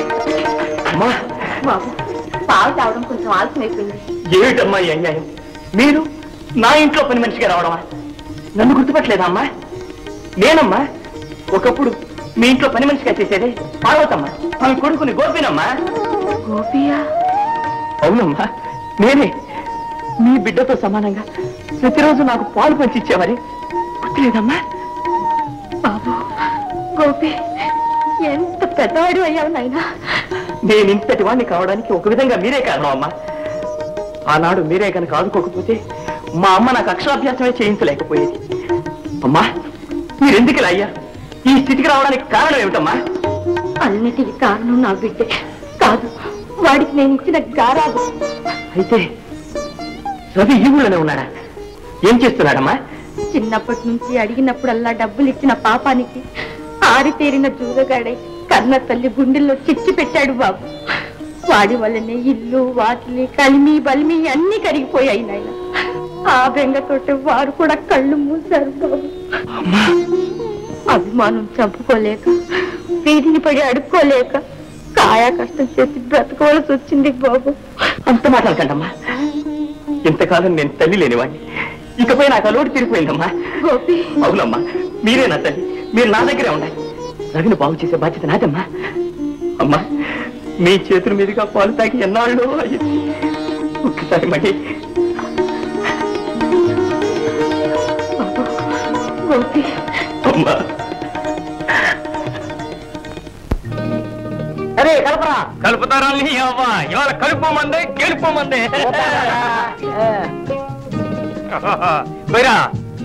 అమ్మా బాబు పాలు తాగడం కొంచెం ఆలస్యం అయిపోయింది ఏమిటమ్మా ఈ అన్యాయం మీరు నా ఇంట్లో పని మనిషిగా రావడమా నన్ను గుర్తుపట్టలేదా అమ్మా నేనమ్మా ఒకప్పుడు మీ ఇంట్లో పని మనిషిగా చేసేదే పార్వతమ్మ ఆమె కొడుకుని గోపినమ్మా గోపియా అవునమ్మా నేనే మీ బిడ్డతో సమానంగా ప్రతిరోజు నాకు పాలు పంచిచ్చేవారే గుర్తులేదమ్మా బాబు గోపి ఎంత పెద్దవాడు అయ్యావు నాయనా నేను ఇంతటి వాడిని కావడానికి ఒక విధంగా మీరే కారణం అమ్మా ఆనాడు మీరే కనుక ఆదుకోకపోతే మా అమ్మ నాకు అక్షరాభ్యాసమే చేయించలేకపోయేది అమ్మా మీరెందుకు ఇలా అయ్యారు ఈ స్థితికి రావడానికి కారణం ఏమిటమ్మా అన్నిటికి కారణం నా బిడ్డే కాదు వాడికి నేను ఇచ్చిన గారాబు అయితే రవి ఈ ఊళ్ళోనే ఉన్నాడా ఏం చేస్తున్నాడమ్మా చిన్నప్పటి నుంచి అడిగినప్పుడల్లా డబ్బులు ఇచ్చిన పాపానికి ఆరితేరిన జూదగాడై కన్న తల్లి గుండెల్లో చిచ్చి పెట్టాడు బాబు వాడి వల్లనే ఇల్లు వాకిలి కలిమి బలిమి అన్ని కరిగిపోయాయి నాయన ఆ బెంగతోటి వారు కూడా కళ్ళు మూశారు బాబు అభిమానం చంపుకోలేక వీధిని పడి అడుక్కోలేక కాయా కష్టం చేసి బ్రతకవలసి వచ్చింది బాబు అంత మాట్లాడకండమ్మా ఇంతకాలం నేను తల్లి లేనివాడిని ఇకపై నాకు అలోటు తిరిగిపోయిందమ్మా గోపి అవునమ్మా మీరే నా తల్లి మీరు నా దగ్గరే ఉండాలి రవిని బాగు చేసే బాధ్యత నాదమ్మా అమ్మా మీ చేతుల మీదుగా పాలు తాగి ఎన్నాళ్ళు అయ్యింది ఒక్కసారి మళ్ళీ గోపి అమ్మా అరే కలపరా కలుపుతారా అవ్వా ఇవాళ కలుపుమందే గెలుపుమందే పోయిరా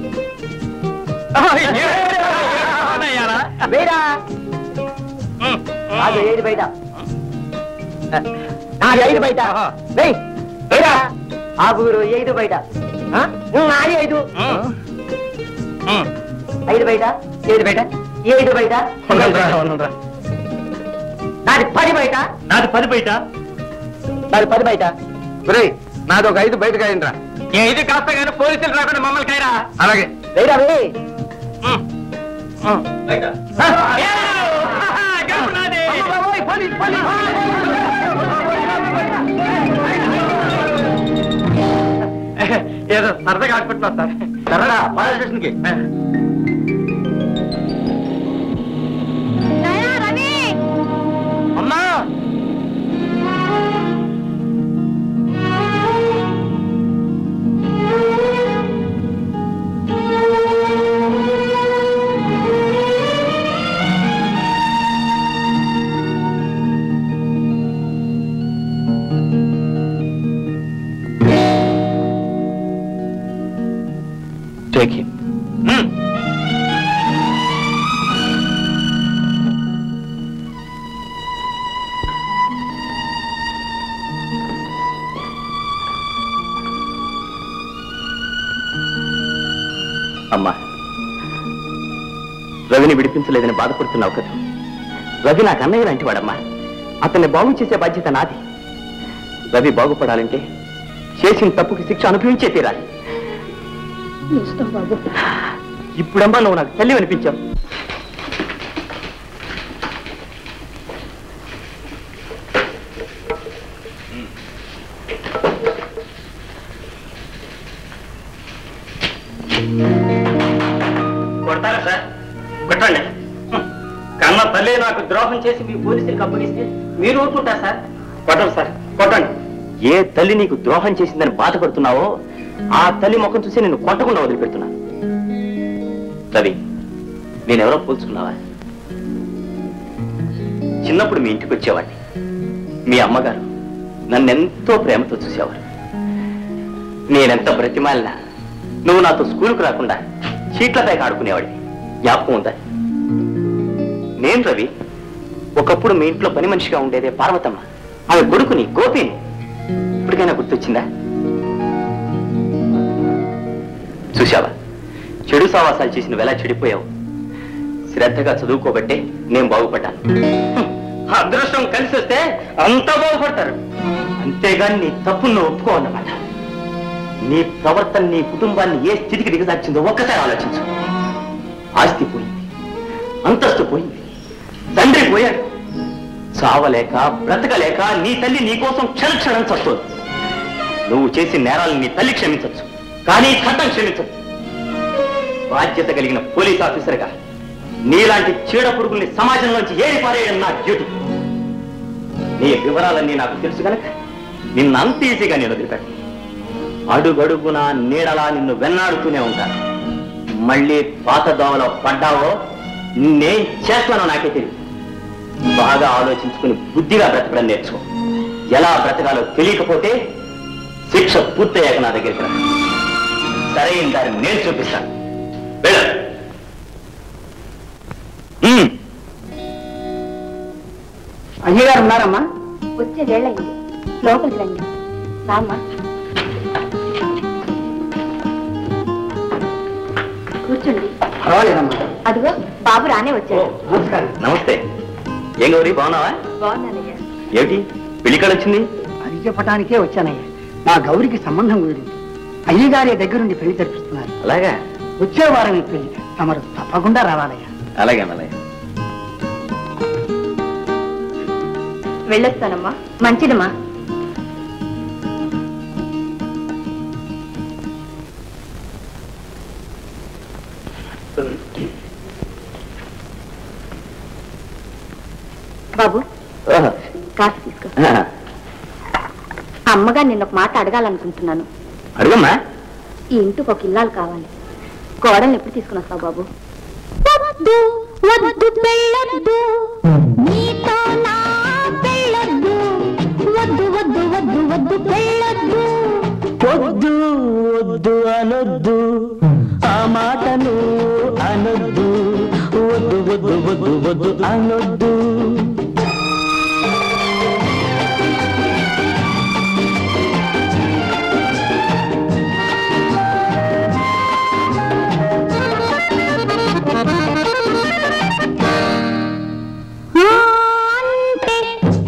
వేరా నాది ఐదు బయట నాది ఐదు బయట వెయ్ వేరా ఆగురు ఐదు బయట ఆ? నాది ఐదు ఐదు బయట ఏడు బయట ఏడు బయట నాది పది బయట నాది పది బయట నాది పది బయట నాది ఒక ఐదు బయటకు అయిందిరా ఇది కాస్త కానీ పోలీసులు రాకుండా మమ్మల్ని కైరా అలాగే వేరా వే ఏదో సరదాగా ఆడుకుంటున్నా సార్ సరదా పోలీస్ స్టేషన్కి అమ్మా Take him. అమ్మా రవిని విడిపించలేదని బాధపడుతున్నావు కదా రవి నాకు అన్నయ్య లాంటి వాడమ్మా అతన్ని బాగు చేసే బాధ్యత నాది రవి బాగుపడాలంటే చేసిన తప్పుకి శిక్ష అనుభవించే తీరాలి ఇష్టం బాబు ఇప్పుడమ్మా నువ్వు నాకు తల్లి అనిపించావు కొడతారా సార్ కొట్టండి కన్న తల్లి నాకు ద్రోహం చేసి మీ పోలీసులకు అప్పగిస్తే మీరు ఊరుకుంటారు సార్ కొట్టండి సార్ కొట్టండి ఏ తల్లి నీకు ద్రోహం చేసిందని బాధపడుతున్నావో ఆ తల్లి ముఖం చూసి నేను కొట్టకుండా వదిలిపెడుతున్నా రవి నేనెవరో పోల్చుకున్నావా చిన్నప్పుడు మీ ఇంటికి వచ్చేవాడిని మీ అమ్మగారు నన్నెంతో ప్రేమతో చూసేవారు నేనెంత బ్రతిమాలినా నువ్వు నాతో స్కూల్కి రాకుండా చీట్లపై ఆడుకునేవాడివి జ్ఞాపకం ఉందా నేను రవి ఒకప్పుడు మీ ఇంట్లో పని మనిషిగా ఉండేదే పార్వతమ్మ ఆమె కొడుకుని గోపిని ఇప్పటికైనా గుర్తొచ్చిందా చూశావా చెడు సావాసాలు చేసి నువ్వు ఎలా చెడిపోయావు శ్రద్ధగా చదువుకోబట్టే నేను బాగుపడ్డాను హ్మ్. అదృష్టం కలిసి వస్తే అంతా బాగుపడతారు అంతేగాని నీ తప్పును నువ్వు ఒప్పుకోవన్నమాట నీ ప్రవర్తన నీ కుటుంబాన్ని ఏ స్థితికి దిగజార్చిందో ఒక్కసారి ఆలోచించు ఆస్తి పోయింది అంతస్తు పోయింది తండ్రి పోయాడు చావలేక బ్రతకలేక నీ తల్లి నీ కోసం క్షణ క్షణం చస్తుంది నువ్వు చేసిన నేరాలను నీ తల్లి క్షమించవచ్చు కానీ చట్టం క్షమించదు బాధ్యత కలిగిన పోలీస్ ఆఫీసర్గా నీలాంటి చీడ పురుగుల్ని సమాజంలోంచి ఏరి పారేయడం నా డ్యూటీ నీ వివరాలన్నీ నాకు తెలుసు కనుక నిన్ను అంత ఈజీగా నేను వదిలిపెట్ట అడుగడుగునా నీడలా నిన్ను వెన్నాడుతూనే ఉంటాను మళ్ళీ పాత దోమలో పడ్డావో నేను చేస్తానో నాకే తెలియదు బాగా ఆలోచించుకుని బుద్ధిగా బ్రతకడం నేర్చుకో ఎలా బ్రతకాలో తెలియకపోతే శిక్ష పూర్తయ్యాక నా దగ్గరికి రా సరైన దారిని నేను చూపిస్తాను వెళ్ళు. ఉమ్. అయ్యగారు ఉన్నారమ్మా వచ్చే వేళయింది లోపలికి రండి రామ్మా కూర్చోండి పర్వాలేదమ్మా అదిగో బాబు రానే వచ్చాడు నమస్కారం నమస్తే ఏం గౌరీ బాగున్నావా బాగున్నానయ్యా ఏమిటి పెళ్లికాడ వచ్చింది అది చెప్పటానికే వచ్చానయ్యా మా గౌరికి సంబంధం కుదిరింది అయ్యగారి దగ్గరుండి పెళ్లి జరిపిస్తున్నారు అలాగా వచ్చే వారం ఈ పెళ్లి తమరు తప్పకుండా రావాలయ్యా అలాగే అలాగే వెళ్ళొస్తానమ్మా మంచిదమ్మా బాబు కాఫీ తీసుకో అమ్మగా నిన్న ఒక మాట అడగాలనుకుంటున్నాను అడుగమ్మా ఈ ఇంటికి ఒక ఇల్లాలు కావాలి కోడల్ని ఎప్పుడు తీసుకుని వస్తావు బాబు వద్దు వద్దు పెళ్ళొద్దు నీతో నా పెళ్ళొద్దు వద్దు వద్దు వద్దు వద్దు పెళ్ళొద్దు వద్దు వద్దు అనొద్దు ఆ మాటను అనొద్దు వద్దు వద్దు వద్దు వద్దు అనొద్దు ఆ అంటే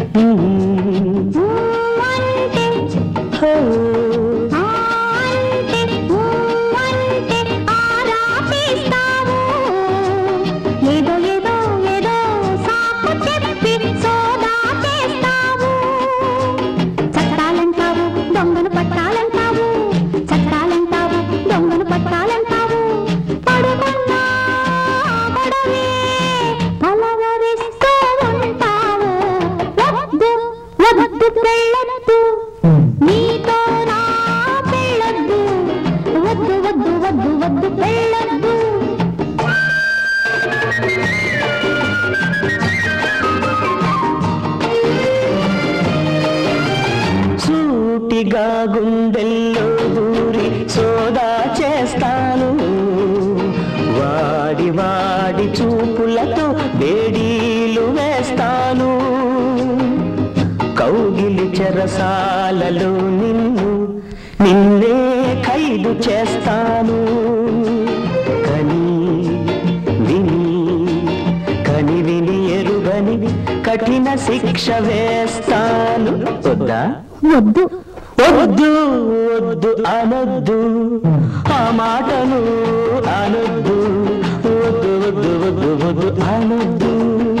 ఊ అంటే హో. ఆ అంటే ఊ అంటే ఆరాపిస్తావు ఏదో ఏదో ఏదో సాకు చెప్పి సోదా చేస్తావు చట్టాలంటావు దొంగను పట్టాలంటావు చట్టాలంటావు దొంగను పట్టాలంటావు పడుకున్నా గొడవే పలవరిస్తూ ఉంటావు వద్దు వద్దు పెళ్ళొద్దు నీతో నా పెళ్ళొద్దు వద్దు వద్దు వద్దు వద్దు పెళ్ళొద్దు సూటిగా గుండెల్లో దూరి సోదా చేస్తాను వాడి వాడి చూపులతో వేడీలు వేస్తాను కౌగిలి చెరసాలలో నిన్ను నిన్నే ఖైదు చేస్తాను కని విని కని విని ఎరుగని కఠిన శిక్ష వేస్తాను వద్దా వద్దు వద్దు వద్దు అనొద్దు ఆ మాటను అనొద్దు వద్దు వద్దు వద్దు వద్దు అనొద్దు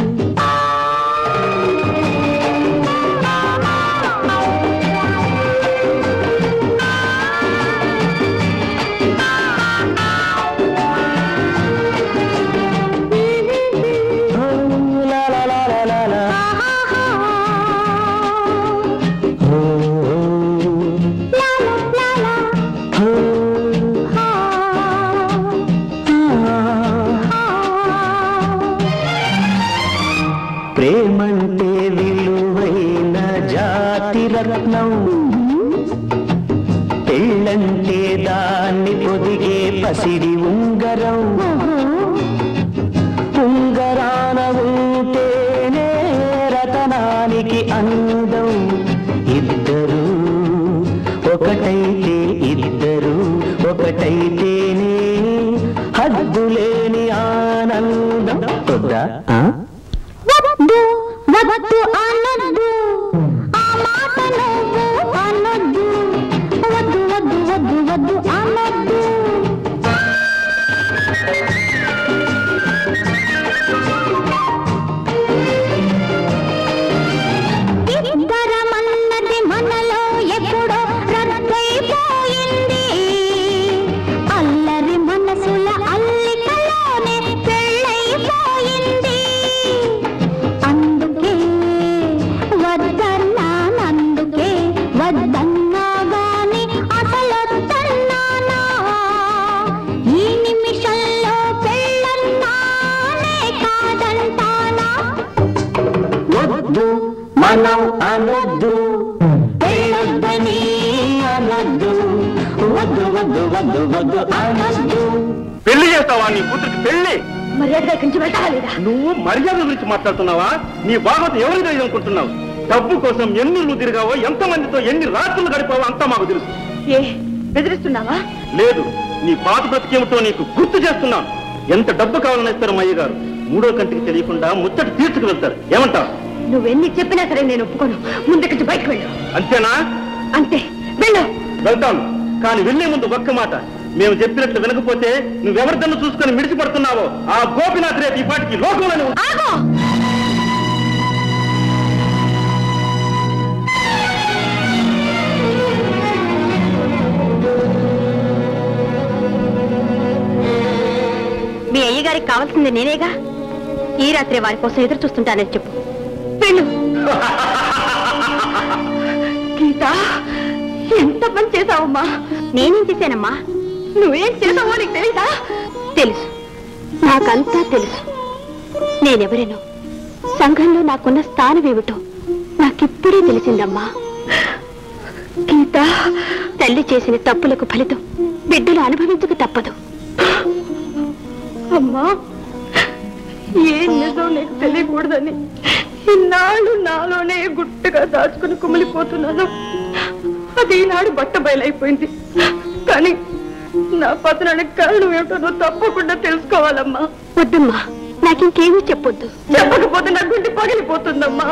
ఓ, లా లా లా లా లా లా. ఓ, ఓ, ఓ, ప్రేమంటే విలువైన జాతి రత్నం పెళ్ళంటే దాన్ని పొదిగే పసిడి ఉంగరం ఉంగరాన ఉంటేనే రతనానికి అందం ఇద్దరు ఒకటైతే ఇద్దరు ఒకటైతేనే హద్దులేని ఆనందం వద్దా ఆ? వద్దు వద్దు అనొద్దు ఆ మాట నువ్వు అనొద్దు వద్దు వద్దు వద్దు వద్దు అనొద్దు ఇద్దరమన్నది మనలో ఎప్పుడో రద్ద అనొద్దు పెళ్ళొద్దని అనొద్దు వద్దు వద్దు వద్దు వద్దు అనొద్దు పెళ్లి చేస్తావా నీ కూతురికి పెళ్లి మర్యాదగా ఇక్కడి నుంచి వెళ్తావా లేదా నువ్వు మర్యాద గురించి మాట్లాడుతున్నావా నీ బాగోత ఎవరి తెలియదు అనుకుంటున్నావు డబ్బు కోసం ఎన్ని నువ్వు తిరిగావో ఎంత మందితో ఎన్ని రాత్రులు గడిపావో అంతా మాకు తెలుసు ఏ బెదిరిస్తున్నావా లేదు నీ పాత బ్రతికేమిటో నీకు గుర్తు చేస్తున్నాను ఎంత డబ్బు కావాలని ఇస్తారు మా అయ్యగారు మూడో కంటికి తెలియకుండా ముచ్చటి తీర్చుకు వెళ్తారు ఏమంటావు నువ్వెన్ని చెప్పినా సరే నేను ఒప్పుకోను ముందుకి బయటకు వెళ్ళు అంతేనా అంతే వెళ్ళు వెళ్తాను కానీ వెళ్లే ముందు ఒక్క మాట మేము చెప్పినట్లు వినకపోతే నువ్వెవరిదన్ను చూసుకొని మిడిచిపడుతున్నావో ఆ గోపినాథ్ రేపు ఈ పాటికి లోకంలోనే ఉంటాడు. ఆగో మీ అయ్యగారికి కావాల్సింది నేనేగా ఈ రాత్రి వారి కోసం ఎదురు చూస్తుంటానని చెప్పు వెళ్ళు గీత ఎంత పని చేశావమ్మా నేనేం చేశానమ్మా నువ్వేం చేసావో నీకు తెలీదా తెలుసు నాకంతా తెలుసు నేనెవరేనో సంఘంలో నాకున్న స్థానం ఏమిటో నాకిప్పుడే తెలిసిందమ్మా గీత తల్లి చేసిన తప్పులకు ఫలితం బిడ్డలు అనుభవించక తప్పదు అమ్మా ఏం నిజం నీకు తెలియకూడదని ఇన్నాళ్ళు నాలోనే గుట్టుగా దాచుకుని కుమిలిపోతున్నాను అది ఈనాడు బట్ట బయలైపోయింది కానీ నా పతనానికి కారణం ఏమిటో నువ్వు తప్పకుండా తెలుసుకోవాలమ్మా వద్దమ్మా నాకింకేమీ చెప్పొద్దు చెప్పకపోతే నా గుండె పగిలిపోతుందమ్మా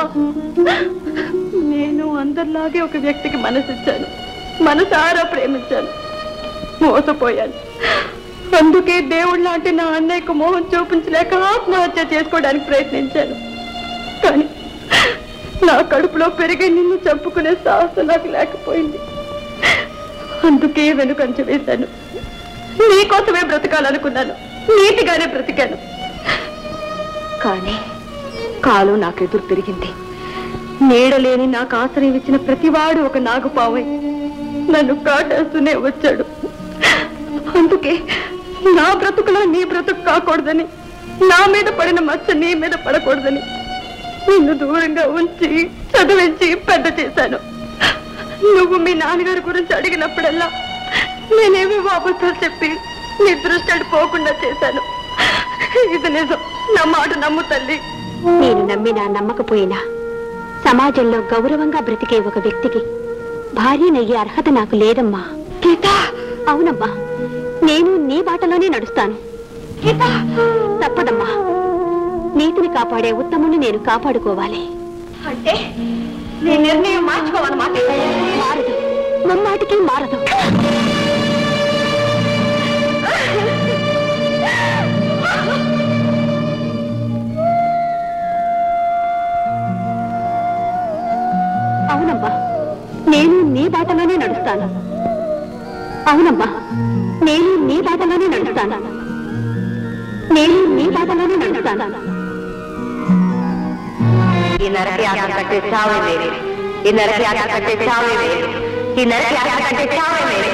నేను అందరిలాగే ఒక వ్యక్తికి మనసిచ్చాను మనసారా ప్రేమించాను మోసపోయాను అందుకే దేవుడు లాంటి నా అన్నయ్యకు మోహం చూపించలేక ఆత్మహత్య చేసుకోవడానికి ప్రయత్నించాను కానీ నా కడుపులో పెరిగే నిన్ను చంపుకునే సాహసం నాకు లేకపోయింది అందుకే వెనుకంచ వేశాను నీకోసమే బ్రతకాలనుకున్నాను నీతిగానే బ్రతికాను కానీ కాలు నాకు ఎదురు తిరిగింది నీడలేని నాకు ఆశ్రయం ఇచ్చిన ప్రతివాడు ఒక నాగుపావై నన్ను కాటేస్తూనే వచ్చాడు అందుకే నా బ్రతుకులో నీ బ్రతుకు కాకూడదని నా మీద పడిన మచ్చ నీ మీద పడకూడదని నిన్ను దూరంగా ఉంచి చదివించి పెద్ద చేశాను నువ్వు మీ నాన్నగారి గురించి అడిగినప్పుడల్లా నేనేమి అబద్ధాలు చెప్పి నీ దృష్టి పోకుండా చేశాను ఇది నిజం నా మాట నమ్ము తల్లి నేను నమ్మినా నమ్మకపోయినా సమాజంలో గౌరవంగా బ్రతికే ఒక వ్యక్తికి భార్యనయ్యే అర్హత నాకు లేదమ్మా గీత అవునమ్మా నేను నీ బాటలోనే నడుస్తాను గీత తప్పదమ్మా నీతిని కాపాడే ఉత్తముని నేను కాపాడుకోవాలి అంటే నీ నిర్ణయం మార్చుకోవాలన్నమాట మారదు ముమ్మాటికి మారదు అవునమ్మా నేను నీ బాటలోనే నడుస్తాను అవునమ్మా నేను నీ బాటలోనే నడుస్తాను నేను నీ బాటలోనే నడుస్తాను ఈ నరకి ఆట కట్టే చావే వేరే ఈ నరకి ఆట కట్టే చావే వేరే ఈ నరకి ఆట కట్టే చావే వేరే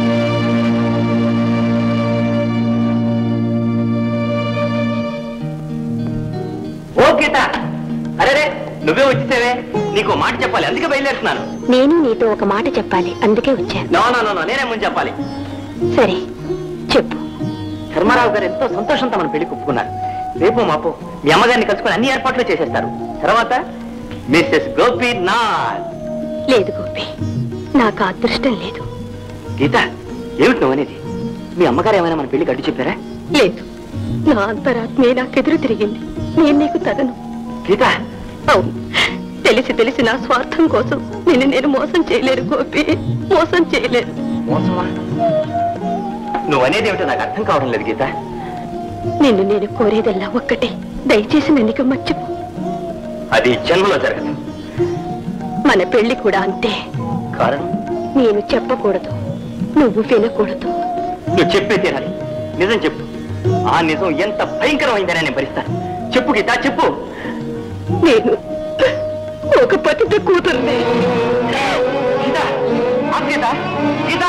ఓ గీత అరే నువ్వే వచ్చేసేవే నీకు మాట చెప్పాలి అందుకే బయలుదేరుతున్నాను నేను నీతో ఒక మాట చెప్పాలి అందుకే వచ్చాను నో నో నో, నో నేనే ముందు చెప్పాలి సరే చెప్పు ధర్మారావు గారు ఎంతో సంతోషంతో మన పెళ్లి ఒప్పుకున్నారు రేపు మాపు మీ అమ్మగారిని కలుసుకొని అన్ని ఏర్పాట్లు చేసేస్తారు తర్వాత మిస్సెస్ గోపీనాథ్ లేదు గోపి నాకు ఆ అదృష్టం లేదు గీత ఏమిటి నువ్వు అనేది మీ అమ్మగారు ఏమైనా మన పెళ్లికి అడ్డు చెప్పారా లేదు నా అంతరాత్మే నాకెదురు తిరిగింది నేను నీకు తగను గీత అవును తెలిసి తెలిసి నా స్వార్థం కోసం నిన్ను నేను మోసం చేయలేరు గోపి మోసం చేయలేరు మోసమా నువ్వు అనేది ఏమిటో నాకు అర్థం కావడం లేదు గీత నిన్ను నేను కోరేదల్లా ఒక్కటే దయచేసి నన్ను మర్చిపో అది జన్మలో జరగదు మన పెళ్లి కూడా అంతే కారణం నేను చెప్పకూడదు నువ్వు వినకూడదు నువ్వు చెప్పే తీరాలి నిజం చెప్పు ఆ నిజం ఎంత భయంకరమైందని నేను భరిస్తాను చెప్పు గీత చెప్పు నేను ఒక పతిత కూతుర్ని గీత ఆపు గీత గీత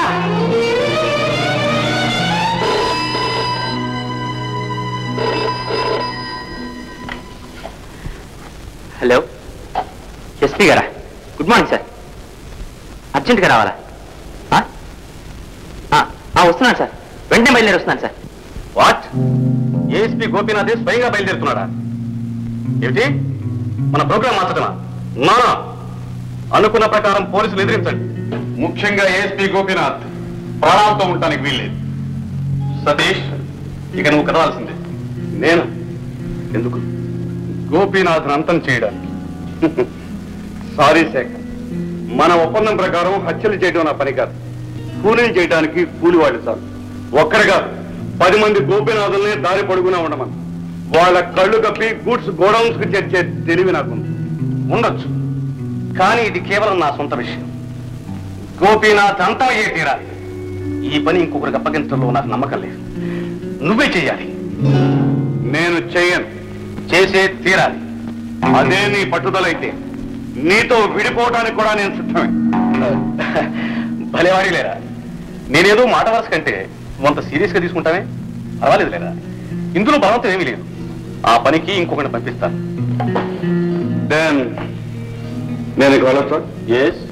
హలో ఎస్పీ గారా గుడ్ మార్నింగ్ సార్ అర్జెంట్గా రావాలా ఆ? ఆ, ఆ, వస్తున్నాను సార్ వెంటనే బయలుదేరి వస్తున్నాను సార్ వాట్ ఏఎస్పీ గోపీనాథ్ స్వయంగా బయలుదేరుతున్నాడా ఏమిటి మన ప్రోగ్రాం మార్చడమా నా అనుకున్న ప్రకారం పోలీసులు ఎదిరించండి ముఖ్యంగా ఏఎస్పీ గోపీనాథ్ ప్రాణాలతో ఉండటానికి వీల్లేదు సతీష్ ఇక నువ్వు కదవాల్సిందే నేను ఎందుకు గోపీనాథ్ అంతం చేయడానికి సారీ శేఖర్ మన ఒప్పందం ప్రకారం హత్యలు చేయడం నా పని కాదు కూలీలు చేయడానికి కూలి వాళ్ళు చాలు ఒక్కరు కాదు పది మంది గోపీనాథుల్ని దారి పొడుగునా ఉండమని వాళ్ళ కళ్ళు కప్పి గూడ్స్ గోడౌన్స్ కు చేర్చే తెలివి నాకుంది ఉండొచ్చు కానీ ఇది కేవలం నా సొంత విషయం గోపీనాథ్ అంతా అయ్యే తీరాలి ఈ పని ఇంకొకరికి అప్పగించడంలో నాకు నమ్మకం లేదు నువ్వే చెయ్యాలి నేను చెయ్యను చేసే తీరాలి అదే నీ పట్టుదలైతే నీతో విడిపోవడానికి కూడా నేను సిద్ధమే భలేవాడి లేరా నేనేదో మాట వరుస కంటే కొంత సీరియస్ గా తీసుకుంటానే పర్వాలేదు లేరా ఇందులో బలవంతం ఏమీ లేదు ఆ పనికి ఇంకొకటి పంపిస్తాను దెన్ నేను ఇక వెళ్ళొచ్చా ఎస్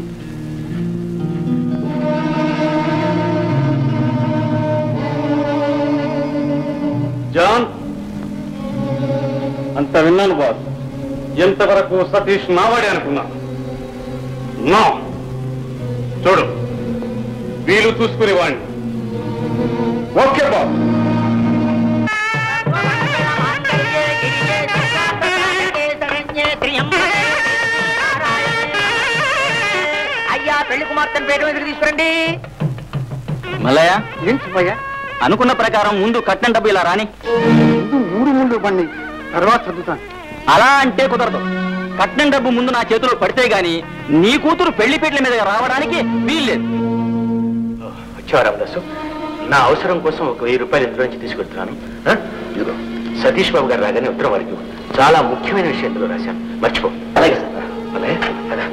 జాన్ అంత విన్నాను బాస్ ఎంతవరకు సతీష్ నావాడే అనుకున్నాను నా చూడు వీలు చూసుకునేవాడిని ఓకే బాస్ అయ్యా పెళ్లి కుమార్తెను పేరు ఎదురు తీసుకురండి మల్లయ్య ఏం సుబ్బయ్య అనుకున్న ప్రకారం ముందు కట్నం డబ్బు ఇలా రాని ముందు మూడు మూడు ఇవ్వండి తర్వాత చదువుతాను అలా అంటే కుదరదు కట్నం డబ్బు ముందు నా చేతిలో పడితే గాని నీ కూతురు పెళ్లి పీటల మీద రావడానికి వీల్లేదు వచ్చావా రామదాసు నా అవసరం కోసం ఒక వెయ్యి రూపాయలు ఇందులో నుంచి తీసుకెళ్తున్నాను ఆ? ఇదిగో సతీష్ బాబు గారు రాగానే ఉత్తరం వారికి ఇవ్వు. చాలా ముఖ్యమైన విషయం ఇందులో రాశాను మర్చిపో అలాగే సార్ అలాగే కదా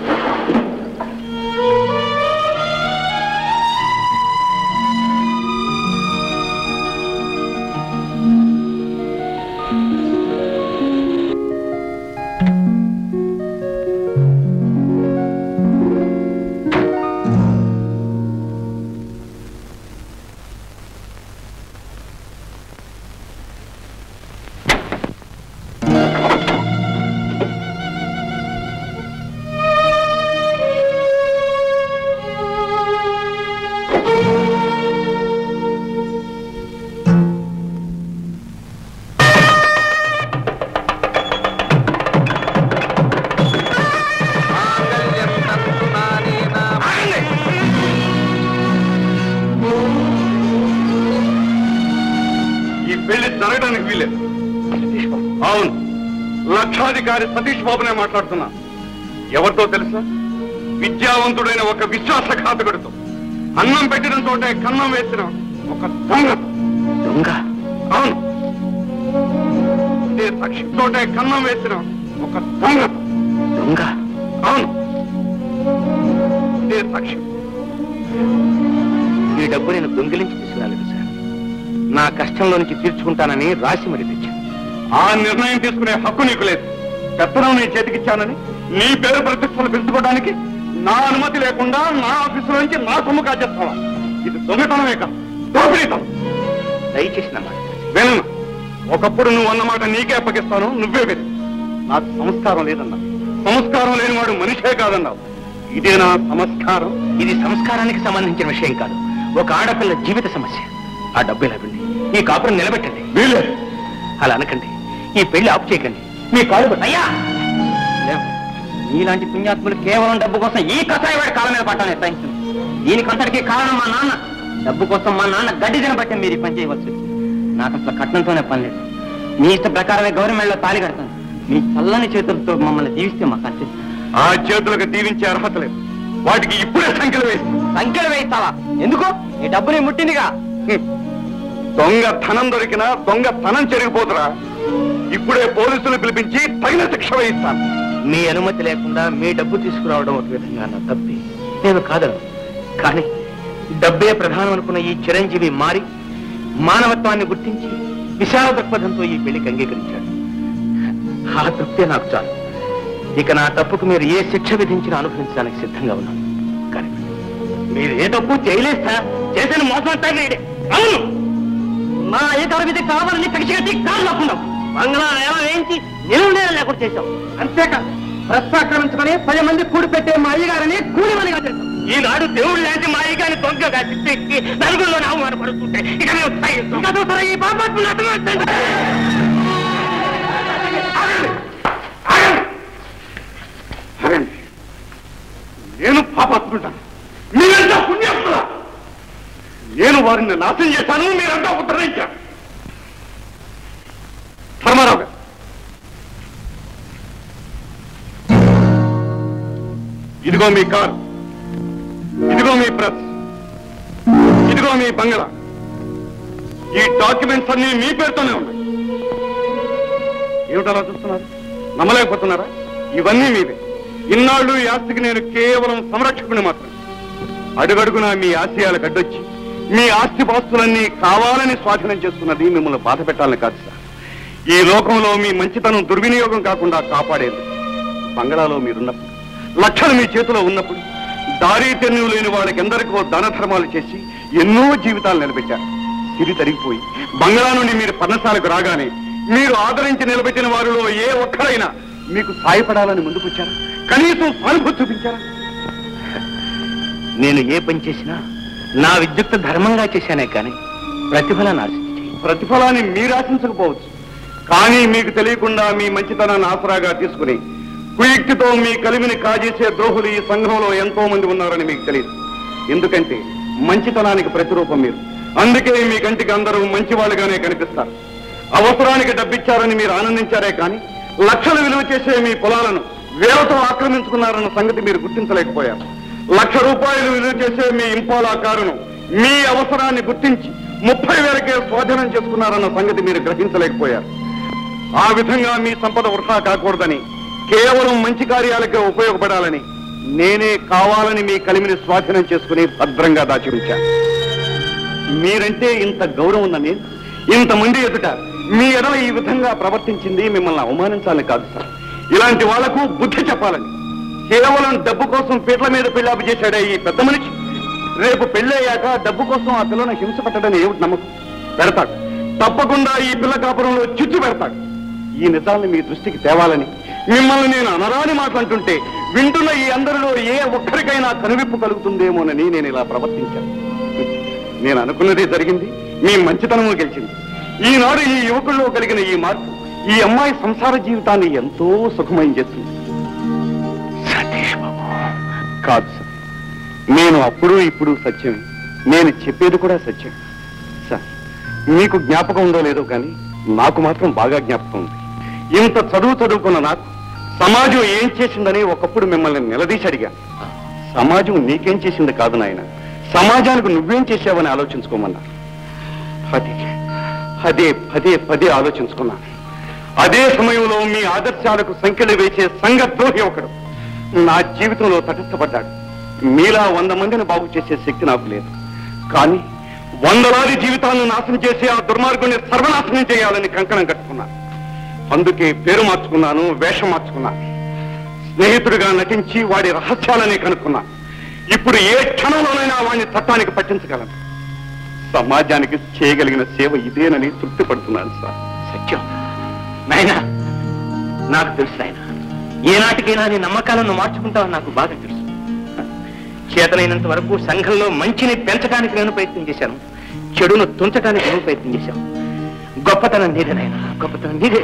ఈ పెళ్లి జరగడానికి వీలేదు అవును లక్షాధికారి సతీష్ బాబునే మాట్లాడుతున్నా ఎవరితో తెలుసా విద్యావంతుడైన ఒక విశ్వాసఘాతకుడితో అన్నం పెట్టిన చోటే కన్నం వేసిన ఒక దొంగ దొంగ అవును ఇదే సాక్షి చోటే కన్నం వేసిన ఒక దొంగ దొంగ అవును ఇదే సాక్షి ఈ డబ్బు నేను దొంగిలించి తీసుకురాలేదు సార్ నా కష్టంలో నుంచి తీర్చుకుంటానని రాసి మరి తెచ్చాను ఆ నిర్ణయం తీసుకునే హక్కు నీకు లేదు పెత్తనం నీ చేతికిచ్చానని నీ పేరు ప్రతిష్టలు పెంచుకోవడానికి నా అనుమతి లేకుండా నా ఆఫీసు నుంచి నా సొమ్ము కాజేస్తావా ఇది దొంగతనమే కాదు దోపిడీతనం దయచేసి నా మాట వినను ఒకప్పుడు నువ్వు అన్నమాట నీకే అప్పగిస్తాను నువ్వే విను నాకు సంస్కారం లేదన్నా సంస్కారం లేనివాడు మనిషే కాదన్నావు ఇదే నా సంస్కారం ఇది సంస్కారానికి సంబంధించిన విషయం కాదు ఒక ఆడపిల్ల జీవిత సమస్య ఆ డబ్బు ఇలా వెళ్ళి ఈ కాపురం నిలబెట్టండి వీలే అలా అనకండి ఈ పెళ్లి ఆపు చేయకండి మీ కాలు పట్టు- అయ్యా లేవు. నీలాంటి పుణ్యాత్ములు కేవలం డబ్బు కోసం ఈ కసాయి వాడి కాలం మీద పట్టాలని నిర్ణయించింది దీనికంతటికి కారణం మా నాన్న డబ్బు కోసం మా నాన్న గడ్డి తినబట్టి మీరు ఈ పని చేయవలసి వచ్చింది నాకు అసలు కట్నంతోనే పని లేదు మీ ఇష్ట ప్రకారమే గవర్నమెంట్లో తాళి కడతాను మీ చల్లని చేతులతో మమ్మల్ని దీవిస్తే మాకు అంతే ఆ చేతులకు దీవించే అర్హత లేదు వాటికి ఇప్పుడే సంఖ్యలు వేసి సంఖ్యలు వేయిస్తావా ఎందుకు ఈ డబ్బుని ముట్టిందిగా దొంగ ధనం దొరికినా దొంగ ధనం చెరిగిపోతురా ఇప్పుడే పోలీసులు పిలిపించి తగిన శిక్ష వేయిస్తాను మీ అనుమతి లేకుండా మీ డబ్బు తీసుకురావడం ఒక విధంగా నా తప్పి నేను కాదను కానీ డబ్బే ప్రధానం అనుకున్న ఈ చిరంజీవి మారి మానవత్వాన్ని గుర్తించి విశాల దృక్పథంతో ఈ పెళ్లికి అంగీకరించాడు ఆ తృప్తే నాకు చాలు ఇక నా తప్పుకు మీరు ఏ శిక్ష విధించినా అనుభవించడానికి సిద్ధంగా ఉన్నాను కానీ మీరు ఏ తప్పు చేయలేదు సార్ చేసిన మోసం అంతా మీరే. అవును మా అయ్యగారి మీద కావాలని కక్షగట్టి కాళ్ళు లాక్కున్నాం బంగ్లా నేల వేయించి నిలువు నేల లేకుండా చేశాం అంతేకాదు ప్రశ్న ఆక్రమించుకొని పది మంది కూడి పెట్టే మా అయ్యగారిని కూలిమనిగా చేశాం ఈనాడు దేవుడు లాంటి మా అయ్యగాని దొంగగా చిత్తెక్కి నలుగురిలో అవమానపడుతుంటే ఇక మేము సహించం. ఇంకా చూస్తారా ఈ పాపాత్ములు అర్థమవుతుంది ఆగండి. నేను పాపాత్ముంటాను మీరంతా పుణ్యాత్ములా నేను వారిని నాశనం చేశాను మీరంతా ఉద్ధరించారు ధర్మారావు గారు ఇదిగో మీ కారు ఇదిగో మీ ప్రెస్ ఇదిగో మీ బంగ్లా ఈ డాక్యుమెంట్స్ అన్ని మీ పేరుతోనే ఉన్నాయి ఏమిటలా చూస్తున్నారు నమ్మలేకపోతున్నారా ఇవన్నీ మీవే ఇన్నాళ్ళు ఈ ఆస్తికి నేను కేవలం సంరక్షకుని మాత్రం అడుగడుగునా మీ ఆశయాలకు అడ్డొచ్చి మీ ఆస్తి పాస్తులన్నీ కావాలని స్వాధీనం చేసుకున్నది మిమ్మల్ని బాధ పెట్టాలని కాదు సార్ ఈ లోకంలో మీ మంచితనం దుర్వినియోగం కాకుండా కాపాడేది బంగళాలో మీరున్నప్పుడు లక్షలు మీ చేతిలో ఉన్నప్పుడు దారి తెన్ను లేని వాళ్ళకి ఎందరికో దాన ధర్మాలు చేసి ఎన్నో జీవితాలు నిలబెట్టారు సిరి తరిగిపోయి బంగ్లా నుండి మీరు పర్ణశాలకు రాగానే మీరు ఆదరించి నిలబెట్టిన వారిలో ఏ ఒక్కరైనా మీకు సాయపడాలని ముందుకొచ్చారా కనీసం సానుభూతి చూపించారా నేను ఏ పని చేసినా నా విద్యుక్త ధర్మంగా చేశానే కానీ ప్రతిఫలాన్ని ఆశించి ప్రతిఫలాన్ని మీరు ఆశించకపోవచ్చు కానీ మీకు తెలియకుండా మీ మంచితనాన్ని ఆసరాగా తీసుకుని కుయుక్తితో మీ కలిమిని కాజేసే ద్రోహులు ఈ సంఘంలో ఎంతో మంది ఉన్నారని మీకు తెలియదు ఎందుకంటే మంచితనానికి ప్రతిరూపం మీరు అందుకే మీ కంటికి అందరూ మంచి వాళ్ళుగానే కనిపిస్తారు అవసరానికి డబ్బిచ్చారని మీరు ఆనందించారే కానీ లక్షలు విలువ చేసే మీ పొలాలను వేలతో ఆక్రమించుకున్నారన్న సంగతి మీరు గుర్తించలేకపోయారు లక్ష రూపాయలు విలువ చేసే మీ ఇంపాలా కారును మీ అవసరాన్ని గుర్తించి ముప్పై వేలకే స్వాధీనం చేసుకున్నారన్న సంగతి మీరు గ్రహించలేకపోయారు ఆ విధంగా మీ సంపద వృధా కాకూడదని కేవలం మంచి కార్యాలకే ఉపయోగపడాలని నేనే కావాలని మీ కలిమిని స్వాధీనం చేసుకుని భద్రంగా దాచి ఉంచాను మీరంటే ఇంత గౌరవం ఉన్న నేను ఇంతమంది ఎదుట మీ ఎడల ఈ విధంగా ప్రవర్తించింది మిమ్మల్ని అవమానించాలని కాదు సార్ ఇలాంటి వాళ్లకు బుద్ధి చెప్పాలని కేవలం డబ్బు కోసం పీటల మీద పెళ్ళాపు చేశాడే ఈ పెద్ద మనిషి రేపు పెళ్ళయ్యాక డబ్బు కోసం ఆ పిల్లను హింస పెట్టడని ఏమిటి నమ్మకం పెడతాడు తప్పకుండా ఈ పిల్ల కాపురంలో చిచ్చు పెడతాడు ఈ నిజాల్ని మీ దృష్టికి తేవాలని మిమ్మల్ని నేను అనరాని మాట్లాడుతుంటే వింటున్న ఈ అందరిలో ఏ ఒక్కరికైనా కనువిప్పు కలుగుతుందేమోనని నేను ఇలా ప్రవర్తించాను నేను అనుకున్నదే జరిగింది మీ మంచితనము గెలిచింది ఈనాడు ఈ యువకుల్లో కలిగిన ఈ మార్పు ఈ అమ్మాయి సంసార జీవితాన్ని ఎంతో సుఖమయం చేస్తుంది సతీష్ బాబు కాదు సార్ నేను అప్పుడు ఇప్పుడు సత్యం నేను చెప్పేది కూడా సత్యం సార్ మీకు జ్ఞాపకం ఉందో లేదో కానీ నాకు మాత్రం బాగా జ్ఞాపకం ఉంది ఇంత చదువు చదువుకున్న నాకు సమాజం ఏం చేసిందని ఒకప్పుడు మిమ్మల్ని నిలదీసి అడిగా సమాజం నీకేం చేసింది కాదు నాయన సమాజానికి నువ్వేం చేసావని ఆలోచించుకోమన్నా అదే అదే పదే పదే ఆలోచించుకున్నా అదే సమయంలో మీ ఆదర్శాలకు సంఖ్యలు వేసే సంఘద్రోహి ఒకడు నా జీవితంలో తటస్థపడ్డాడు మీలా వంద మందిని బాగు చేసే శక్తి నాకు లేదు కానీ వందలాది జీవితాలను నాశనం చేసి ఆ దుర్మార్గుని సర్వనాశనం చేయాలని కంకణం కట్టుకున్నాను అందుకే పేరు మార్చుకున్నాను వేషం మార్చుకున్నాను స్నేహితుడిగా నటించి వాడి రహస్యాలని కనుక్కున్నాను ఇప్పుడు ఏ క్షణంలోనైనా వాడిని చట్టానికి పట్టించగలను సమాజానికి చేయగలిగిన సేవ ఇదేనని తృప్తి పడుతున్నాను సార్ సత్యం నాయనా నాకు తెలుసు నాయన ఏనాటికైనా నీ నమ్మకాలను మార్చుకుంటావని నాకు బాగా తెలుసు చేతనైనంత వరకు సంఘంలో మంచిని పెంచడానికి నేను ప్రయత్నం చేశాను చెడును తుంచడానికి నువ్వు ప్రయత్నం చేశావు గొప్పతనం నీదే నాయన గొప్పతనం నీదే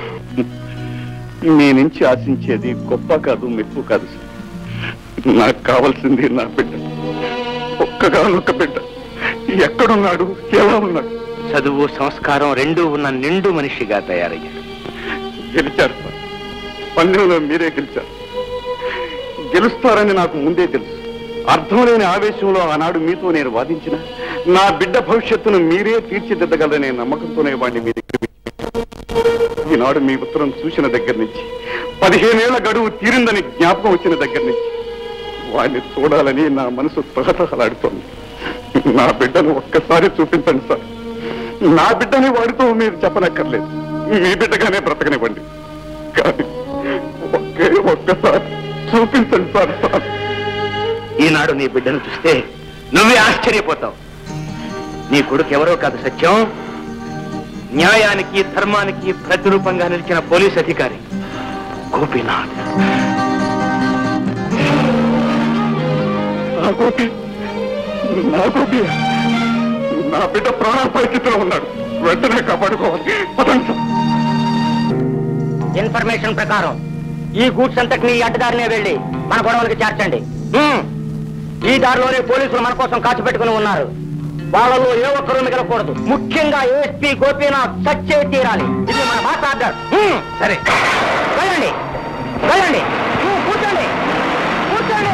మీ నుంచి ఆశించేది గొప్ప కాదు మెప్పు కాదు సార్ నాకు కావాల్సింది నా బిడ్డ ఒక్కగానొక్క బిడ్డ ఎక్కడున్నాడు ఎలా ఉన్నాడు చదువు సంస్కారం రెండూ ఉన్న నిండు మనిషిగా తయారయ్యాడు గెలిచారు సార్ పందెంలో మీరే గెలిచారు గెలుస్తారని నాకు ముందే తెలుసు అర్థం లేని ఆవేశంలో ఆనాడు మీతో నేను వాదించిన నా బిడ్డ భవిష్యత్తును మీరే తీర్చిదిద్దగలనే నమ్మకంతోనే వాడిని మీ దగ్గర ఉంచాను. ఈనాడు మీ ఉత్తరం చూసిన దగ్గర నుంచి పదిహేనేళ్ల గడువు తీరిందని జ్ఞాపకం వచ్చిన దగ్గర నుంచి వాడిని చూడాలని నా మనసు తహతహలాడుతోంది నా బిడ్డను ఒక్కసారి చూపించండి సార్ నా బిడ్డని వాడితో మీరు చెప్పనక్కర్లేదు మీ బిడ్డగానే బ్రతకనివ్వండి కానీ ఒకే ఒక్కసారి చూపించండి సార్ సార్ ఈనాడు నీ బిడ్డను చూస్తే నువ్వే ఆశ్చర్యపోతావు నీ కొడుకు ఎవరో కాదు సత్యం న్యాయానికి ధర్మానికి ప్రతిరూపంగా నిలిచిన పోలీస్ అధికారి గోపీనాథ్ నా గోపి నా గోపి నా బిడ్డ ప్రాణ పరిస్థితిలో ఉన్నాడు వెంటనే కాపాడుకోవాలి పదండి సార్ ఇన్ఫర్మేషన్ ప్రకారం ఈ గూడ్స్ అంతటిని ఈ అడ్డదారినే వెళ్ళి మన గొడవలకి చేర్చండి హ్మ్. ఈ దారిలోనే పోలీసులు మన కోసం కాచి పెట్టుకుని ఉన్నారు వాళ్ళలో ఏ ఒక్కరూ మిగలకూడదు ముఖ్యంగా ఏఎస్పీ గోపీనాథ్ సచ్చే తీరాలి ఇది మన భాష ఆర్డర్ హ్మ్. సరే వెళ్ళండి వెళ్ళండి హ్మ్, కూర్చోండి కూర్చోండి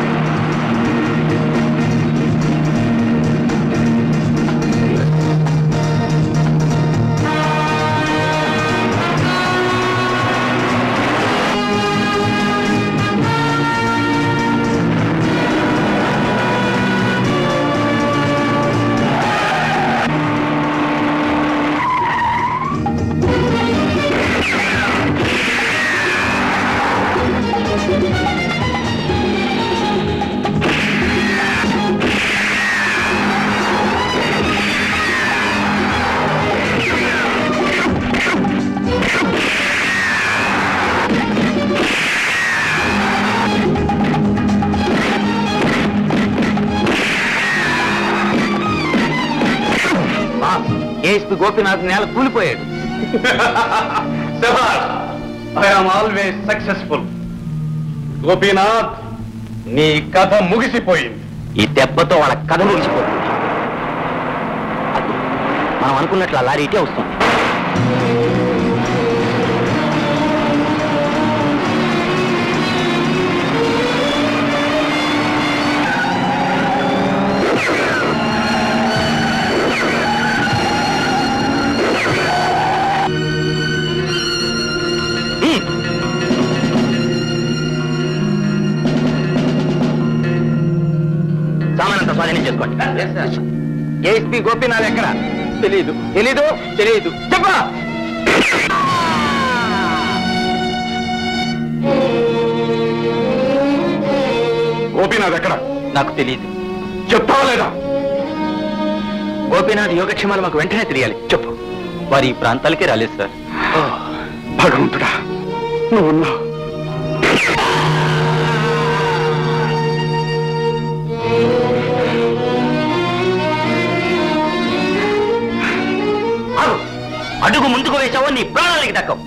ఏఎస్పీ గోపీనాథ్ నేల కూలిపోయాడు ఐఎమ్ ఆల్వేస్ సక్సెస్ఫుల్ గోపీనాథ్ నీ కథ ముగిసిపోయింది ఈ దెబ్బతో వాళ్ళ కథ ముగిసిపోతుంది అది మనం అనుకున్నట్లు ఆ లారీ ఇటే వస్తుంది సామానంతా స్వాధీనం చేసుకోండి ఏఎస్పీ గోపీనాథ్ ఎక్కడ తెలీదు తెలీదు తెలీదు చెప్పా గోపీనాథ్ ఎక్కడ నాకు తెలియదు చెప్తావా లేదా గోపీనాథ్ యోగక్షేమాలు మాకు వెంటనే తెలియాలి చెప్పు వారి ఈ ప్రాంతాలకే రాలేదు సార్ భగవంతుడా నువ్వున్నావు ఆగు. అడుగు ముందుకు వేసావో నీ ప్రాణాలకి దక్కవు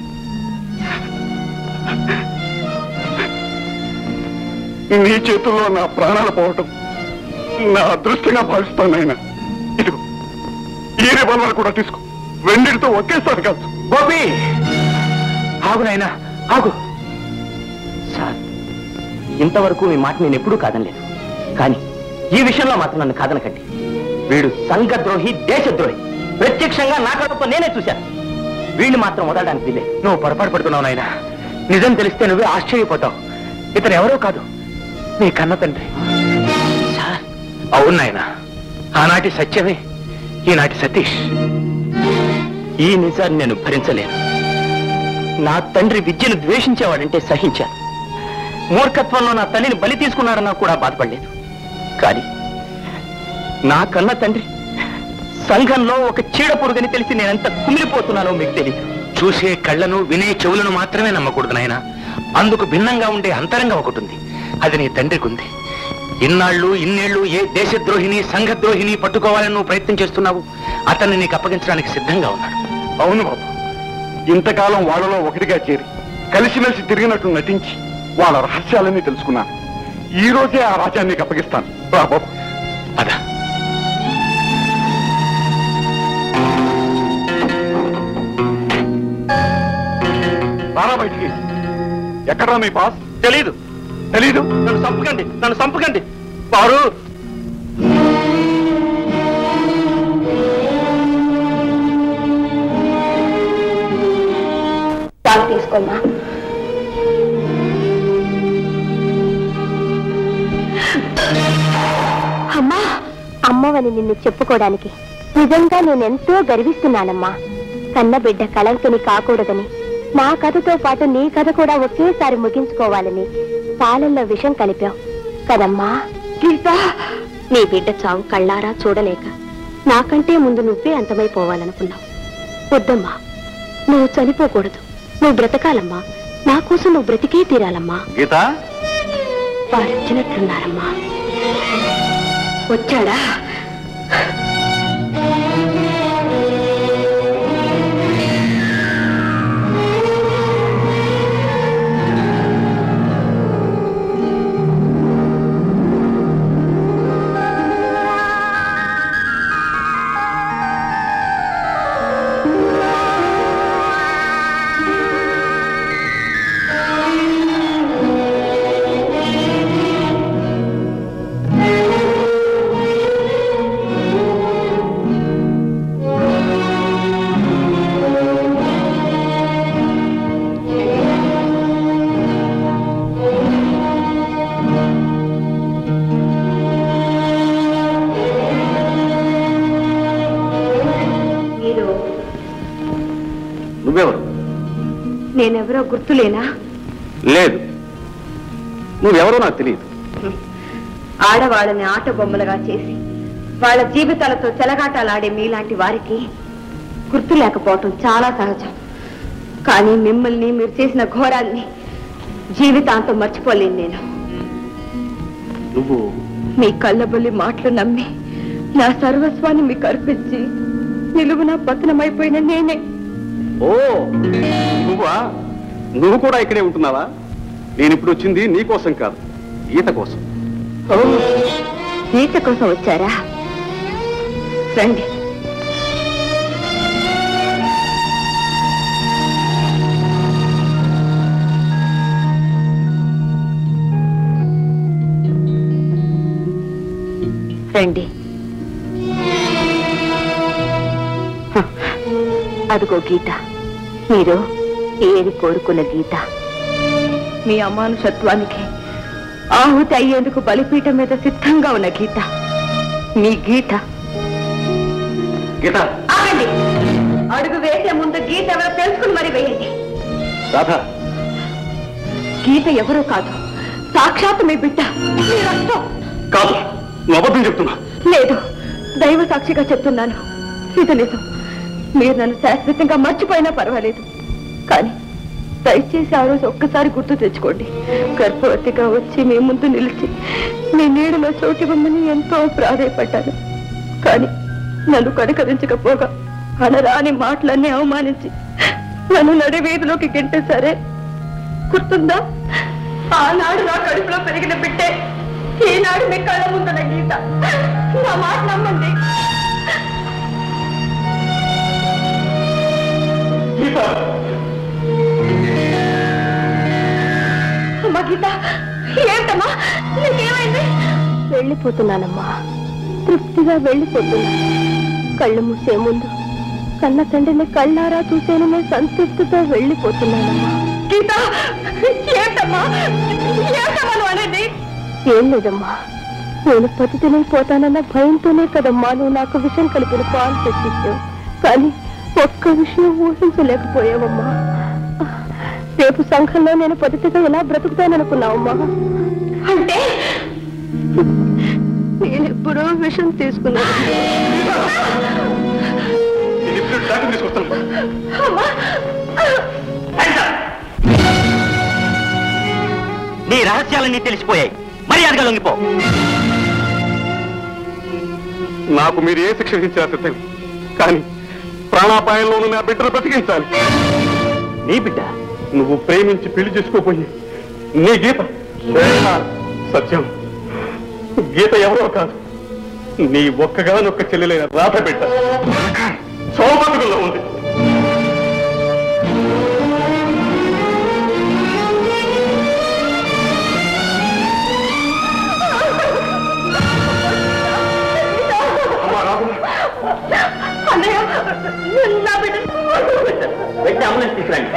నీ చేతుల్లో నా ప్రాణాలు పోవటం నా అదృష్టంగా భావిస్తాను ఆయన ఇదిగో ఈ రివాల్వర్ కూడా తీసుకో రెండింటితో ఒకేసారి కాదు గోపి ఆగు నాయనా ఆగు సార్ ఇంతవరకు మీ మాట నేను ఎప్పుడూ కాదనలేదు కానీ ఈ విషయంలో మాత్రం నన్ను కాదనకండి వీడు సంఘద్రోహి దేశద్రోహి ప్రత్యక్షంగా నా కడుపు నేనే చూశాను వీడిని మాత్రం వదలడానికి వీలే నువ్వు పొరపాటు పడుతున్నావు నాయనా నిజం తెలిస్తే నువ్వే ఆశ్చర్యపోతావు ఇతను ఎవరో కాదు నీ కన్న తండ్రి సార్ అవును నాయనా ఆనాటి సత్యమే ఈనాటి సతీష్ ఈ నిజాన్ని నేను భరించలేను నా తండ్రి విద్యను ద్వేషించేవాడంటే సహించాను మూర్ఖత్వంలో నా తల్లిని బలి తీసుకున్నాడన్నా కూడా బాధపడలేదు కానీ నా కన్న తండ్రి సంఘంలో ఒక చీడ పురుగని తెలిసి నేనెంత కుమిలిపోతున్నానో మీకు తెలియదు చూసే కళ్ళను వినే చెవులను మాత్రమే నమ్మకూడదు నాయనా అందుకు భిన్నంగా ఉండే అంతరంగం ఒకటి ఉంది అది నీ తండ్రికి ఉంది ఇన్నాళ్ళు ఇన్నేళ్లు ఏ దేశద్రోహిని సంఘద్రోహిని పట్టుకోవాలని నువ్వు ప్రయత్నం చేస్తున్నావు అతన్ని నీకు అప్పగించడానికి సిద్ధంగా ఉన్నాడు అవును బాబు ఇంతకాలం వాళ్ళలో ఒకటిగా చేరి కలిసిమెలిసి తిరిగినట్టు నటించి వాళ్ళ రహస్యాలన్నీ తెలుసుకున్నాను ఈ రోజే ఆ రాజ్యాన్ని నీకు అప్పగిస్తాను రా బాబు పద రారా బయటికి ఎక్కడా మీ బాస్ తెలీదు తెలీదు నన్ను చంపకండి నన్ను చంపకండి వారు పాలు తీసుకోమ్మా అమ్మా అమ్మవని నిన్ను చెప్పుకోవడానికి నిజంగా నేనెంతో గర్విస్తున్నానమ్మా కన్న బిడ్డ కళంకిని కాకూడదని మా కథతో పాటు నీ కథ కూడా ఒకేసారి ముగించుకోవాలని పాలల్లో విషం కలిపావు కదమ్మా గీత నీ బిడ్డ చావు కళ్ళారా చూడలేక నాకంటే ముందు నువ్వే అంతమైపోవాలనుకున్నావు వద్దమ్మా నువ్వు చనిపోకూడదు నువ్వు బ్రతకాలమ్మా నా కోసం నువ్వు బ్రతికే తీరాలమ్మా గీత వారు వచ్చినట్లున్నారమ్మా వచ్చాడా మీరు నువ్వెవరు నేనెవరో గుర్తులేనా లేదు నువ్వెవరో నాకు తెలియదు ఆడవాళ్ళని ఆట బొమ్మలుగా చేసి వాళ్ళ జీవితాలతో చెలగాటాలాడే మీలాంటి వారికి గుర్తు లేకపోవటం చాలా సహజం కానీ మిమ్మల్ని మీరు చేసిన ఘోరాల్ని జీవితాంతం మర్చిపోలేను నేను నువ్వు మీ కళ్ళబొల్లి మాటలు నమ్మి నా సర్వస్వాన్ని మీకు అర్పించి నిలువున పతనమైపోయిన నేనే ఓ నువ్వా నువ్వు కూడా ఇక్కడే ఉంటున్నావా నేను ఇప్పుడు వచ్చింది నీ కోసం కాదు ఈత కోసం ఓ ఈత కోసం వచ్చారా రండి రండి హ, అదిగో గీత మీరు ఏది కోరుకున్న గీత మీ అమానుషత్వానికి ఆహుతి అయ్యేందుకు బలిపీఠం మీద సిద్ధంగా ఉన్న గీత మీ గీత గీత ఆగండి అడుగు వేసే ముందు గీత ఎవరో తెలుసుకుని మరి వేయండి రాధా గీత ఎవరో కాదు సాక్షాత్ మీ బిడ్డ మీ రక్తం కాదు నువ్వు అబద్ధం చెప్తున్నా లేదు దైవ సాక్షిగా చెప్తున్నాను ఇది నిజం మీరు నన్ను శాశ్వతంగా మర్చిపోయినా పర్వాలేదు కానీ దయచేసి ఆ రోజు ఒక్కసారి గుర్తు తెచ్చుకోండి గర్భవతిగా వచ్చి మీ ముందు నిలిచి మీ నీడలో చోటివ్వమని ఎంతో ప్రాధాయపడ్డాను కానీ నన్ను కనుకరించకపోగా అనరాని మాటలన్నీ అవమానించి నన్ను నడి వీధిలోకి గెంటేశారే గుర్తుందా ఆనాడు నా కడుపులో పెరిగిన బిడ్డే ఈనాడు మీ కళ్ళ ముందున్న గీత నా మాట నమ్మండి అమ్మా గీత ఏంటమ్మా నీకేమైంది వెళ్ళిపోతున్నానమ్మా తృప్తిగా వెళ్ళిపోతున్నా కళ్ళు మూసే ముందు కన్న తండ్రిని కళ్ళారా చూసేననే సంతృప్తితో వెళ్ళిపోతున్నానమ్మా గీత ఏంటమ్మా ఏంటమ్మా నువ్వు అనేది ఏం లేదమ్మా నేను పతితనైపోతానన్న భయంతోనే కదమ్మా నువ్వు నాకు విషయం కలిపిన పాలు తెచ్చిచ్చావు కానీ ఒక్క విషయం ఊహించలేకపోయావమ్మా రేపు సంఘంలో నేను పతితగా ఎలా బ్రతుకుతాననుకున్నావమ్మా అంటే నేను ఎప్పుడో విషం తీసుకున్నాను నీ రహస్యాలన్నీ తెలిసిపోయాయి మర్యాదగా లొంగిపో నాకు మీరు ఏ శిక్ష విధించినా సిద్ధం కానీ ప్రాణాపాయంలో ఉన్న నా బిడ్డను బ్రతికించాలి నీ బిడ్డ నువ్వు ప్రేమించి పెళ్లి చేసుకోపోయి నీ గీత సత్యం గీత ఎవరో కాదు నీ ఒక్కగానొక్క చెల్లెలైన రాధ బిడ్డ సౌభాగ్యంలో ఉంది అన్నయ్య నా బిడ్డ వెంటనే అంబులెన్స్ తీసుకురండి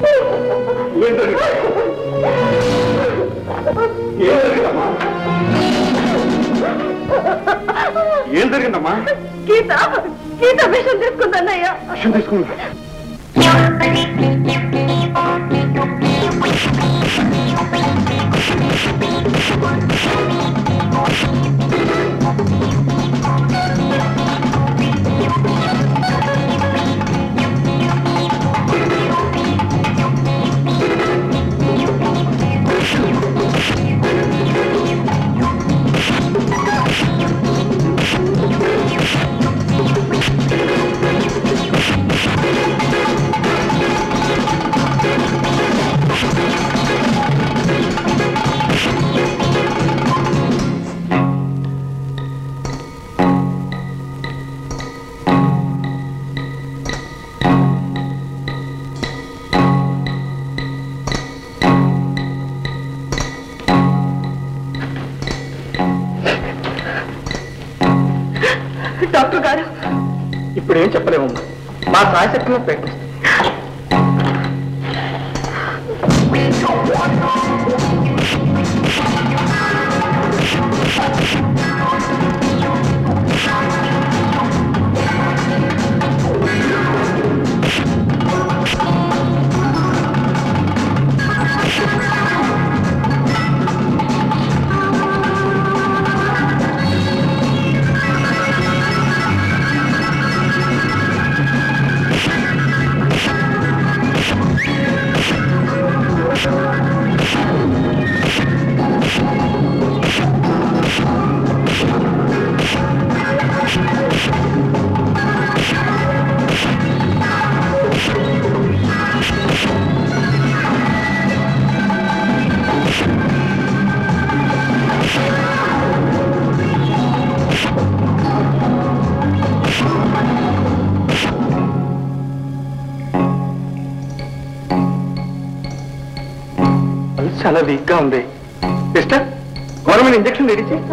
ఏం జరిగిందమ్మా గీత గీత విషం తీసుకుందన్నయ్య విషయం తీసుకుందా డాక్టర్ గారు ఇప్పుడు ఏం చెప్పలేమమ్మా మా సాయశక్తిలో ప్రయత్నిస్తాం పల్స్ చాలా వీక్ గా ఉంది సిస్టర్ గవర్నమెంట్ ఇంజక్షన్ రెడీ చేయి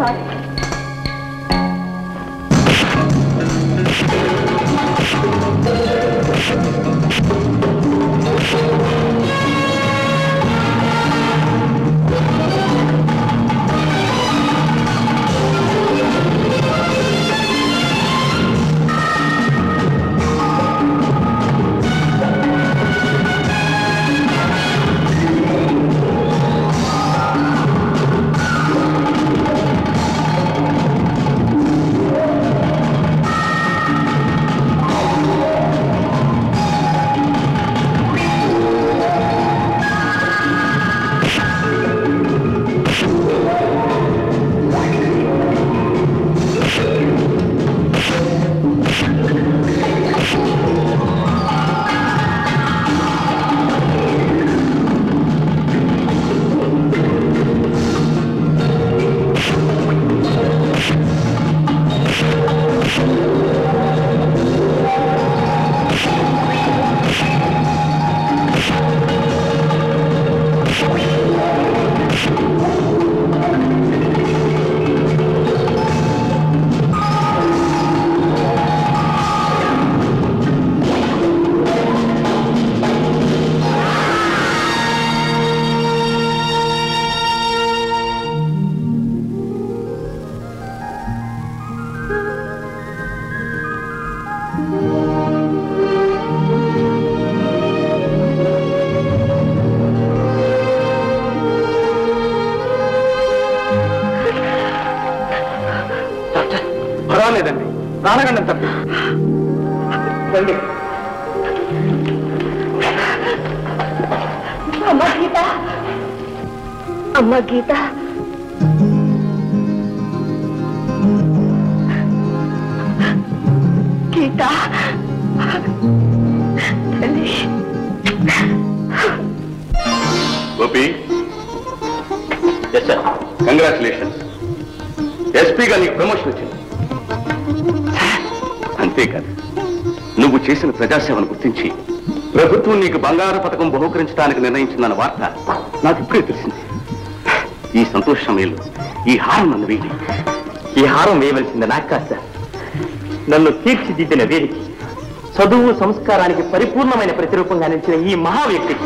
పర్వాలేదండి ప్రాణగండం తప్పి రండి అమ్మ గీత అమ్మ గీత గీత తల్లి గోపి ఎస్ సార్ కంగ్రాచులేషన్స్ ఎస్పీగా నీకు ప్రమోషన్ వచ్చింది అంతేకాదు నువ్వు చేసిన ప్రజాసేవను గుర్తించి ప్రభుత్వం నీకు బంగారు పథకం బహుకరించడానికి నిర్ణయించిందన్న వార్త నాకు ఇప్పుడే తెలిసింది ఈ సంతోష సమయంలో ఈ హారం నన్ను వేయి ఈ హారం వేయవలసింది నాకు కాదు సార్ నన్ను తీర్చిదిద్దిన వీరికి చదువు సంస్కారానికి పరిపూర్ణమైన ప్రతిరూపంగా నిలిచిన ఈ మహా వ్యక్తికి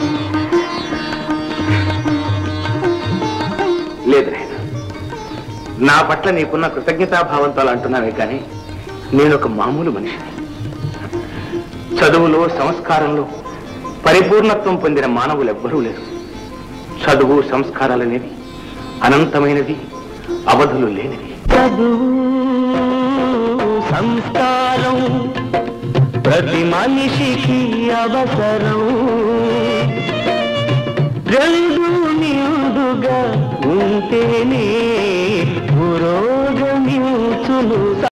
లేదు నాయన నా పట్ల నీకున్న కృతజ్ఞతాభావంతో అలా అంటున్నావే కానీ నేను ఒక మామూలు మనిషిని చదువులో సంస్కారంలో పరిపూర్ణత్వం పొందిన మానవులు ఎవ్వరూ లేరు చదువు సంస్కారాలనేవి అనంతమైనవి అవధులు లేనివి చదువు సంస్కారం ప్రతి మనిషికి అవసరం రెండు